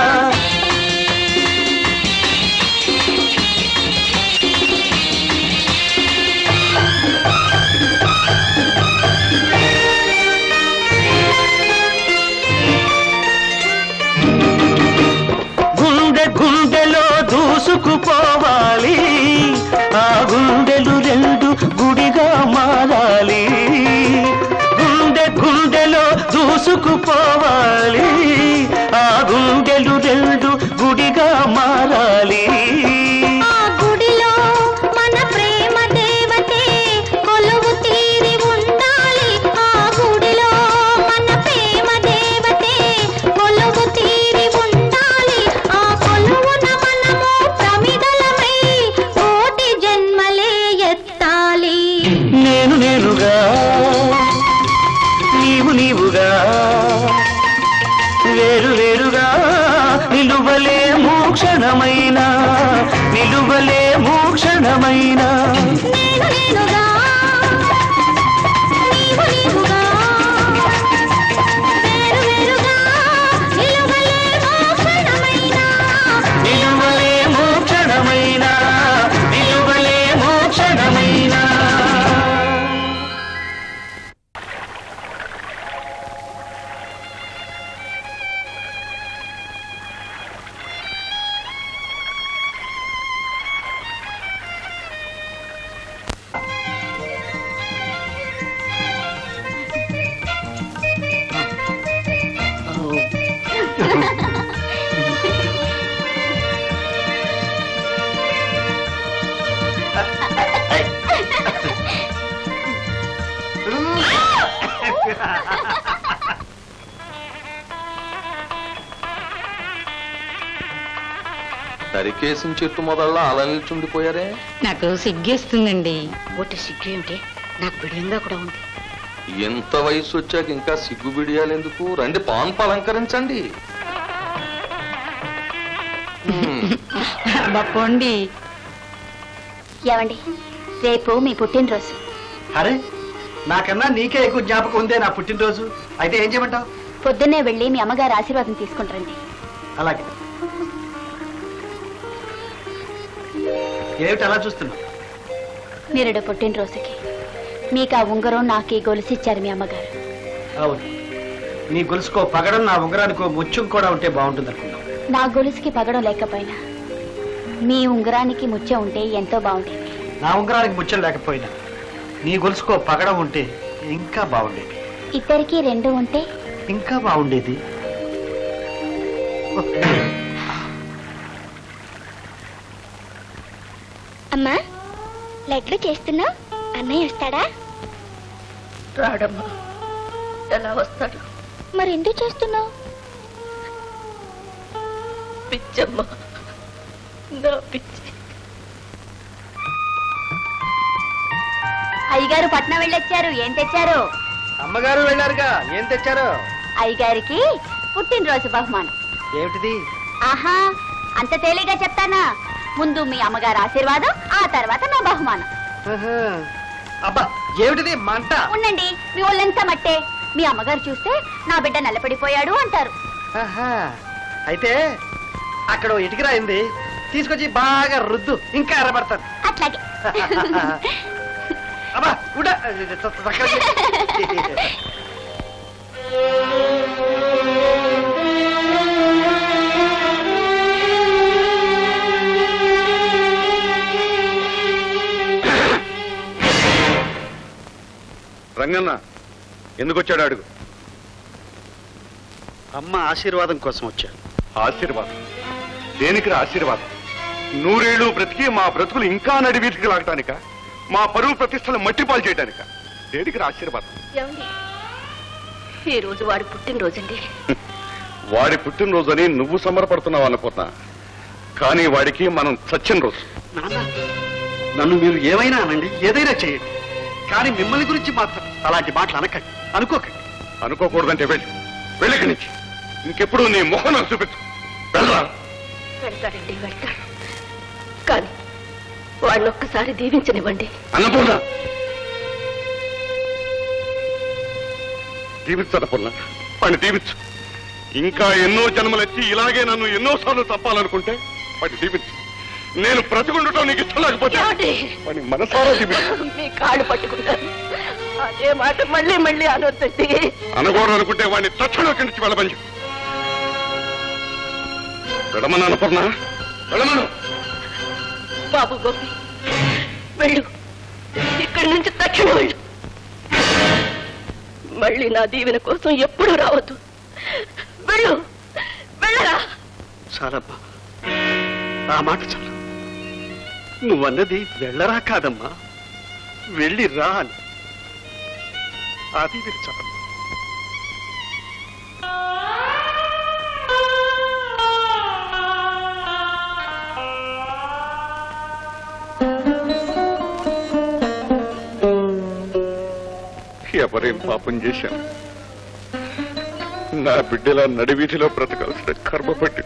గుండె గుండెలో దూసుకుపోవాలి ఆ గుండెలు రెండు గుడిగా మారాలి గుండె గుండెలో దూసుకుపోవాలి ఆ గుండెలు రెండు గుడిగా మారాలి ఆ గుడిలో మన ప్రేమ దేవతే కొలువు తీరి ఉండాలి ఆ గుడిలో మన ప్రేమ దేవతే కొలువు తీరి ఉండాలి ఆ కొలువున మనము ప్రమిదలమై కోటి జన్మలే ఎత్తాలి నేను నేనుగా నీవు నీవుగా వేరు వేరుగా నిలువలే మోక్షణమైన నిలువలే మోక్షణమైన నేను నేనుగా నీవు నీవుగా వేరు వేరుగా నిలువలే మోక్షణమైన నిలువలే మోక్షణమైన నిలువలే మోక్షణమైన సరికేసిన చెట్టు మొదళ్ళ అలా నిల్చుండిపోయారే నాకు సిగ్గేస్తుందండి ఒట్టి సిగ్గు ఏమిటి నాకు బిడియంగా కూడా ఉంది ఎంత వయసు వచ్చాక ఇంకా సిగ్గు బిడియాలు ఎందుకు రండి పాన్పు అలంకరించండి బప్పండి ఏమండి రేపు మీ పుట్టినరోజు అరే నాకన్నా నీకే ఎక్కువ జ్ఞాపకం ఉందే నా పుట్టినరోజు అయితే ఏం చేయమంటావు పొద్దున్నే వెళ్ళి మీ అమ్మగారి ఆశీర్వాదం తీసుకుంటారండి అలాగే ఏమిటి అలా చూస్తున్నావు నిరుడు పుట్టినరోజుకి మీకు ఆ ఉంగరం నాకు ఈ గొలుసు ఇచ్చారు మీ అమ్మగారు అవును నీ గొలుసుకో పగడం నా ఉంగరానికో ముత్యం కూడా ఉంటే బాగుంటుంది అనుకున్నావు నా గొలుసుకి పగడం లేకపోయినా మీ ఉంగరానికి ముత్యం ఉంటే ఎంతో బాగుండేది నా ఉంగరానికి ముత్యం లేకపోయినా నీ గొలుసుకో పగడం ఉంటే ఇంకా బాగుండేది ఇద్దరికి రెండు ఉంటే ఇంకా బాగుండేది అమ్మా లడ్లు చేస్తున్నావు అన్నయ్య వస్తాడా రాడమ్మా ఎలా వస్తాడు మరి ఎందుకు చేస్తున్నావు పిచ్చమ్మా నా పిచ్చి అయ్యగారు పట్నం వెళ్ళొచ్చారు ఏం తెచ్చారు అమ్మగారు వెళ్ళారుగా ఏం తెచ్చారు అయ్యగారికి పుట్టినరోజు బహుమానం ఏమిటిది ఆహా అంత తేలిగా చెప్తానా ముందు మీ అమ్మగారు ఆశీర్వాదం ఆ తర్వాత నా బహుమానం ఆహా. అబ్బా ఏమిటిది మంట ఉండండి మీ ఒళ్ళంతా మట్టే మీ అమ్మగారు చూస్తే నా బిడ్డ నల్లపడిపోయాడు అంటారు ఆహా. అయితే అక్కడ ఓ ఇటుక రాయింది తీసుకొచ్చి బాగా రుద్దు ఇంకా ఎర్రబడతాను అట్లాగే అబ్బా ఉండ చక్కగా రంగన్న ఎందుకు వచ్చాడు అడుగు అమ్మ ఆశీర్వాదం కోసం వచ్చాను ఆశీర్వాదం దేనికి ఆశీర్వాదం నూరేళ్లు బ్రతికి మా బ్రతుకులు ఇంకా నడి వీధికి లాగటానిక మా పరువు ప్రతిష్టలు మట్టిపాలు చేయటానిక దేనికి ఆశీర్వాదం ఏమండి ఈ రోజు వాడు పుట్టినరోజండి వాడి పుట్టినరోజని నువ్వు సంబరపడుతున్నావు అనుకున్నా కానీ వాడికి మనం చచ్చిన రోజు నాన్న నన్ను మీరు ఏమైనా అనండి ఏదైనా చేయండి కానీ మిమ్మల్ని గురించి మాత్రం అలాంటి మాటలు అనకండి అనుకోకండి అనుకోకూడదంటే వెళ్ళి వెళ్ళికి నుంచి ఇంకెప్పుడు నీ మొహం నాకు చూపించు వెళ్ళరా వెళ్తాడండి వెళ్తాడు కానీ వాడిని ఒక్కసారి దీవించనివ్వండి అన్నపూర్ణ దీవించట పుల్ల వాడిని దీవించు ఇంకా ఎన్నో జన్మలెత్తి ఇలాగే నన్ను ఎన్నోసార్లు తప్పాలనుకుంటే వాడిని దీవించు నేను బ్రతుకుండటం నీకు ఇష్టం లేకపోతే ఏమండి? వాడిని మనసారా దీవించు మీ కాళ్ళు పట్టుకుంటాను అదే మాట మళ్ళీ మళ్ళీ అనొద్దండి అనకూడదు అనుకుంటే వాడిని తక్షణం ఇక్కడి నుంచి వెళ్ళమని చెప్పు. వెళ్ళమని అన్నపూర్ణ వెళ్ళమను బాబు గోపి వెళ్ళు ఇక్కడి నుంచి తక్షణం వెళ్ళు మళ్ళీ నా దీవెన కోసం ఎప్పుడు రావద్దు వెళ్ళు వెళ్ళరా చాలమ్మా ఆ మాట చాలు నువ్వన్నది వెళ్ళరా కాదమ్మా వెళ్ళి రా అని అది మీరు చాలు ఎవరేం పాపం చేశాను నా బిడ్డలా నడివీధిలో బ్రతకాల్సిన కర్మ పట్టి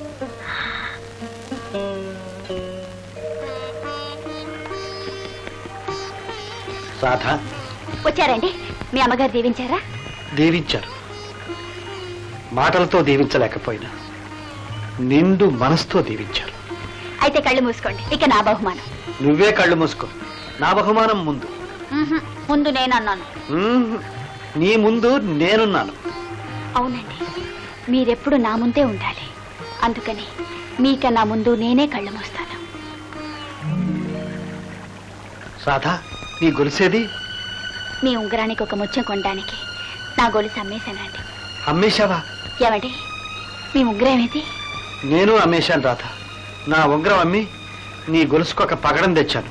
రాధా వచ్చారండి మీ అమ్మగారు దీవించారా దీవించారు మాటలతో దీవించలేకపోయినా నిండు మనసుతో దీవించారు అయితే కళ్ళు మూసుకోండి ఇక నా బహుమానం నువ్వే కళ్ళు మూసుకో నా బహుమానం ముందు మ్మ్హ్. ముందు నేను అన్నాను మ్మ్. నీ ముందు నేనున్నాను అవునండి మీరెప్పుడు నా ముందే ఉండాలి అందుకని మీకన్నా ముందు నేనే కళ్ళు మూస్తాను రాధా నీ గొలిసేది మీ ఉంగరానికి ఒక ముత్యం కొనడానికి నా గొలుసు అమ్మేశానండి అమ్మేశావా ఏమండి మీ ఉంగరం ఏది నేను అమ్మేశాను రాధా నా ఉంగరం అమ్మి నీ గొలుసుకు ఒక పగడం తెచ్చాను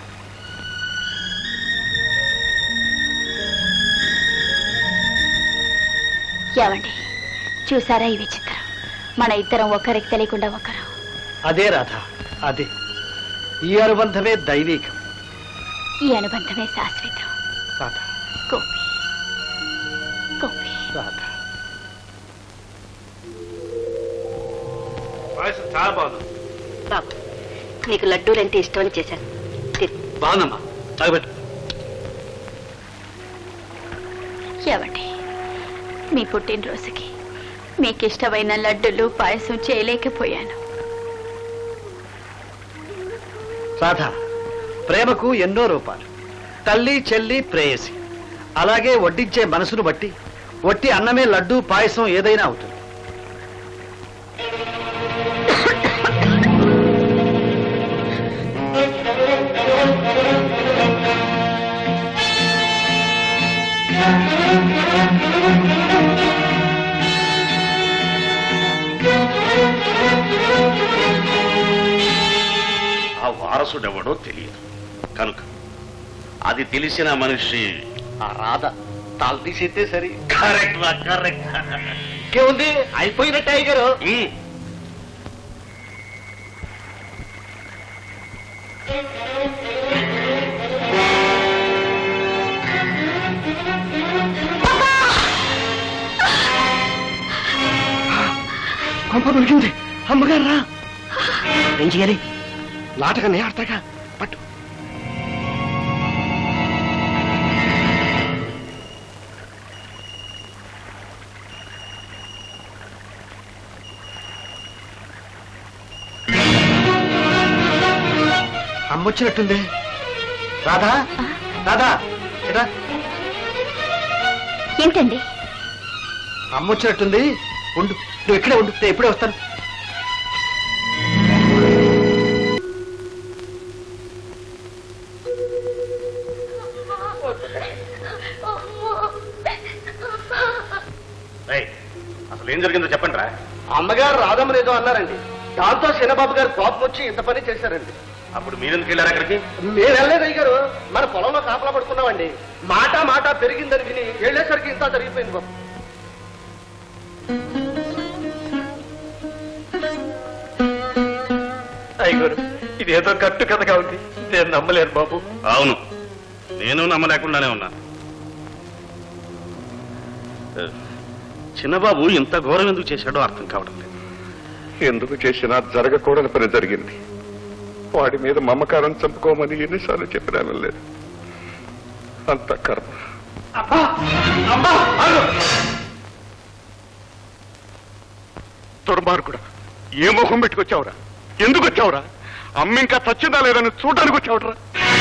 ఏమండి చూసారా ఈ విచిత్రం మన ఇద్దరం ఒకరికి తెలియకుండా ఒకరు అదే రాధా అదే ఈ అనుబంధమే దైవీకం ఈ అనుబంధమే శాశ్వతం రాధా గోపి గోపి రాధా పాయసం చాలా బాగుంది బాబు నీకు లడ్డూలంటే ఇష్టమని చేశాను బాగుందమ్మా తాగబెట్టు ఏమండి మీ పుట్టినరోజుకి మీకు ఇష్టమైన లడ్డులు పాయసం చేయలేకపోయాను రాధా ప్రేమకు ఎన్నో రూపాలు తల్లి చెల్లి ప్రేయసి అలాగే వడ్డించే మనసును బట్టి వట్టి అన్నమే లడ్డు పాయసం ఏదైనా అవుతుంది ఆ వారసుడెవడో తెలియదు కనుక అది తెలిసిన మనిషి ఆ రాధ తాలు తీసేస్తే సరి కరెక్ట్ రా కరెక్ట్ ఇంకేముంది అయిపోయిన టైగరు పాపా కొంప దొరికింది అమ్మగారు రా ఏం చేయాలి నాటకాన్ని ఆడతాగా పట్టు అమ్మొచ్చినట్టుంది రాధా రాధా ఎరా ఏంటండి అమ్మొచ్చినట్టుంది ఉండు నువ్వు ఇక్కడే ఉండు నేను ఇప్పుడే వస్తాను ఏయ్, అసలు ఏం జరిగిందో చెప్పండి రా అమ్మగారు రాధమ్మని ఏదో అన్నారండి దాంతో శనబాబు గారు కోపం వచ్చి ఇంత పని చేశారండి అప్పుడు మీరెందుకు వెళ్ళారు అక్కడికి మేము వెళ్ళలేదు అయ్య గారు మన పొలంలో కాపలా పడుకున్నామండి మాట మాట పెరిగిందని విని వెళ్ళేసరికి ఇంత జరిగిపోయింది బాబు అయ్యగారు ఇదేదో కట్టు కథగా ఉంది నేను నమ్మలేను బాబు అవును నేను నమ్మలేకుండానే ఉన్నాను ఏ, చిన్నబాబు ఇంత ఘోరం ఎందుకు చేశాడో అర్థం కావడం లేదు ఎందుకు చేసినా జరగకూడని పని జరిగింది వాడి మీద మమకారం చంపుకోమని ఎన్నిసార్లు చెప్పినా లేదు అంత కర్మ దుర్మార్గుడా ఏ మొహం పెట్టుకొచ్చావురా ఎందుకు వచ్చావురా అమ్మ ఇంకా చచ్చిందా లేదని చూడడానికి వచ్చావురా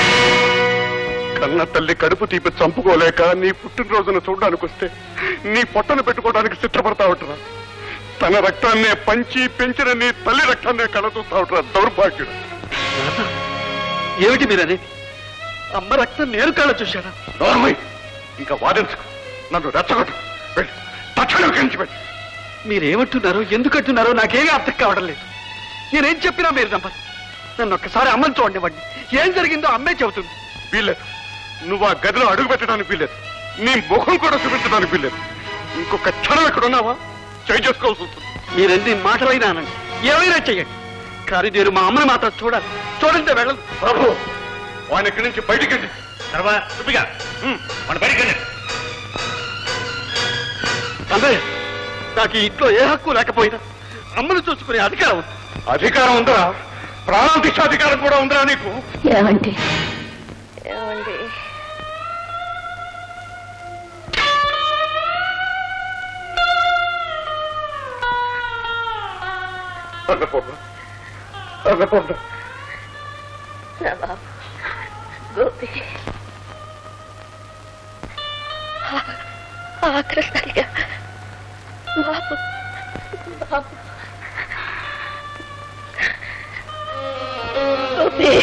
కన్న తల్లి కడుపు తీపి చంపుకోలేక నీ పుట్టినరోజున చూడడానికి వస్తే నీ పొట్టను పెట్టుకోవడానికి సిద్ధపడతావుట్రా తన రక్తాన్నే పంచి పెంచిన నీ తల్లి రక్తాన్నే కలచూస్తావుట్రా దౌర్భాగ్యుడు ఏమిటి మీరని అమ్మ రక్తం నేను కాళ్ళ చూశానా నోర్మై ఇంకా వాదించుకు నన్ను రెచ్చగొట్టు వెళ్ళి తక్షణం కలిసి వెళ్ళి మీరేమంటున్నారో ఎందుకంటున్నారో నాకేమీ అర్థం కావడం లేదు నేనేం చెప్పినా మీరు నమ్మరు నన్ను ఒక్కసారి అమ్మని చూడండివ్వండి ఏం జరిగిందో అమ్మే చెబుతుంది వీల్లేదు నువ్వు ఆ గదిలో అడుగు పెట్టడానికి వీల్లేదు నీ ముఖం కూడా చూపించడానికి వీల్లేదు ఇంకొక క్షణం ఎక్కడ ఉన్నావా చేయి చేసుకోవాల్సి వస్తుంది మీరెన్ని మాటలైనా అనండి ఏమైనా చెయ్యండి కానీ నేను మా అమ్మని మాత్రం చూడాలి చూడంటే వెళ్ళదు ప్రభు వాని ఇక్కడి నుంచి బయటికి వెళ్ళి సర్వా సుబ్బిగా మన బయటికి వెళ్ళండి అదే నాకు ఈ ఇంట్లో ఏ హక్కు లేకపోయినా అమ్మను చూసుకునే అధికారం ఉంది అధికారం ఉందా ప్రాణం తీసే అధికారం కూడా ఉందా నీకు ఏమండి ఏమండి అన్నపూర్ణ అన్నపూర్ణ నా బాబు గోపి ఆఖరిసారిగా బాబు బాబు గోపి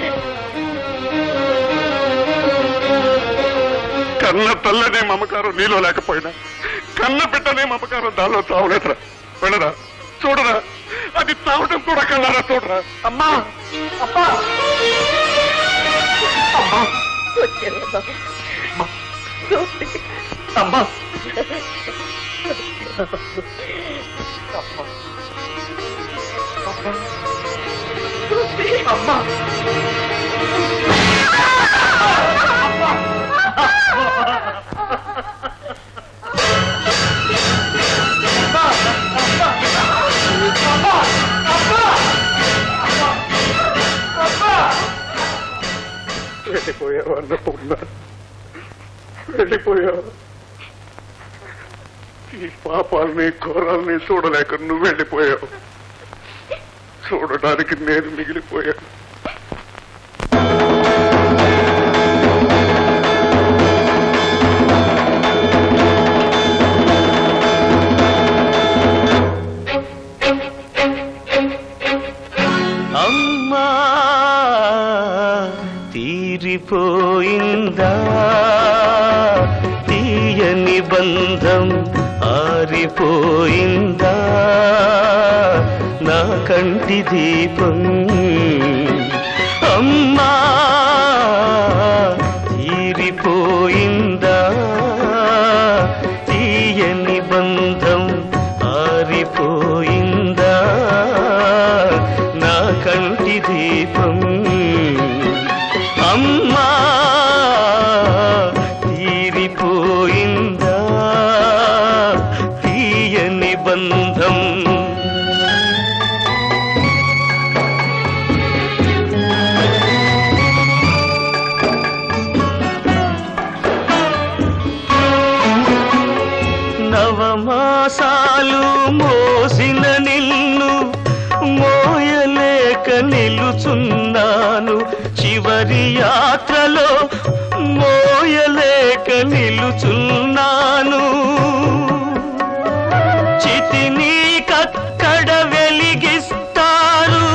కన్న తల్లనే మమకారం నీలో లేకపోయినా కన్న బిడ్డనే మమకారం దానిలో చావలేదురా వెళ్ళరా చూడరా అది చావటం కూడా కళ్ళారా చూడరా అమ్మా అమ్మా అమ్మా వచ్చాను బాబు గోపి అమ్మా అమ్మా వెళ్ళిపోయావు అన్నపూర్ణ వెళ్ళిపోయావు ఈ పాపాలని ఘోరాల్ని చూడలేక నువ్వు వెళ్ళిపోయావు చూడడానికి నేను మిగిలిపోయాను అమ్మా తీరిపోయిందా తీయని బంధం ఆరిపోయిందా నా కంటి దీపం అమ్మా తీరిపోయిందా తీయని బంధం ఆరిపోయిందా నా కంటి దీపం అమ్మా తీరిపోయిందా తీయని బంధం చివరి యాత్రలో మోయలేక నిలుచున్నాను చితిని కక్కడ వెలిగిస్తారు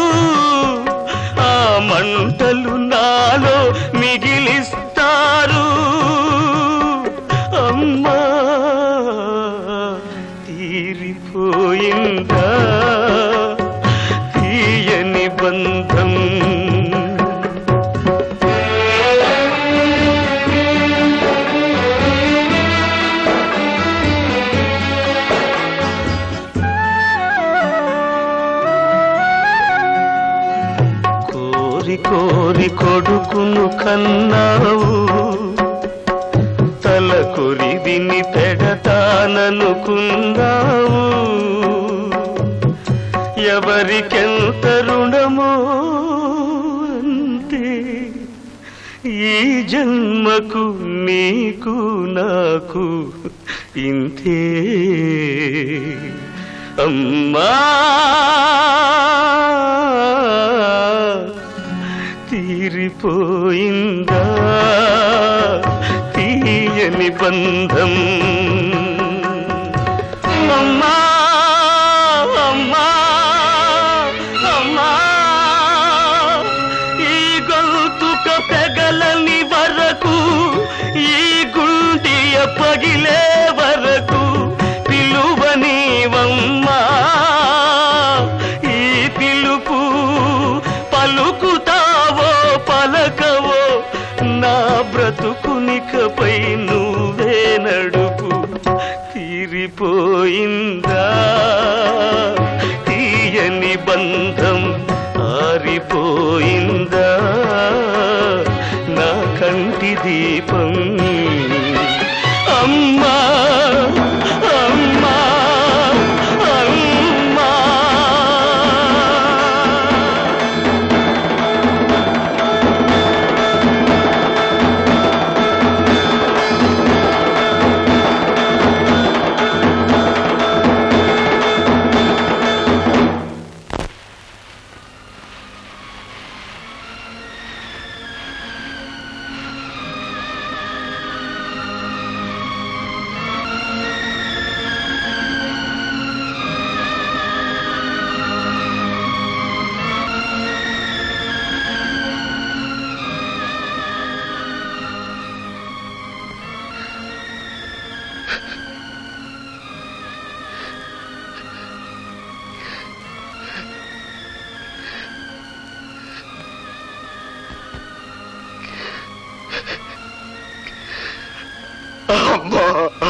ఆ మంటలు నాలో మిగిలిస్తారు అమ్మా తీరిపోయిందా తీయని బంధం కోరి కోరి కొడుకును కన్నావు తల కొరిదిని పెడతాననుకున్నావు ఎవరికెంత రుణమో అంతే ఈ జన్మకు నీకు నాకు ఇంతే అమ్మా తీరిపోయిందా తీయని బంధం అమ్మా అమ్మా అమ్మా ఈ గొంతుక పెగలని వరకు ఈ గుండియ పగిలే వరకు పిలువనీవమ్మా ఈ పిలుపు పలుకుతావో పలకవో నా బ్రతుకునికపై నువ్వే నడుపు తీరిపోయిందా తీయని బంధం ఆరిపోయిందా నా కంటి దీపం అమ్మా అమ్మా అమ్మా అమ్మా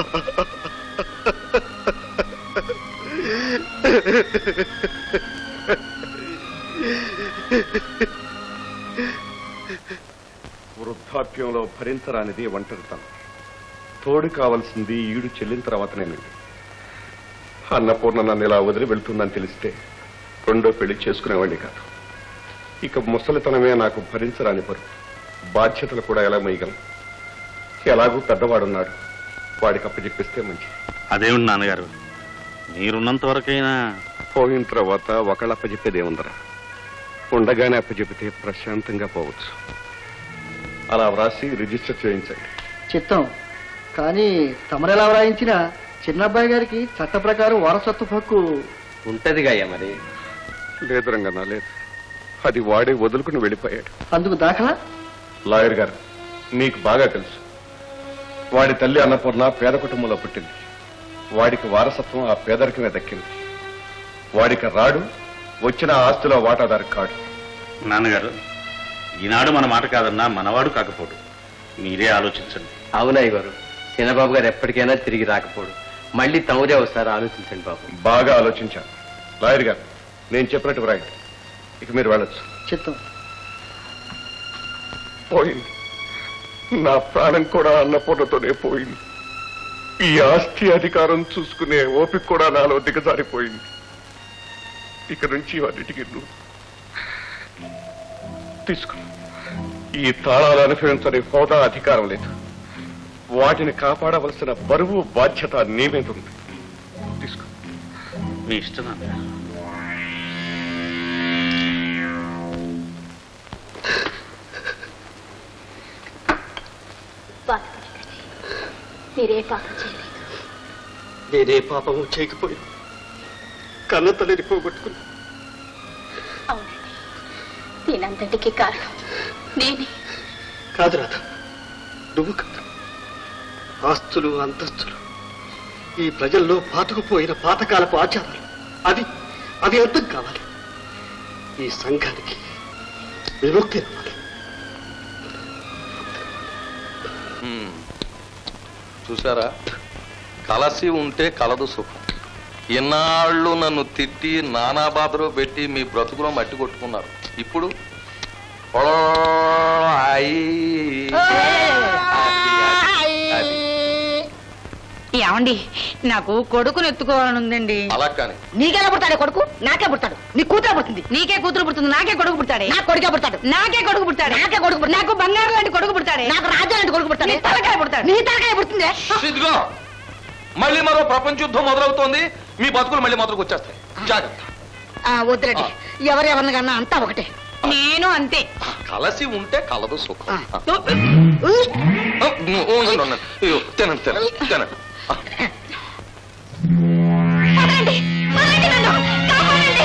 వృద్ధాప్యంలో భరించరానిది ఒంటరితనం తోడు కావలసింది ఈడు చెల్లిన తర్వాతనేనండి అన్నపూర్ణ నన్ను ఇలా వదిలి వెళ్తుందని తెలిస్తే రెండో పెళ్లి చేసుకునేవాడిని కాదు ఇక ముసలితనమే నాకు భరించరాని పరు బాధ్యతలు కూడా ఎలా మొయ్యగలను ఎలాగూ పెద్దవాడున్నాడు వాడికి అప్పచెప్పిస్తే మంచిది అదేమిటి నాన్నగారు మీరున్నంత వరకైనా పోయిన తర్వాత ఒకళ్ళ అప్పచెప్పేది ఏముందరా ఉండగానే అప్పచెప్పితే ప్రశాంతంగా పోవచ్చు అలా వ్రాసి రిజిస్టర్ చేయించండి చిత్తం కానీ తమరెలా వ్రాయించినా చిన్నబ్బాయి గారికి చట్ట ప్రకారం వారసత్వ హక్కు ఉంటదిగా మరి లేదు రంగన్న లేదు అది వాడే వదులుకుని వెళ్ళిపోయాడు అందుకు దాఖలా లాయర్ గారు నీకు బాగా తెలుసు వాడి తల్లి అన్నపూర్ణ పేద కుటుంబంలో పుట్టింది వాడికి వారసత్వం ఆ పేదరికమే దక్కింది వాడికి రాడు వచ్చిన ఆస్తిలో వాటాదారు కాడు నాన్నగారు ఈనాడు మన మాట కాదన్నా మనవాడు కాకపోడు మీరే ఆలోచించండి అవునయ్య గారు చిన్నబాబు గారు ఎప్పటికైనా తిరిగి రాకపోడు మళ్ళీ తమరే ఒకసారి ఆలోచించండి బాబు బాగా ఆలోచించాను లాయర్ గారు నేను చెప్పినట్టు వ్రాయండి ఇక మీరు వెళ్ళొచ్చు చిత్తం పోయింది నా ప్రాణం కూడా అన్నపూర్ణతోనే పోయింది ఈ ఆస్తి అధికారం చూసుకునే ఓపిక కూడా నాలో దిగజారిపోయింది ఇక నుంచి వాటికి నువ్వు తీసుకో ఈ తాళాలు అనుభవించని హోదా అధికారం లేదు వాటిని కాపాడవలసిన బరువు బాధ్యత నీ మీద ఉంది తీసుకో మీ ఇష్టం నాన్నగారు బాధపడకండి మీరే పాపం చేయలేదు నేనే పాపము చేయకపోయినా కన్న తల్లిని పోగొట్టుకుని అవునండి దీనంతటికి కారణం నేనే కాదు రాధ నువ్వు కాదు ఆస్తులు అంతస్తులు ఈ ప్రజల్లో పాతుకుపోయిన పాతకాలపు ఆచారాలు అవి అవి అర్థం కావాలి ఈ సంఘానికి విముక్తి రావాలి హ్మ్. చూసారా కలసి ఉంటే కలదు సుఖం ఇన్నాళ్ళు నన్ను తిట్టి నానా బాధలో పెట్టి మీ బ్రతుకులో మట్టి కొట్టుకున్నారు ఇప్పుడు ఓ, అయ్. అది. ఏమండి నాకు కొడుకుని ఎత్తుకోవాలని ఉందండి అలా కానీ నీకెలా పుడతాడే కొడుకు నాకే పుడతాడు నీ కూతురు పుడుతుంది నీకే కూతురు పుడుతుంది నాకే కొడుకు పుడతాడే నాకు కొడుకే పుడతాడు నాకే కొడుకు పుడతాడు నాకే కొడుకు పుడతాడు నాకు బంగారం లాంటి కొడుకు పుడతాడే నాకు రాజ్యం లాంటి కొడుకు పుడతాడు నీ తలకాయ పుడతాడు నీ తలకాయ పుడుతుంది ఇదిగో మళ్ళీ మరో ప్రపంచ యుద్ధం మొదలవుతోంది మీ బతుకులు మళ్ళీ మొదలుకు వచ్చేస్తాయి జాగ్రత్త వద్దులండి ఎవరెవరిని కన్నా అంతా ఒకటే నేను అంతే కలసి ఉంటే కలదు సుఖం ఆ, ఉండండి, ఉండండి. ఇదిగో, తినండి తినండి తినండి ఆ. వదలండి వదలండి నన్ను కాపాడండి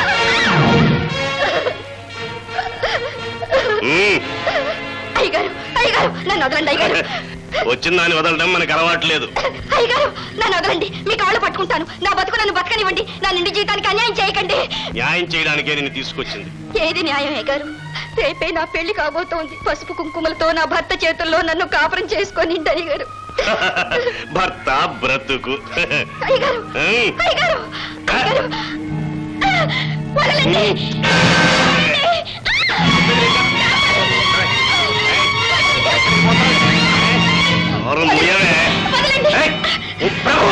ఉమ్, అయ్యగారు అయ్యగారు నన్ను వదలండి అయ్యగారు వచ్చిన దాన్ని వదలడం మనకు అలవాట్లేదు అయ్యగారు నన్ను వదలండి మీ కాళ్ళు పట్టుకుంటాను నా బతుకు నన్ను బతకనివ్వండి నా నిండి జీవితానికి అన్యాయం చేయకండి న్యాయం చేయడానికే నిన్ను తీసుకొచ్చింది ఏది న్యాయం అయ్యగారు రేపే నా పెళ్లి కాబోతోంది పసుపు కుంకుమలతో నా భర్త చేతుల్లో నన్ను కాపురం చేసుకొని అయ్యగారు భర్త బ్రతుకు అయ్యగారు ఉమ్, అయ్యగారు అయ్యగారు వదలండి నోరు మూయవే. ఏయ్, ప్రభు.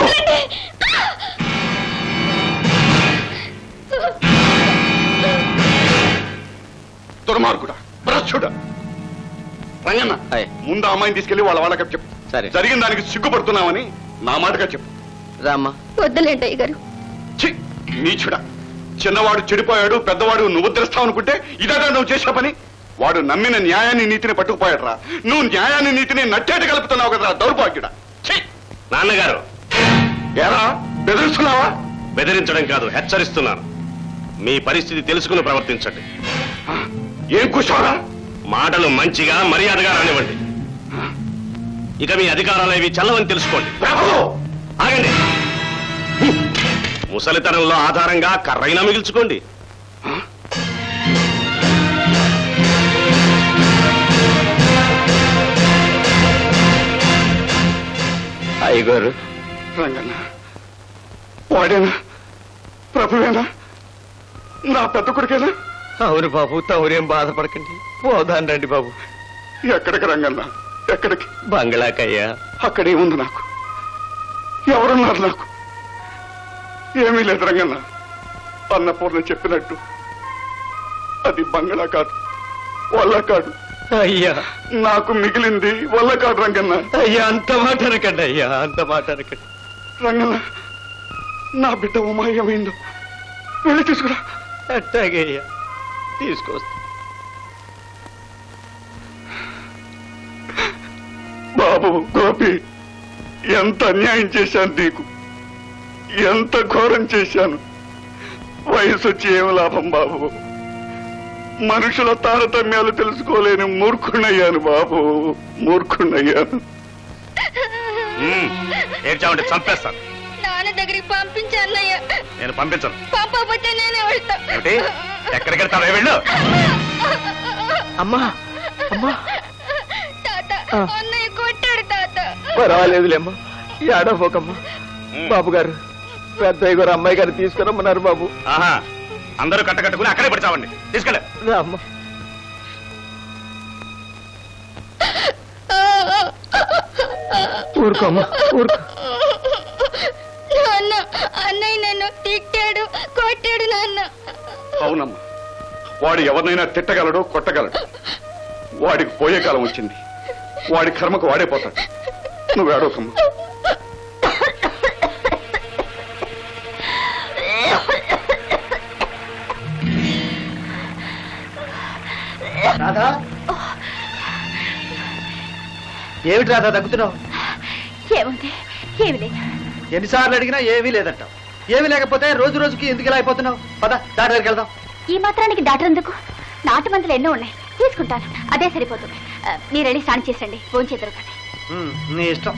దుర్మార్గుడా భ్రష్టుడా రంగన్న ముందు ఆ అమ్మాయిని తీసుకెళ్లి వాళ్ళ వాళ్ళకి చెప్పు సరే. జరిగిన దానికి సిగ్గుపడుతున్నామని నా మాటగా చెప్పు రామ్మా వద్దులేండి అయ్యగారు ఛీ నీచుడా చిన్నవాడు చెడిపోయాడు పెద్దవాడు నువ్వు ఉద్ధరిస్తావు అనుకుంటే ఇదగా నువ్వు చేసే పని వాడు నమ్మిన న్యాయాన్ని నీతిని పట్టుకుపోయాడురా నువ్వు న్యాయాన్ని నీతిని నట్టేట కలుపుతున్నావు కదరా దౌర్భాగ్యుడా ఛీ! నాన్నగారు ఏరా బెదిరిస్తున్నావా బెదిరించడం కాదు హెచ్చరిస్తున్నాను మీ పరిస్థితి తెలుసుకుని ప్రవర్తించండి ఏం కూర్చోరా మాటలు మంచిగా మర్యాదగా రానివ్వండి ఇక మీ అధికారాలు ఇవి చల్లవని తెలుసుకోండి ఆగండి ముసలితనంలో ఆధారంగా కర్రైనా మిగిల్చుకోండి అయ్యగారు రంగన్న వాడేనా ప్రభువేనా నా పెద్ద కొడుకేనా అవును బాబు తమరేం బాధపడకండి పోదాన్ రండి బాబు ఎక్కడికి రంగన్న ఎక్కడికి బంగ్లాకయ్యా అక్కడే ఉంది నాకు ఎవరున్నారు నాకు ఏమీ లేదు రంగన్న అన్నపూర్ణ చెప్పినట్టు అది బంగళా కాదు వల్ల కాదు అయ్యా నాకు మిగిలింది వల్ల కాదు రంగన్న అయ్యా అంత మాట అనకండి అయ్యా అంత మాట అనకండి రంగన్న నా బిడ్డ ఉమా ఏమైందో వెళ్ళి తీసుకురా అట్టాగే అయ్యా తీసుకొస్తా బాబు గోపి ఎంత అన్యాయం చేశాను నీకు ఎంత ఘోరం చేశాను వయసు వచ్చి ఏం లాభం బాబు మనుషుల తారతమ్యాలు తెలుసుకోలేని మూర్ఖుణ్ణయ్యాను బాబు మూర్ఖుణ్ణయ్యాను ఉమ్, ఏడ్చామంటే చంపేస్తాను నాన్న దగ్గరికి పంపించాన్నయ్య నేను పంపించను పంపకపోతే నేనే వెళ్తా ఏమిటి ఎక్కడికి వెళ్తావే వెళ్ళు అమ్మా అమ్మా తాత అన్నయ్య కొట్టాడు తాత పర్వాలేదులేమ్మా ఏడవోకమ్మా బాబు గారు పెద్దయ్య గారు అమ్మాయి గారు తీసుకురమ్మన్నారు బాబు ఆహా అందరూ కట్టకట్టుకుని అక్కడే పడిచావండి తీసుకెళ్ళ రామ్మా ఊరుకోమ్మా ఊరుకో నాన్న అన్నయ్య నన్ను తిట్టాడు కొట్టాడు నాన్న అవునమ్మా వాడు ఎవరినైనా తిట్టగలడు కొట్టగలడు వాడికి పోయే కాలం వచ్చింది వాడి కర్మకు వాడే పోతాడు నువ్వు ఏడవకమ్మా రాధా ఏమిటి రాధా తగ్గుతున్నావు ఏముంది ఏమి లేదు ఎన్నిసార్లు అడిగినా ఏమీ లేదంటావు ఏమీ లేకపోతే రోజు రోజుకి ఎందుకు ఇలా అయిపోతున్నావు పద డాక్టర్ దగ్గరికి వెళ్దాం ఈ మాత్రానికి డాక్టర్ ఎందుకు నాటు మందులు ఎన్నో ఉన్నాయి తీసుకుంటాను అదే సరిపోతుంది ఆ, మీరు వెళ్ళి స్నానం చేసండి ఫోన్ చేద్దరు కానీ ఉమ్, నీ ఇష్టం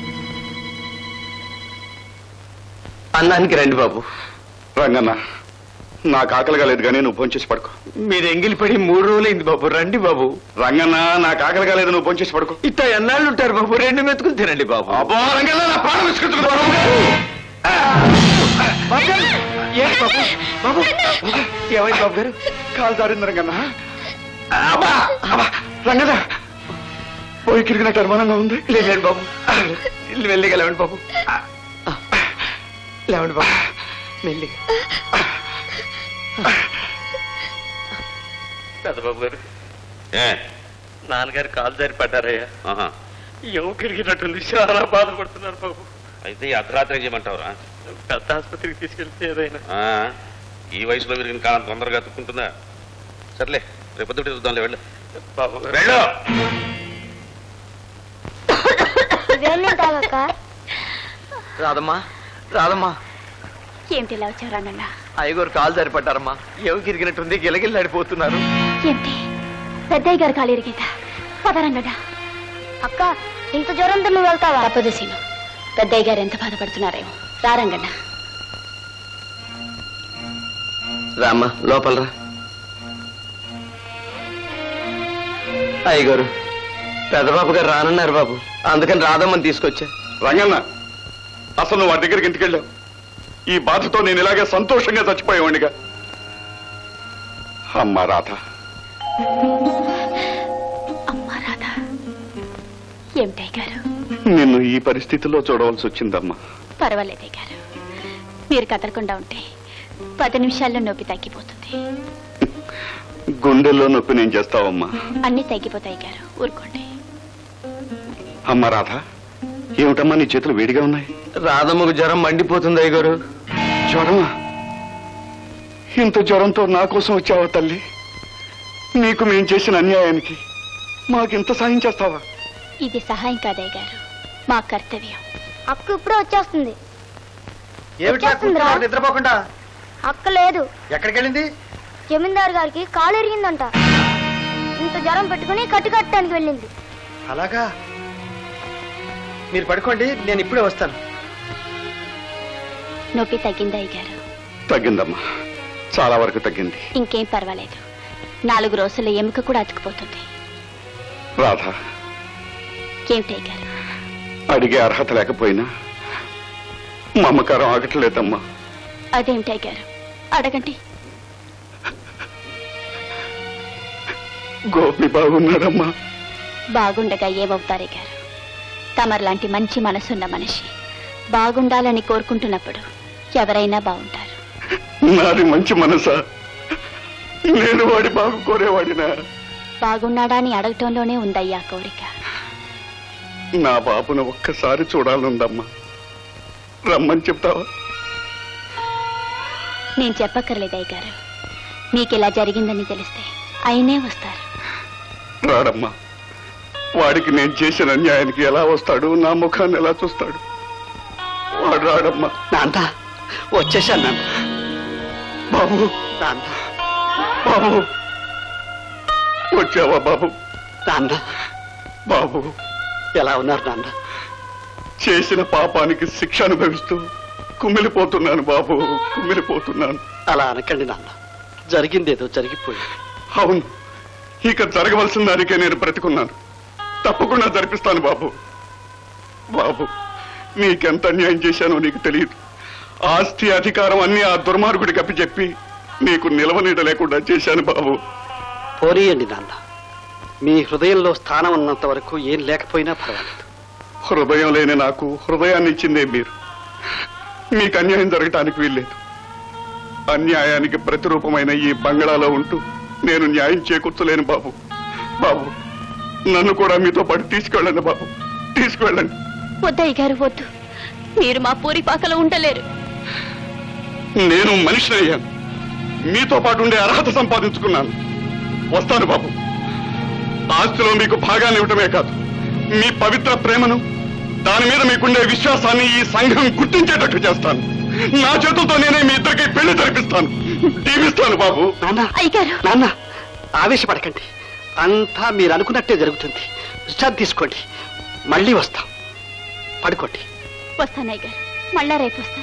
అన్నానికి రండి బాబు రంగన్న నాకు ఆకలిగా లేదు కానీ నువ్వు భోంచేసి పడుకో మీరు ఎంగిలిపడి మూడు రోజులైంది బాబు రండి బాబు రంగన్న నాకు ఆకలిగా లేదు నువ్వు భోంచేసి పడుకో ఇట్లా ఎన్నాళ్ళు ఉంటారు బాబు రెండు మెతుకులు తినండి బాబు అబ్బా రంగన్న నా ప్రాణం విసుగుతుంది బాబు. ఏంటి బాబు బాబు ఏమైంది బాబు గారు కాలు జారింది రంగన్న అబ్బా, అబ్బా, రంగన్న పోయి కిరిగినట్టు అనుమానంగా ఉంది లేదండి బాబు మెల్లిగా లేవండి బాబు లేవండి బాబు మెల్లిగా పెద్దబాబు గారు ఏ నాన్నగారు కాలు జారి పడ్డారయ్యా ఆహా. ఎవు కిరిగినట్టుంది చాలా బాధపడుతున్నారు బాబు అయితే ఈ అర్ధరాత్రి ఏం చేయమంటావురా పెద్ద ఆసుపత్రికి తీసుకెళ్తే ఏదైనా ఆ, ఈ వయసులో విరిగిన కాలం తొందరగా తుక్కుంటుందా సర్లే రేపొద్దుటి చూద్దాంలే వెళ్ళు బాబు గారు వెళ్ళు ఇవేం తాగక్క రాదమ్మా రాదమ్మా ఏమిటి ఇలా వచ్చావు రంగన్న అయ్యగారు కాలు జారి పడ్డారమ్మా ఎవు కిరిగినట్టుంది గిలగిల్లాడిపోతున్నారు ఏంటి పెద్దయ్య గారు కాలు ఇరిగిందా పద రంగన్న అక్క ఇంత జ్వరంతో నువ్వు వెళ్తావా తప్పదు సీను పెద్దయ్య గారు ఎంత బాధపడుతున్నారేమో రా రంగన్న రామ్మా లోపల రా అయ్యగారు పెద్దబాబు గారు రానన్నారు బాబు అందుకని రాదమ్మని తీసుకొచ్చా రంగన్న అసలు నువ్వు వాడి దగ్గరికి ఇంటికి వెళ్ళావు ఈ బాధతో నేను ఇలాగే సంతోషంగా చచ్చిపోయేవాడిగా అమ్మా రాధ అమ్మా రాధా ఏమిటయ్య గారు నిన్ను ఈ పరిస్థితిలో చూడవలసి వచ్చిందమ్మా పర్వాలేదయ్య గారు మీరు కదలకుండా ఉంటే పది నిమిషాల్లో నొప్పి తగ్గిపోతుంది గుండెల్లో నొప్పి నేను చేస్తావమ్మా అన్నీ తగ్గిపోతాయి గారు ఊరుకోండి అమ్మా రాధ ఏమిటమ్మా నీ చేతులు వేడిగా ఉన్నాయి రాధమ్మకు జ్వరం మండిపోతుంది అయ్యగారు జ్వరమా ఇంత జ్వరంతో నా కోసం వచ్చావా తల్లి నీకు మేం చేసిన అన్యాయానికి మాకింత సాయం చేస్తావా ఇది సహాయం కాదయ్య గారు మా కర్తవ్యం అక్క ఇప్పుడే వచ్చేస్తుంది ఏమిట్లా వచ్చేస్తుందిరా. కూర్చున్నావు నిద్రపోకుండా అక్క లేదు ఎక్కడికి వెళ్ళింది జమీందారు గారికి కాలు ఎరిగిందంట ఇంత జ్వరం పెట్టుకుని కట్టు కట్టడానికి వెళ్ళింది అలాగా మీరు పడుకోండి నేను ఇప్పుడే వస్తాను నొప్పి తగ్గిందా అయ్య గారు తగ్గిందమ్మా చాలా వరకు తగ్గింది ఇంకేం పర్వాలేదు నాలుగు రోజుల్లో ఎముక కూడా అతుకుపోతుంది రాధ ఏమిటయ్య గారు అడిగే అర్హత లేకపోయినా మమకారం ఆగట్లేదమ్మా అదేమిటయ్య గారు అడగండి గోపి బాగున్నాడమ్మా బాగుండగా ఏమవుతారే గారు తమరు మంచి మనసున్న మనిషి బాగుండాలని కోరుకుంటున్నప్పుడు ఎవరైనా బాగుంటారు నాది మంచి మనసా నేను వాడి బాగు కోరేవాడినా బాగున్నాడా అని అడగటంలోనే ఉందయ్యా కోరిక నా బాబును ఒక్కసారి చూడాలనుందమ్మా రమ్మని చెప్తావా నేను చెప్పక్కర్లేదయ్య గారు మీకు ఇలా జరిగిందని తెలిస్తే అయినే వస్తారు రాడమ్మా వాడికి నేను చేసిన అన్యాయానికి ఎలా వస్తాడు నా ముఖాన్ని ఎలా చూస్తాడు వాడు రాడమ్మా నాన్న వచ్చేసాను నాన్న బాబు నాన్న బాబు వచ్చావా బాబు నాన్న బాబు ఎలా ఉన్నారు నాన్న చేసిన పాపానికి శిక్ష అనుభవిస్తూ కుమిలిపోతున్నాను బాబు కుమిలిపోతున్నాను అలా అనకండి నాన్న జరిగిందేదో జరిగిపోయింది అవును ఇక జరగవలసిన దానికే నేను బ్రతికున్నాను తప్పకుండా జరిపిస్తాను బాబు బాబు నీకెంత అన్యాయం చేశానో నీకు తెలియదు ఆస్తి అధికారం అన్ని ఆ దుర్మార్గుడికి అప్పచెప్పి నీకు నిలవనీడ లేకుండా చేశాను బాబు పోనీయండి నాన్న మీ హృదయంలో స్థానం ఉన్నంత వరకు ఏం లేకపోయినా పర్వాలేదు హృదయం లేని నాకు హృదయాన్ని ఇచ్చిందే మీరు మీకు అన్యాయం జరగటానికి వీల్లేదు అన్యాయానికి ప్రతిరూపమైన ఈ బంగళాలో ఉంటూ నేను న్యాయం చేకూర్చలేను బాబు బాబు నన్ను కూడా మీతో పాటు తీసుకెళ్ళండి బాబు తీసుకెళ్ళండి వద్దయ్య గారు వద్దు మీరు మా పూరి పాకలో ఉండలేరు నేను మనిషిని అయ్యాను మీతో పాటు ఉండే అర్హత సంపాదించుకున్నాను వస్తాను బాబు ఆస్తిలో మీకు భాగాన్ని ఇవ్వటమే కాదు మీ పవిత్ర ప్రేమను దాని మీద మీకుండే విశ్వాసాన్ని ఈ సంఘం గుర్తించేటట్టు చేస్తాను నా చేతులతో నేనే మీ ఇద్దరికి పెళ్లి జరిపిస్తాను దీవిస్తాను బాబు నాన్న అయ్యగారు నాన్న ఆవేశపడకండి అంతా మీరు అనుకున్నట్టే జరుగుతుంది విశ్రాంతి తీసుకోండి మళ్ళీ వస్తాం పడుకోండి వస్తాను అయ్యగారు మళ్ళా రేపు వస్తాను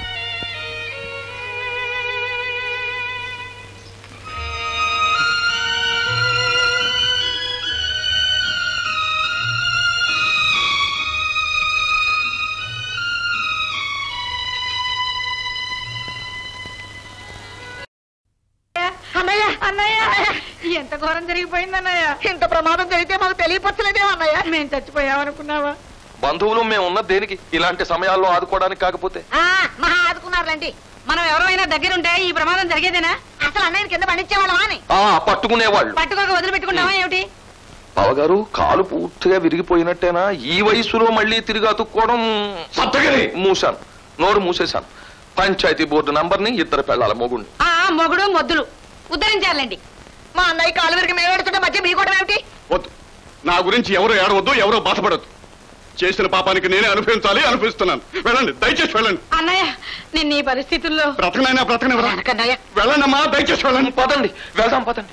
అన్నయ్య అన్నయ్య ఎంత ఘోరం జరిగిపోయింది అన్నయ్య ఇంత ప్రమాదం జరిగితే మాకు తెలియపరచలేదేమో అన్నయ్య మేము చచ్చిపోయామనుకున్నావా బంధువులు మేము ఉన్న దేనికి ఇలాంటి సమయాల్లో ఆదుకోవడానికి కాకపోతే మహా ఆదుకున్నారులేండి మనం ఎవరైనా దగ్గరుంటే ఈ ప్రమాదం జరిగేదేనా అసలు అన్నయ్య కింద పండించేవాళ్ళమా అని ఆ పట్టుకునేవాళ్ళు పట్టుకోక వదిలిపెట్టుకున్నావా ఏమిటి బావగారు కాలు పూర్తిగా విరిగిపోయినట్టేనా ఈ వయసులో మళ్ళీ తిరిగి అతుక్కోవడం మూసాను నోరు మూసేశాను పంచాయతీ బోర్డు నంబర్ని ఇద్దరు పెళ్ళాల మొగుండి ఆ మొగుడు మొద్దులు ఉద్ధరించాలండి మా అన్నయ్య కాలు విరిగి మేము ఏడుతుంటే మధ్య మీ కూడా ఏమిటి వద్దు నా గురించి ఎవరు ఏడవద్దు ఎవరో బాధపడద్దు చేసిన పాపానికి నేనే అనుభవించాలి అనుభవిస్తున్నాను వెళ్ళండి దయచేసి వెళ్ళండి అన్నయ్య నిన్న ఈ పరిస్థితుల్లో బ్రతకనైనా బ్రతకనివ్వరా అనకన్నయ్య వెళ్ళండి అమ్మా దయచేసి వెళ్ళండి పదండి వెళ్దాం పదండి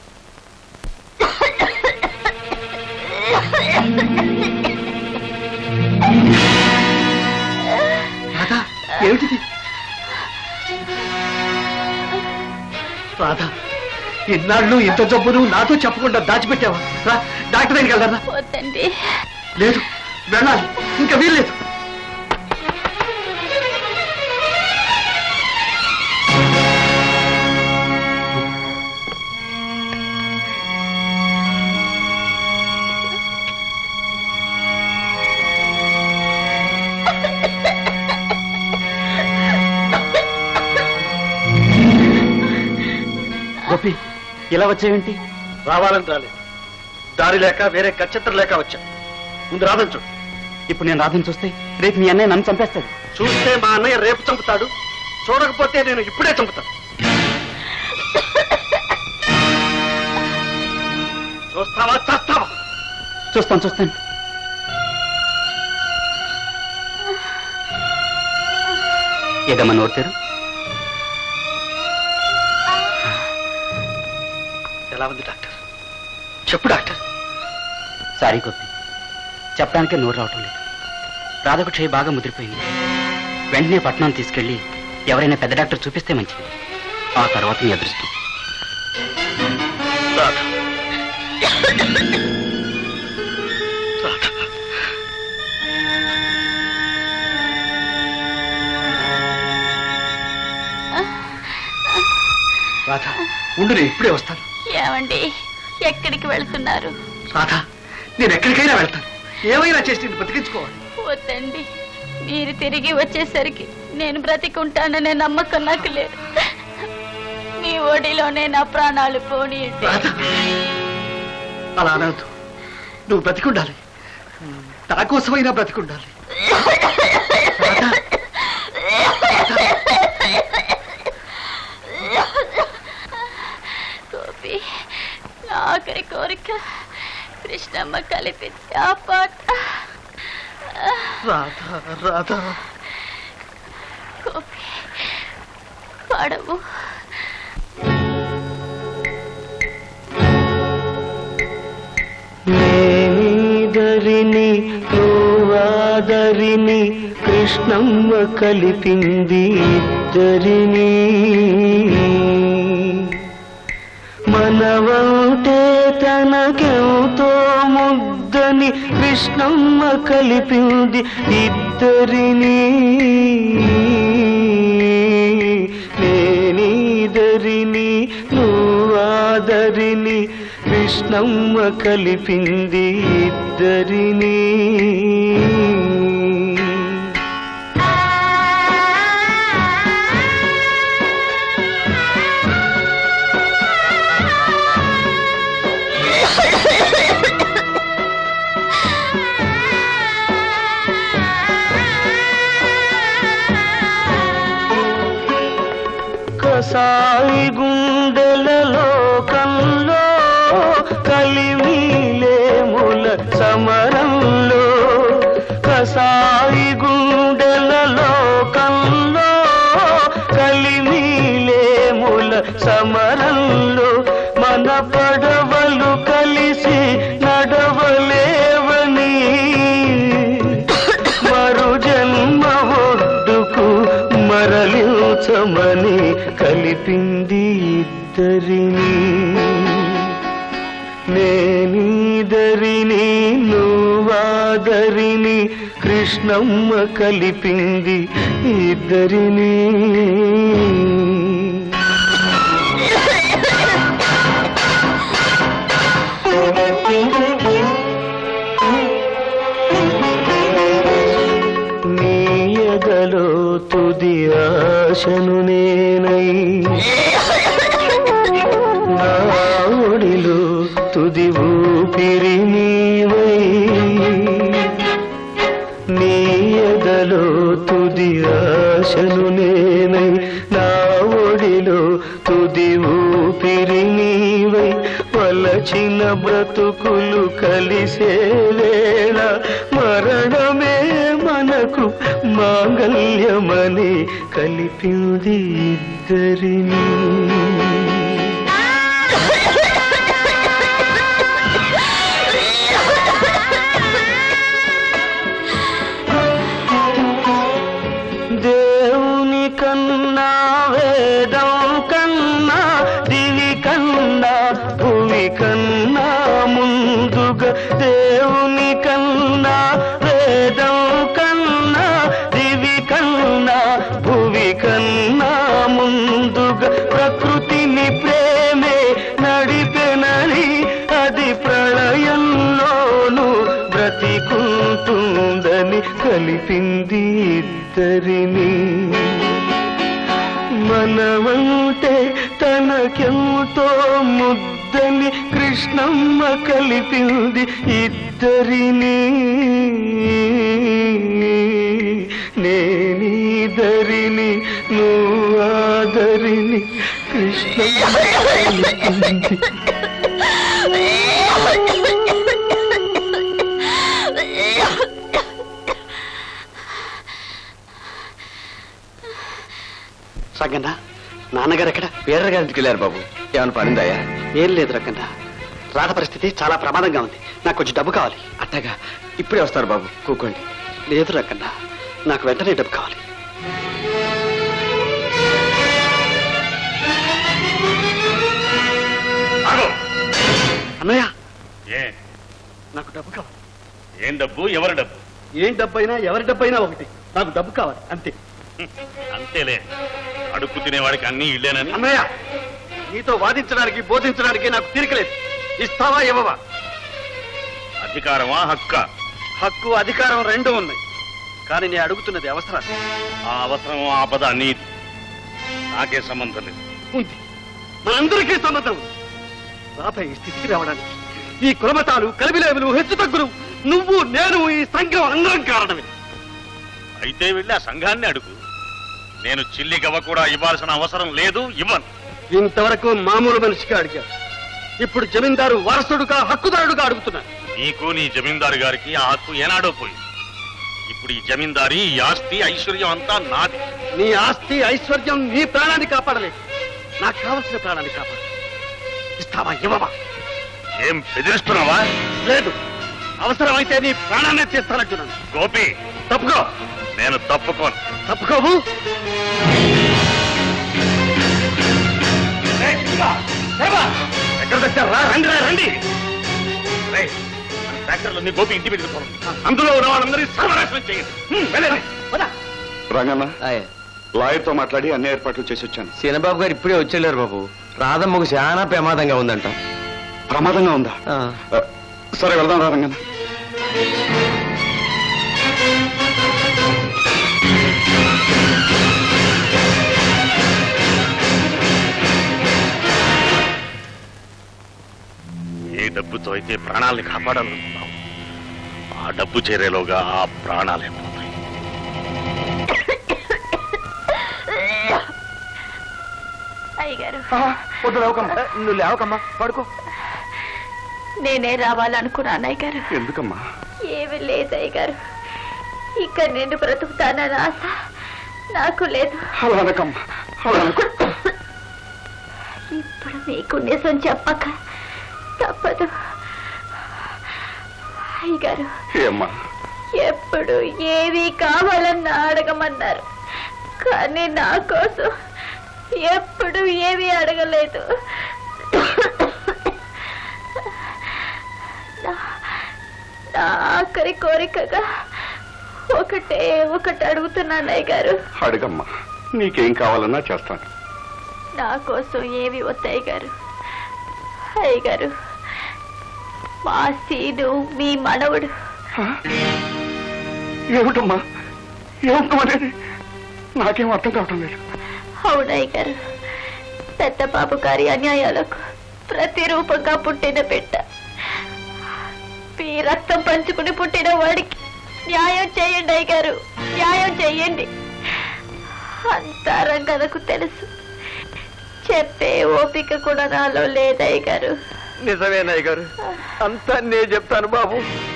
రాధా ఏమిటిది రాధా ఇన్నాళ్ళు ఇంత జబ్బును నాతో చెప్పకుండా దాచిపెట్టావా రా డాక్టర్ దగ్గరికి వెళ్దారా వద్దండి లేదు వెళ్ళాలి ఇంకా వీల్లేదు గోపి ఇలా వచ్చేవేంటి రావాలని రాలేదు దారి లేక వేరే కచ్చత్ర లేక వచ్చా ముందు రాధను చూడు ఇప్పుడు నేను రాధను చూస్తే రేపు మీ అన్నయ్య నన్ను చంపేస్తాడు చూస్తే మా అన్నయ్య రేపు చంపుతాడు చూడకపోతే నేను ఇప్పుడే చంపుతాను చూస్తావా చస్తావా చూస్తాను చూస్తాను ఏదమ్మా నోడతారు ఎలా ఉంది డాక్టర్ చెప్పు డాక్టర్ సారీ గోపి చెప్పడానికే నోరు రావటం లేదు రాధకు క్షయ బాగా ముదిరిపోయింది వెంటనే పట్టణం తీసుకెళ్ళి ఎవరైనా పెద్ద డాక్టర్ చూపిస్తే మంచిది ఆ తర్వాత మీ అదృష్టం రాధ రాధ ఉండు నేను ఇప్పుడే వస్తాను ఏమండి ఎక్కడికి వెళ్తున్నారు రాధ నేను ఎక్కడికైనా వెళ్తాను ఏమైనా చేసి నేను బతికించుకోవాలి వద్దండి మీరు తిరిగి వచ్చేసరికి నేను బ్రతికుంటాననే నమ్మకం నాకు లేదు మీ ఒడిలోనే నా ప్రాణాలు పోనీయండి రాధ అలా అనవద్దు నువ్వు బ్రతికుండాలి నా కోసమైనా బ్రతికుండాలి రాధ గోపి నా ఆఖరి కోరిక కృష్ణమ్మ కలిపింది ఆ పాట రాధ రాధ గోపి పాడవు నేనీదరిని నువ్వాదరిని కృష్ణమ్మ కలిపింది ఇద్దరిని మనవంటే తనకెంతో ముద్దని కృష్ణమ్మ కలిపింది ఇద్దరిని నేనీదరిని నువ్వాదరిని కృష్ణమ్మ కలిపింది ఇద్దరిని కసాయి గుండెల లోకంలో కలిమిలేముల సమరంలో సాయి గుండెల లోకంలో కలిమిలేముల సమరంలో మన పడవలు కలిసి నడవలేవని మరు జన్మ ఒడ్డుకు మరలించమని కలిపింది ఇద్దరిని నేనీదరిని నువ్వాదరిని కృష్ణమ్మ కలిపింది ఇద్దరిని నీ ఎదలో తుది ఆశను నేనై నా ఒడిలో తుది ఊపిరి నీవై నీ ఎదలో తుది ఆశను నేనై నా ఒడిలో తుది ఊపిరి నీవై వలచిన బ్రతుకులు కలిసే వేళ మరణమే మనకు మాంగల్యమని కలిపింది ఇద్దరిని దేవుని కన్నా వేదం కన్నా దివి కన్నా భూమి కన్నా ముందుగా దేవుని కన్నా వేదం కన్నా దివి కన్నా భూమి కన్నా ముందుగా ప్రకృతిని ప్రేమే నడిపెనని అది ప్రళయంలోను బ్రతికుంటుందని కలిపింది ఇద్దరిని మనమంటే తనకెంతో ముద్దని కృష్ణమ్మ కలిపింది ఇద్దరిని నేనీదరిని నువ్వు ఆదరిని కృష్ణమ్మ కలిపింది రంగన్న నాన్నగారు ఎక్కడ వీరర్ గారింటికి వెళ్ళారు బాబు ఏమైనా పడిందాయా ఏం లేదు రంగన్న రాధ పరిస్థితి చాలా ప్రమాదంగా ఉంది నాకు కొంచెం డబ్బు కావాలి అట్టగా ఇప్పుడే వస్తారు బాబు కూకోండి లేదు రంగన్న నాకు వెంటనే డబ్బు కావాలి ఆగు. అన్నయ్య ఏ నాకు డబ్బు కావాలి ఏం డబ్బు ఎవరి డబ్బు ఏం డబ్బు అయినా ఎవరి డబ్బు అయినా ఒకటి నాకు డబ్బు కావాలి అంతే అంతేలే అడుక్కు తినేవాడికి అన్ని ఇల్లేనని అన్నయ్య నీతో వాదించడానికి బోధించడానికి నాకు తీరికలేదు ఇస్తావా ఇవ్వవా అధికారమా హక్క హక్కు అధికారం రెండూ ఉన్నాయి కానీ నేను అడుగుతున్నది అవసరం ఆ అవసరం ఆపద నీది నాకే సంబంధం లేదు ఉంది మనందరికీ సంబంధం ఉంది రాధ ఈ స్థితికి రావడానికి ఈ కులమతాలు కలివిలేవులు హెచ్చు తగ్గులు నువ్వు నేను ఈ సంఘం అందరం కారణమే అయితే వెళ్ళి ఆ సంఘాన్ని అడుగు నేను చిల్లి గవ్వ కూడా ఇవ్వాల్సిన అవసరం లేదు ఇవ్వను ఇంతవరకు మామూలు మనిషిగా అడిగారు ఇప్పుడు జమీందారు వారసుడుగా హక్కుదారుడుగా అడుగుతున్నారు నీకు నీ జమీందారు గారికి ఆ హక్కు ఏనాడో పోయింది ఇప్పుడు ఈ జమీందారి ఈ ఆస్తి ఐశ్వర్యం అంతా నాది నీ ఆస్తి ఐశ్వర్యం నీ ప్రాణాన్ని కాపాడలేదు నాకు కావలసిన ప్రాణాన్ని కాపాడు ఇస్తావా ఇవ్వవా ఏం బెదిరిస్తున్నావా లేదు అవసరమైతే నీ ప్రాణాన్నే తీస్తానంటున్నాను గోపి తప్పుకో నేను తప్పుకోను తప్పుకోవు ఎక్కడ తెచ్చారా రండి రా, రండి రేయ్, మన ట్రాక్టర్లన్నీ గోపి ఇంటి మీదకి తోలండి. అందులో ఉన్న వాళ్ళందరినీ సర్వనాశనం చేయండి హ్మ్, వెళ్ళండి. రంగన్న లాయర్తో మాట్లాడి అన్ని ఏర్పాట్లు చేసి వచ్చాను సీనబాబు గారు ఇప్పుడే వచ్చేళ్ళారు బాబు రాధమ్మకు చాలా ప్రమాదంగా ఉందంట ప్రమాదంగా ఉందా ఆ. ఆ, సరే వెళ్దాం రా రంగన్న ఏ డబ్బుతో అయితే ప్రాణాల్ని కాపాడాలనుకున్నావు ఆ డబ్బు చేరేలోగా ఆ ప్రాణాలే పోతాయి అయ్యగారు వద్దు లేవకమ్మా నువ్వు లేవకమ్మా పడుకో నేనే రావాలనుకున్నాను అయ్యగారు ఎందుకమ్మా ఏమీ లేదు అయ్యగారు ఇక్కడ నేను బ్రతుకుతానని ఆశ నాకు లేదు అలా అనకమ్మా అలా అనకు ఇప్పుడు మీకు నిజం చెప్పక తప్పదు అయ్యగారు ఏమ్మా ఎప్పుడు ఏవి కావాలన్నా అడగమన్నారు కానీ నా కోసం ఎప్పుడు ఏవి అడగలేదు నా- నా ఆఖరి కోరికగా ఒకటే ఒకటి అడుగుతున్నాను అయ్య గారు అడగమ్మా నీకేం కావాలన్నా చేస్తాను నా కోసం ఏవి వస్తాయి గారు అయ్య గారు మా సీను మీ మనవడు ఏమిటమ్మా ఏమిటమనేది నాకేం అర్థం కావటం లేదు అవునయ్య గారు పెద్ద బాబు గారి అన్యాయాలకు ప్రతిరూపంగా పుట్టిన బిడ్డ మీ రక్తం పంచుకుని పుట్టిన వాడికి న్యాయం చేయండి అయ్య గారు న్యాయం చేయండి అంతా రంగనకు తెలుసు చెప్పే ఓపిక కూడా నాలో లేదయ్య గారు నిజమేనయ్య గారు అంతా నేను చెప్తాను బాబు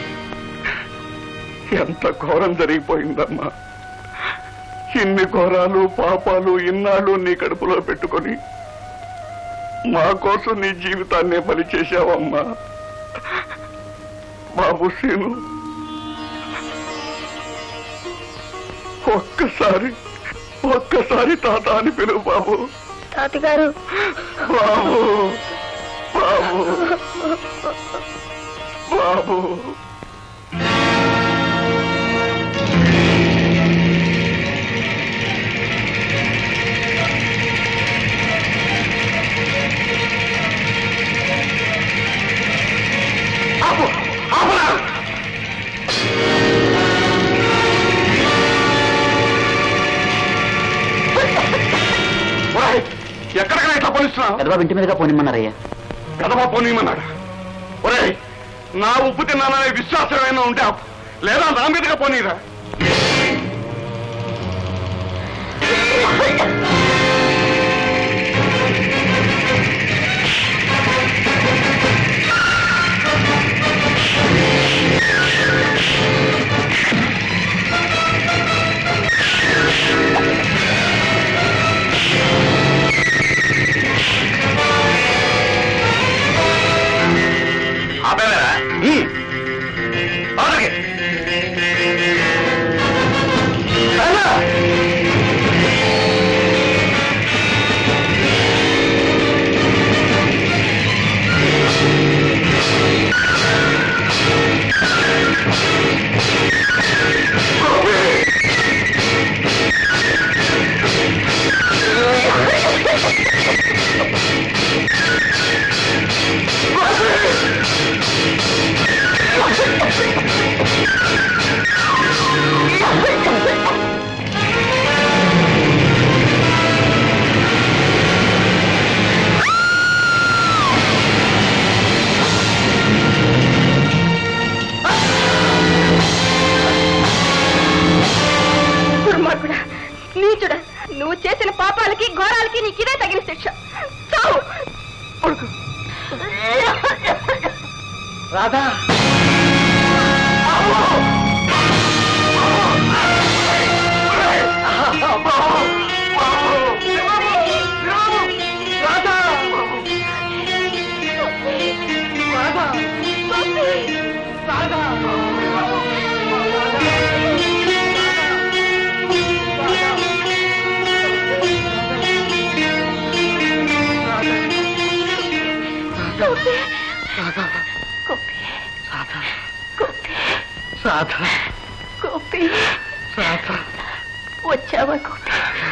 ఎంత ఘోరం జరిగిపోయిందమ్మా ఇన్ని ఘోరాలు పాపాలు ఇన్నాళ్ళు నీ కడుపులో పెట్టుకొని మా కోసం నీ జీవితాన్నే బలి చేశావమ్మా బాబు సీను ఒక్కసారి ఒక్కసారి తాత అని పిలువు బాబు తాతగారు బాబు బాబు బాబు ఎక్కడికైనా ఇట్లా పోనిస్తున్నావు పెద్దబాబు ఇంటి మీదుగా పోనిమ్మన్నారయ్యా పెదవా పోనీయమన్నాడు ఒరేయ్ నా ఉప్పు తిన్నాననే విశ్వాసం ఏమైనా ఉంటే ఆపు. లేదా నా మీదగా పోనీరా ఆపేవేరా అలాగే దుర్మార్గుడా నీచుడా నువ్వు చేసిన పాపాలకి ఘోరాలకి నీకు ఇదే తగిన శిక్ష చావు రాధా రాధా గోపి రాధా వచ్చావా గోపి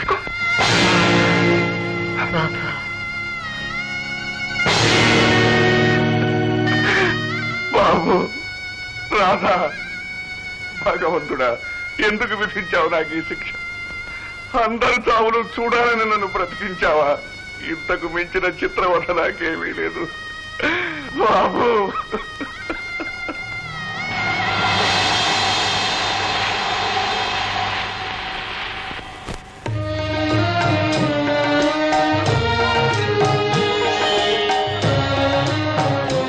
రాధా బాబు రాధా భగవంతుడా ఎందుకు విధించావు నాకు ఈ శిక్ష అందరి చావులు చూడాలని నన్ను బ్రతికించావా ఇంతకు మించిన చిత్రవత నాకేమీ లేదు బాబు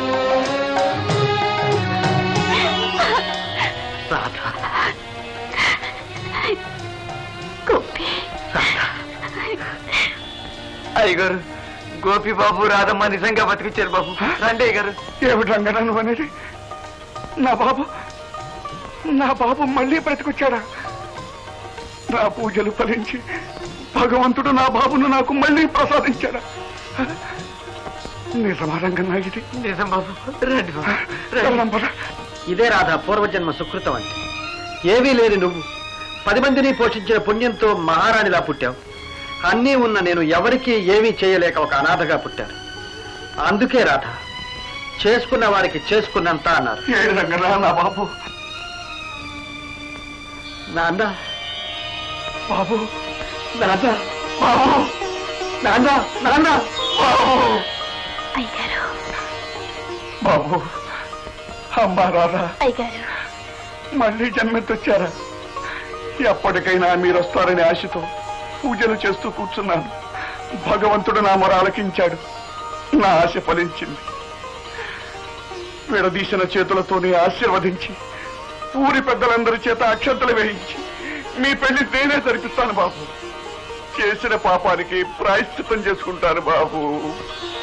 రాధా అయ్యగారు గోపి బాబు రాధమ్మ నిజంగా బతికిచ్చారు బాబు రండి అయ్యగారు ఏమిటి రంగనా నువ్వు అనేది నా బాబు నా బాబు మళ్ళీ బ్రతికొచ్చాడా నా పూజలు ఫలించి భగవంతుడు నా బాబును నాకు మళ్ళీ ప్రసాదించాడా నిజమా రంగన్నా ఇది నిజం బాబు రండి బాబు వెళ్దాం పద. ఇదే రాధా పూర్వజన్మ సుకృతం అంటే ఏమీ లేని నువ్వు పది మందిని పోషించిన పుణ్యంతో మహారాణిలా పుట్టావు అన్నీ ఉన్న నేను ఎవరికీ ఏమీ చేయలేక ఒక అనాథగా పుట్టాను అందుకే రాధ చేసుకున్న వారికి చేసుకున్నంత అన్నారు ఏడు రంగనా నా బాబు నాన్న బాబు నాన్న బాబు నాన్న నాన్న బాబు అయ్యగారు బాబు అమ్మా రాధా అయ్యగారు మళ్ళీ జన్మెత్తొచ్చారా ఎప్పటికైనా మీరు వస్తారని ఆశతో పూజలు చేస్తూ కూర్చున్నాను భగవంతుడు నా మొర ఆలకించాడు నా ఆశ ఫలించింది విడదీసిన చేతులతోనే ఆశీర్వదించి ఊరి పెద్దలందరి చేత అక్షంతలు వేయించి మీ పెళ్లి నేనే జరిపిస్తాను బాబు చేసిన పాపానికి ప్రాయశ్చిత్తం చేసుకుంటాను బాబు